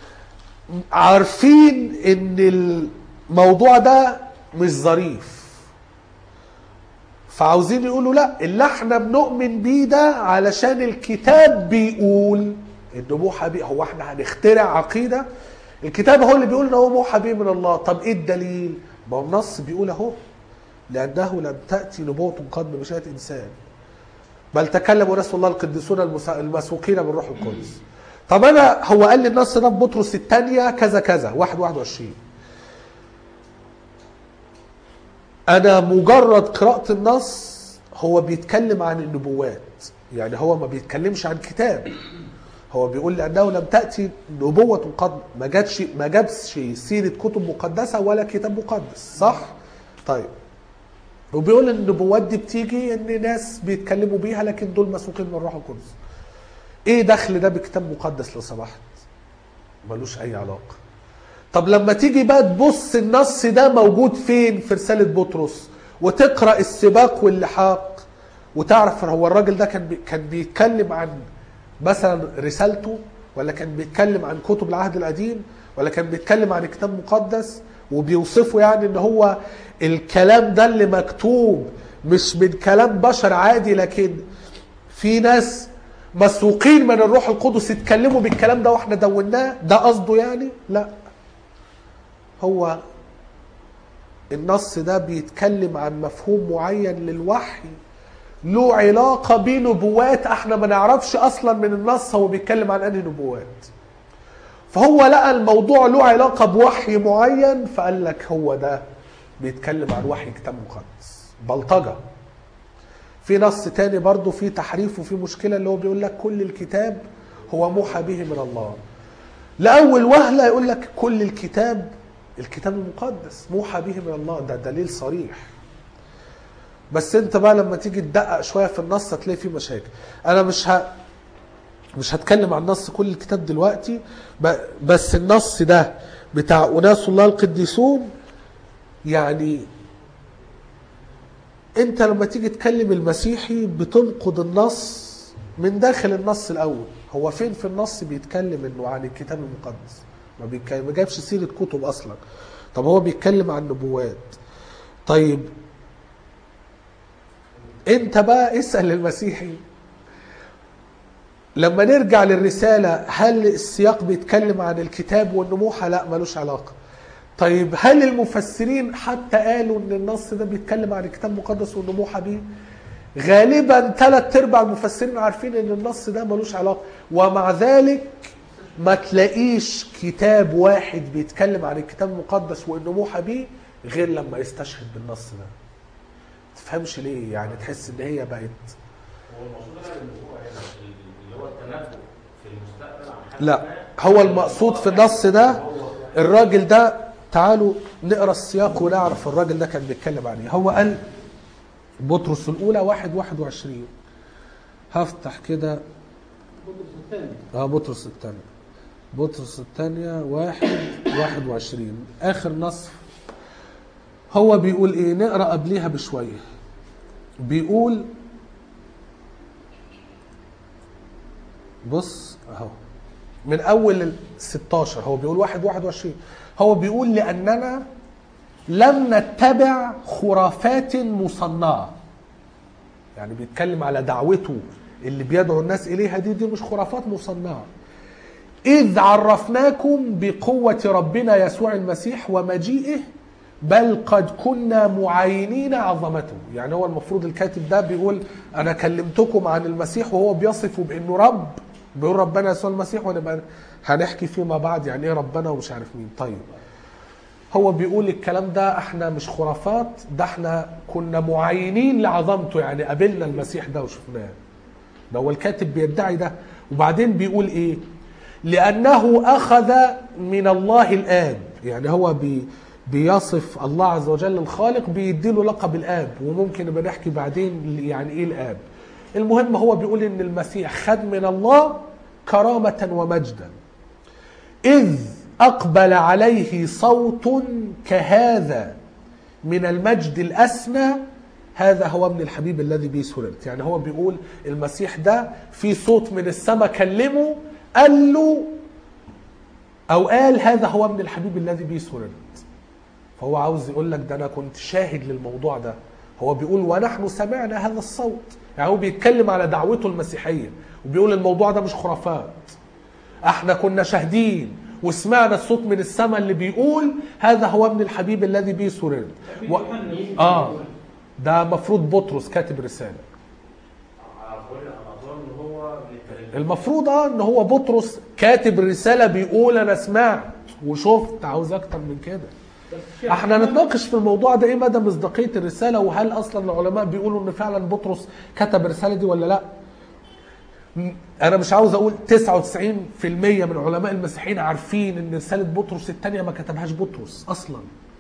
عارفين ان الموضوع ده مش ظريف فعاوزين يقولوا لا اللي احنا بنؤمن بيه ده علشان الكتاب بيقول انه موحى بيه هو احنا هنخترع عقيده الكتاب هو اللي بيقول ان هو موحى به من الله طب ايه الدليل ما هو النص بيقول اهو لانه لم تاتي نبوه قد بمشيئه انسان بل تكلم رسول الله القديسون المسا- المسوقين بالروح القدس طب انا هو قال لي النص ده في بطرس الثانيه كذا كذا 1 21 انا مجرد قراءه النص هو بيتكلم عن النبوات يعني هو ما بيتكلمش عن كتاب هو بيقول لانه لم تاتي نبوه قد ما جاتش ما جابش سيره كتب مقدسه ولا كتاب مقدس صح طيب وبيقول ان النبوات دي بتيجي ان ناس بيتكلموا بيها لكن دول مسوقين من الروح القدس ايه دخل ده بكتاب مقدس لو سمحت ملوش اي علاقه طب لما تيجي بقى تبص النص ده موجود فين في رساله بطرس وتقرا السباق واللحاق وتعرف هو الراجل ده كان بي كان بيتكلم عن مثلا رسالته ولا كان بيتكلم عن كتب العهد القديم ولا كان بيتكلم عن كتاب مقدس وبيوصفه يعني ان هو الكلام ده اللي مكتوب مش من كلام بشر عادي لكن في ناس مسوقين من الروح القدس يتكلموا بالكلام ده واحنا دوناه ده قصده يعني لا هو النص ده بيتكلم عن مفهوم معين للوحي له علاقة بنبوات احنا ما نعرفش اصلا من النص هو بيتكلم عن انهي نبوات فهو لقى الموضوع له علاقة بوحي معين فقال لك هو ده بيتكلم عن وحي كتاب مقدس بلطجة في نص تاني برضه في تحريف وفي مشكلة اللي هو بيقول لك كل الكتاب هو موحى به من الله لأول وهلة يقول لك كل الكتاب الكتاب المقدس موحى به من الله ده دليل صريح بس انت بقى لما تيجي تدقق شويه في النص هتلاقي فيه مشاكل انا مش ه... مش هتكلم عن نص كل الكتاب دلوقتي ب... بس النص ده بتاع اناس الله القديسون يعني انت لما تيجي تكلم المسيحي بتنقض النص من داخل النص الاول هو فين في النص بيتكلم انه عن الكتاب المقدس ما, بيتكلم... ما جابش سيره كتب اصلا طب هو بيتكلم عن نبوات طيب انت بقى اسال المسيحي لما نرجع للرساله هل السياق بيتكلم عن الكتاب والنموحه لا ملوش علاقه طيب هل المفسرين حتى قالوا ان النص ده بيتكلم عن الكتاب المقدس والنموحه بيه غالبا ثلاث ارباع المفسرين عارفين ان النص ده ملوش علاقه ومع ذلك ما تلاقيش كتاب واحد بيتكلم عن الكتاب المقدس والنموحه بيه غير لما يستشهد بالنص ده تفهمش ليه يعني تحس ان هي بقت هو المقصود هنا اللي هو هنا اللي هو التنبؤ في المستقبل عن حاجه لا ما. هو المقصود في النص ده هو الراجل ده تعالوا نقرا السياق ونعرف الراجل ده كان بيتكلم عن ايه هو قال بطرس الاولى واحد واحد وعشرين هفتح كده بطرس الثاني اه بطرس الثانية بطرس الثانية واحد واحد وعشرين آخر نص هو بيقول إيه نقرأ قبليها بشوية بيقول بص أهو من أول ال 16 هو بيقول واحد واحد وعشرين هو بيقول لأننا لم نتبع خرافات مصنعه يعني بيتكلم على دعوته اللي بيدعو الناس اليها دي دي مش خرافات مصنعه اذ عرفناكم بقوه ربنا يسوع المسيح ومجيئه بل قد كنا معاينين عظمته يعني هو المفروض الكاتب ده بيقول انا كلمتكم عن المسيح وهو بيصفه بانه رب بيقول ربنا يسوع المسيح ونبقى هنحكي فيما بعد يعني ايه ربنا ومش عارف مين طيب هو بيقول الكلام ده احنا مش خرافات ده احنا كنا معاينين لعظمته يعني قابلنا المسيح ده وشفناه ده هو الكاتب بيدعي ده وبعدين بيقول ايه لانه اخذ من الله الاب يعني هو بي بيصف الله عز وجل الخالق بيديله لقب الاب وممكن نبقى نحكي بعدين يعني ايه الاب المهم هو بيقول ان المسيح خد من الله كرامه ومجدا إذ أقبل عليه صوت كهذا من المجد الأسمى هذا هو ابن الحبيب الذي به سررت يعني هو بيقول المسيح ده في صوت من السماء كلمه قال له أو قال هذا هو ابن الحبيب الذي به سررت فهو عاوز يقول لك ده أنا كنت شاهد للموضوع ده هو بيقول ونحن سمعنا هذا الصوت يعني هو بيتكلم على دعوته المسيحية وبيقول الموضوع ده مش خرافات احنا كنا شاهدين وسمعنا الصوت من السماء اللي بيقول هذا هو ابن الحبيب الذي به سررت و... اه ده مفروض بطرس كاتب رساله على قول انا اظن ان هو بيتكلم المفروض اه ان هو بطرس كاتب الرساله بيقول انا سمعت وشفت عاوز اكتر من كده احنا نتناقش في الموضوع ده ايه مدى مصداقيه الرساله وهل اصلا العلماء بيقولوا ان فعلا بطرس كتب الرساله دي ولا لا م- انا مش عاوز اقول 99% من علماء المسيحيين عارفين ان رساله بطرس الثانيه ما كتبهاش بطرس اصلا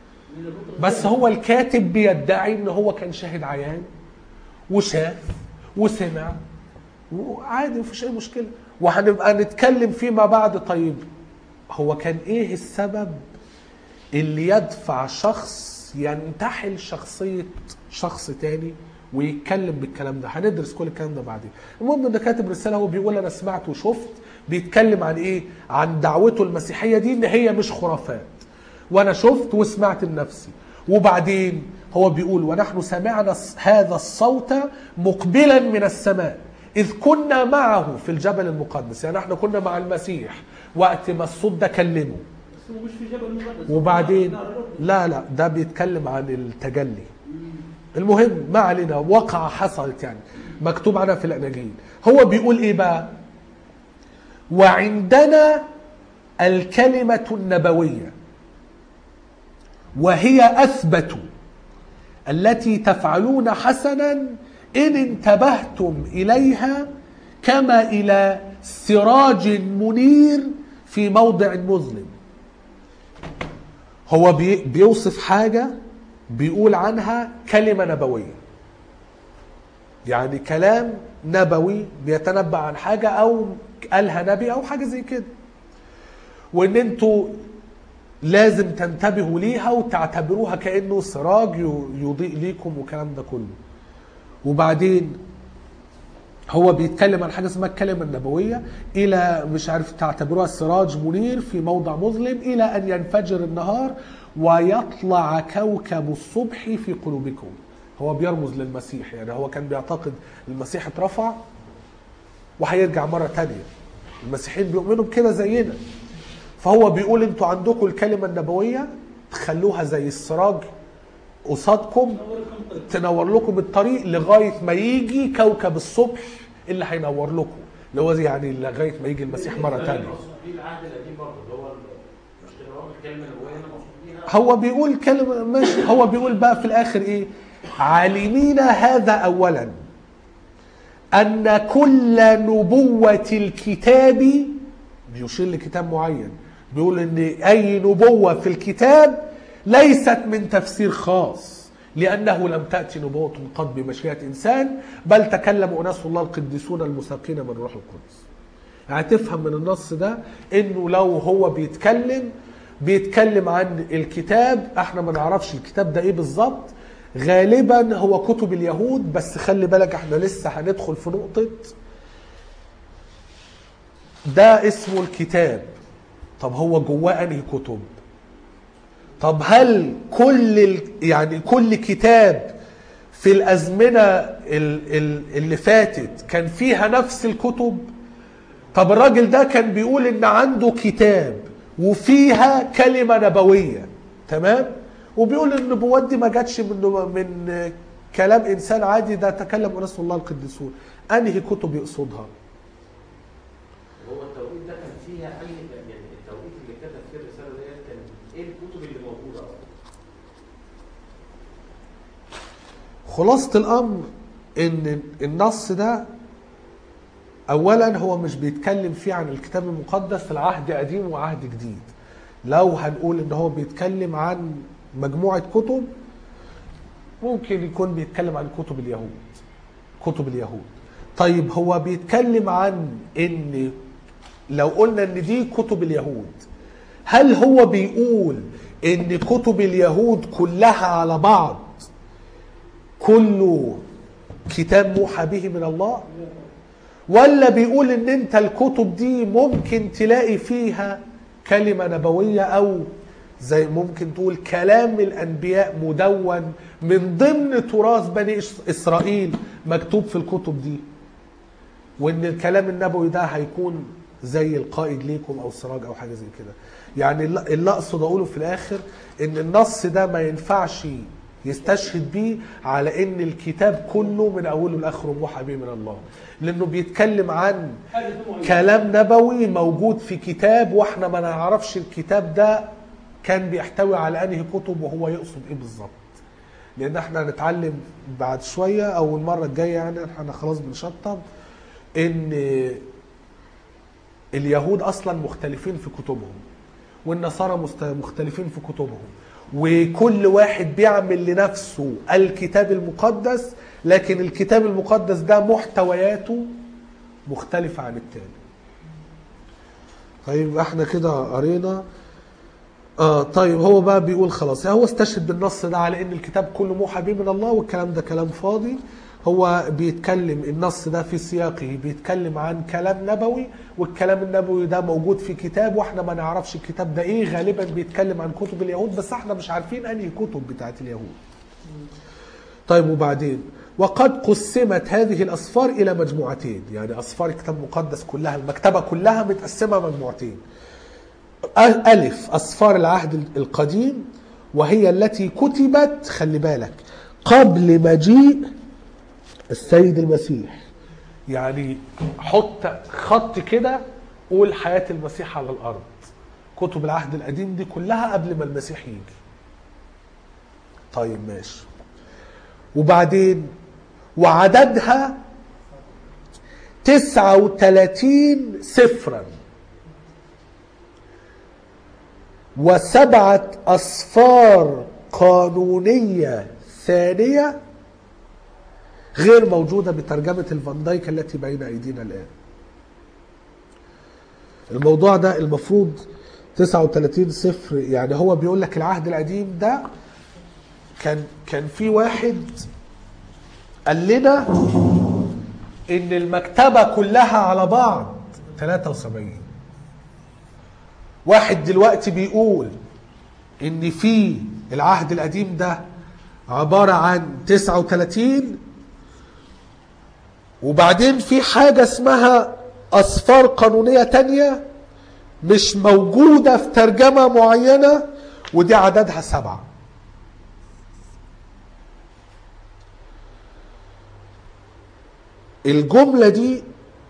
بس هو الكاتب بيدعي ان هو كان شاهد عيان وشاف وسمع وعادي مفيش اي مشكله وهنبقى نتكلم فيما بعد طيب هو كان ايه السبب اللي يدفع شخص ينتحل شخصيه شخص تاني ويتكلم بالكلام ده هندرس كل الكلام ده بعدين المهم ده كاتب رساله هو بيقول انا سمعت وشفت بيتكلم عن ايه عن دعوته المسيحيه دي ان هي مش خرافات وانا شفت وسمعت لنفسي وبعدين هو بيقول ونحن سمعنا هذا الصوت مقبلا من السماء إذ كنا معه في الجبل المقدس يعني احنا كنا مع المسيح وقت ما الصوت ده كلمه بس هو مش في جبل مقدس وبعدين نار الأردن. لا لا ده بيتكلم عن التجلي المهم ما علينا وقعة حصلت يعني مكتوب عنها في الأناجيل هو بيقول إيه بقى وعندنا الكلمة النبوية وهي أثبت التي تفعلون حسنا إن انتبهتم إليها كما إلى سراج منير في موضع مظلم هو بي بيوصف حاجة بيقول عنها كلمة نبوية يعني كلام نبوي بيتنبأ عن حاجة أو قالها نبي أو حاجة زي كده وإن أنتوا لازم تنتبهوا ليها وتعتبروها كأنه سراج ي- يضيء ليكم والكلام ده كله وبعدين هو بيتكلم عن حاجه اسمها الكلمه النبويه الى مش عارف تعتبروها سراج منير في موضع مظلم الى ان ينفجر النهار ويطلع كوكب الصبح في قلوبكم هو بيرمز للمسيح يعني هو كان بيعتقد المسيح اترفع وهيرجع مرة تانية المسيحيين بيؤمنوا بكده زينا فهو بيقول انتوا عندكم الكلمة النبوية تخلوها زي السراج قصادكم تنور لكم الطريق لغاية ما يجي كوكب الصبح اللي هينور لكم اللي هو زي يعني لغاية ما يجي المسيح مرة تانية في العهد القديم برضه اللي هو مش كده هو الكلمه النبويه هنا مقصود بيها هو بيقول كلمة ماشي هو بيقول بقى في الآخر إيه عالمين هذا أولا أن كل نبوة الكتاب بيشير لكتاب معين بيقول إن أي نبوة في الكتاب ليست من تفسير خاص لأنه لم تأتي نبوة قد بمشيئة إنسان بل تكلم أناس الله القديسون المساقين من روح القدس يعني تفهم من النص ده انه لو هو بيتكلم بيتكلم عن الكتاب احنا ما نعرفش الكتاب ده ايه بالظبط غالبا هو كتب اليهود بس خلي بالك احنا لسه هندخل في نقطة ده اسمه الكتاب طب هو جواه انهي كتب طب هل كل ال... يعني كل كتاب في الازمنه ال- ال- اللي فاتت كان فيها نفس الكتب طب الراجل ده كان بيقول ان عنده كتاب وفيها كلمه نبويه تمام وبيقول ان النبوات دي ما جاتش من من كلام انسان عادي ده تكلم اناس الله القديسون انهي كتب يقصدها هو التوقيت ده كان فيها اي يعني التوقيت اللي كتب فيه الرساله ديت كان ايه الكتب اللي موجوده اصلا؟ خلاصة الأمر إن النص ده أولا هو مش بيتكلم فيه عن الكتاب المقدس العهد قديم وعهد جديد لو هنقول إن هو بيتكلم عن مجموعة كتب ممكن يكون بيتكلم عن كتب اليهود كتب اليهود طيب هو بيتكلم عن إن لو قلنا إن دي كتب اليهود هل هو بيقول إن كتب اليهود كلها على بعض كله كتاب موحى به من الله ولا بيقول ان انت الكتب دي ممكن تلاقي فيها كلمة نبوية او زي ممكن تقول كلام الانبياء مدون من ضمن تراث بني إس- اسرائيل مكتوب في الكتب دي وان الكلام النبوي ده هيكون زي القائد ليكم او سراج او حاجه زي كده يعني الل- اللي اقصد اقوله في الاخر ان النص ده ما ينفعش يستشهد بيه على ان الكتاب كله من اوله لاخره موحى به من الله لانه بيتكلم عن حدث معين. كلام نبوي موجود في كتاب واحنا ما نعرفش الكتاب ده كان بيحتوي على انهي كتب وهو يقصد ايه بالظبط لان احنا هنتعلم بعد شويه او المره الجايه يعني احنا خلاص بنشطب ان اليهود اصلا مختلفين في كتبهم والنصارى مست- مختلفين في كتبهم وكل واحد بيعمل لنفسه الكتاب المقدس لكن الكتاب المقدس ده محتوياته مختلفة عن التاني طيب احنا كده قرينا اه طيب هو بقى بيقول خلاص هو استشهد بالنص ده على ان الكتاب كله موحى به من الله والكلام ده كلام فاضي هو بيتكلم النص ده في سياقه بيتكلم عن كلام نبوي والكلام النبوي ده موجود في كتاب واحنا ما نعرفش الكتاب ده ايه غالبا بيتكلم عن كتب اليهود بس احنا مش عارفين انهي كتب بتاعت اليهود طيب وبعدين وقد قسمت هذه الأصفار إلى مجموعتين يعني أصفار الكتاب المقدس كلها المكتبة كلها متقسمة مجموعتين ألف أصفار العهد القديم وهي التي كتبت خلي بالك قبل مجيء السيد المسيح يعني حط خط كده قول حياة المسيح على الأرض كتب العهد القديم دي كلها قبل ما المسيح يجي طيب ماشي وبعدين وعددها تسعة وثلاثين سفرا وسبعة أصفار قانونية ثانية غير موجودة بترجمة الفان دايك التي بين أيدينا الآن الموضوع ده المفروض 39 صفر يعني هو بيقول لك العهد القديم ده كان كان في واحد قال لنا ان المكتبه كلها على بعض 73 واحد دلوقتي بيقول ان في العهد القديم ده عبارة عن 39 وبعدين في حاجة اسمها أصفار قانونية تانية مش موجودة في ترجمة معينة ودي عددها سبعة الجملة دي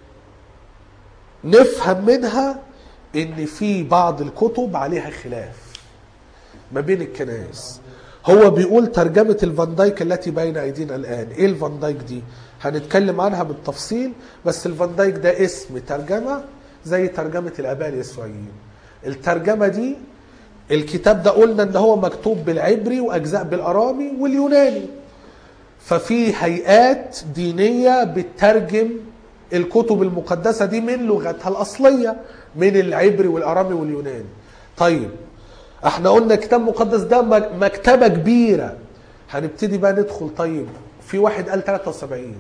نفهم منها ان في بعض الكتب عليها خلاف ما بين الكنائس هو بيقول ترجمة الفان دايك التي بين ايدينا الان ايه الفان دايك دي هنتكلم عنها بالتفصيل بس الفان دايك ده اسم ترجمة زي ترجمة الاباء اليسوعيين الترجمة دي الكتاب ده قلنا ان هو مكتوب بالعبري واجزاء بالارامي واليوناني ففي هيئات دينية بتترجم الكتب المقدسة دي من لغتها الأصلية من العبري والأرامي واليوناني طيب احنا قلنا الكتاب المقدس ده مك- مكتبة كبيرة هنبتدي بقى ندخل طيب في واحد قال 73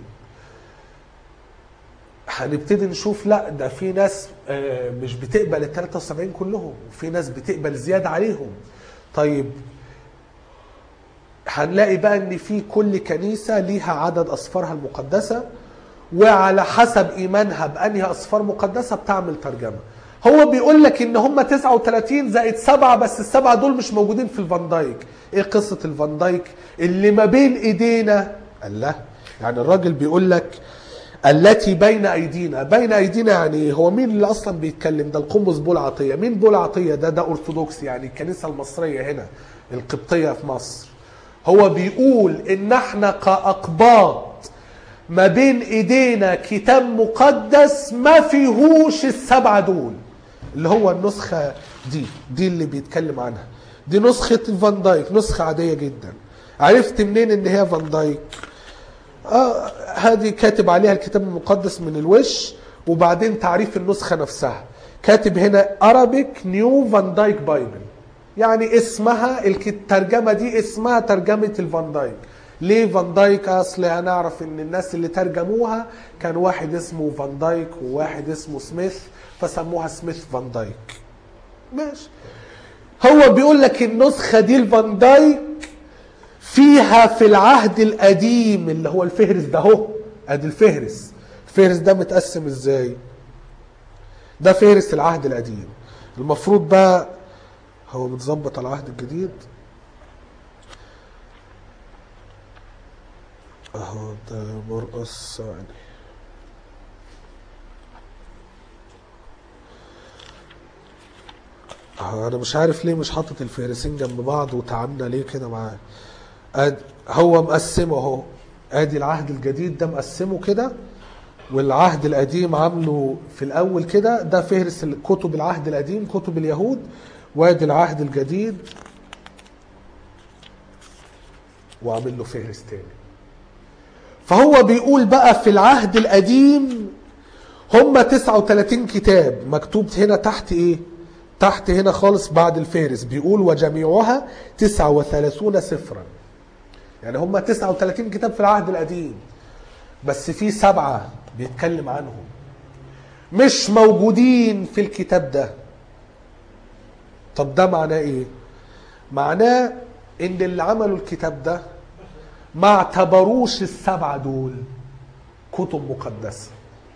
هنبتدي نشوف لا ده في ناس آه، مش بتقبل ال 73 كلهم وفي ناس بتقبل زيادة عليهم طيب هنلاقي بقى ان في كل كنيسة ليها عدد اصفارها المقدسة وعلى حسب ايمانها بانهي اصفار مقدسة بتعمل ترجمة هو بيقول لك ان هم 39 زائد سبعة بس السبعة دول مش موجودين في الفان دايك ايه قصة الفان دايك اللي ما بين ايدينا قال لا يعني الراجل بيقول لك التي بين ايدينا بين ايدينا يعني إيه؟ هو مين اللي اصلا بيتكلم ده القمص بول عطيه مين بول عطيه ده ده ارثوذكس يعني الكنيسه المصريه هنا القبطيه في مصر هو بيقول ان احنا كاقباط ما بين ايدينا كتاب مقدس ما فيهوش السبعه دول اللي هو النسخه دي دي اللي بيتكلم عنها دي نسخه فان دايك نسخه عاديه جدا عرفت منين ان هي فان دايك آه هذه كاتب عليها الكتاب المقدس من الوش وبعدين تعريف النسخة نفسها كاتب هنا Arabic New Van Dyke Bible يعني اسمها الك- الترجمة دي اسمها ترجمة الفان دايك ليه فان دايك اصل هنعرف ان الناس اللي ترجموها كان واحد اسمه فان دايك وواحد اسمه سميث فسموها سميث فان دايك ماشي هو بيقول لك النسخة دي الفان دايك فيها في العهد القديم اللي هو الفهرس ده اهو ادي الفهرس الفهرس ده متقسم ازاي ده فهرس العهد القديم المفروض بقى هو متظبط على العهد الجديد اهو ده مرقص ثواني اهو انا مش عارف ليه مش حاطط الفهرسين جنب بعض وتعبنا ليه كده معاه أد هو مقسمه اهو ادي العهد الجديد ده مقسمه كده والعهد القديم عامله في الاول كده ده فهرس كتب العهد القديم كتب اليهود وادي العهد الجديد وعامل له فهرس تاني فهو بيقول بقى في العهد القديم هم 39 كتاب مكتوب هنا تحت ايه تحت هنا خالص بعد الفهرس بيقول وجميعها 39 سفرا يعني هم 39 كتاب في العهد القديم بس في سبعة بيتكلم عنهم مش موجودين في الكتاب ده طب ده معناه ايه معناه ان اللي عملوا الكتاب ده ما اعتبروش السبعة دول كتب مقدسة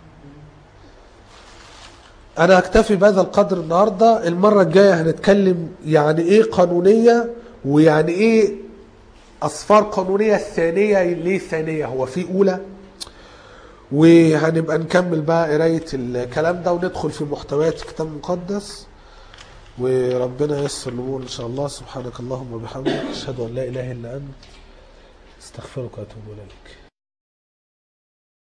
انا هكتفي بهذا القدر النهاردة المرة الجاية هنتكلم يعني ايه قانونية ويعني ايه اصفار قانونية الثانية ليه ثانية هو في اولى وهنبقى نكمل بقى قراية الكلام ده وندخل في محتويات الكتاب المقدس وربنا ييسر الامور ان شاء الله سبحانك اللهم وبحمدك اشهد ان لا اله الا انت استغفرك واتوب اليك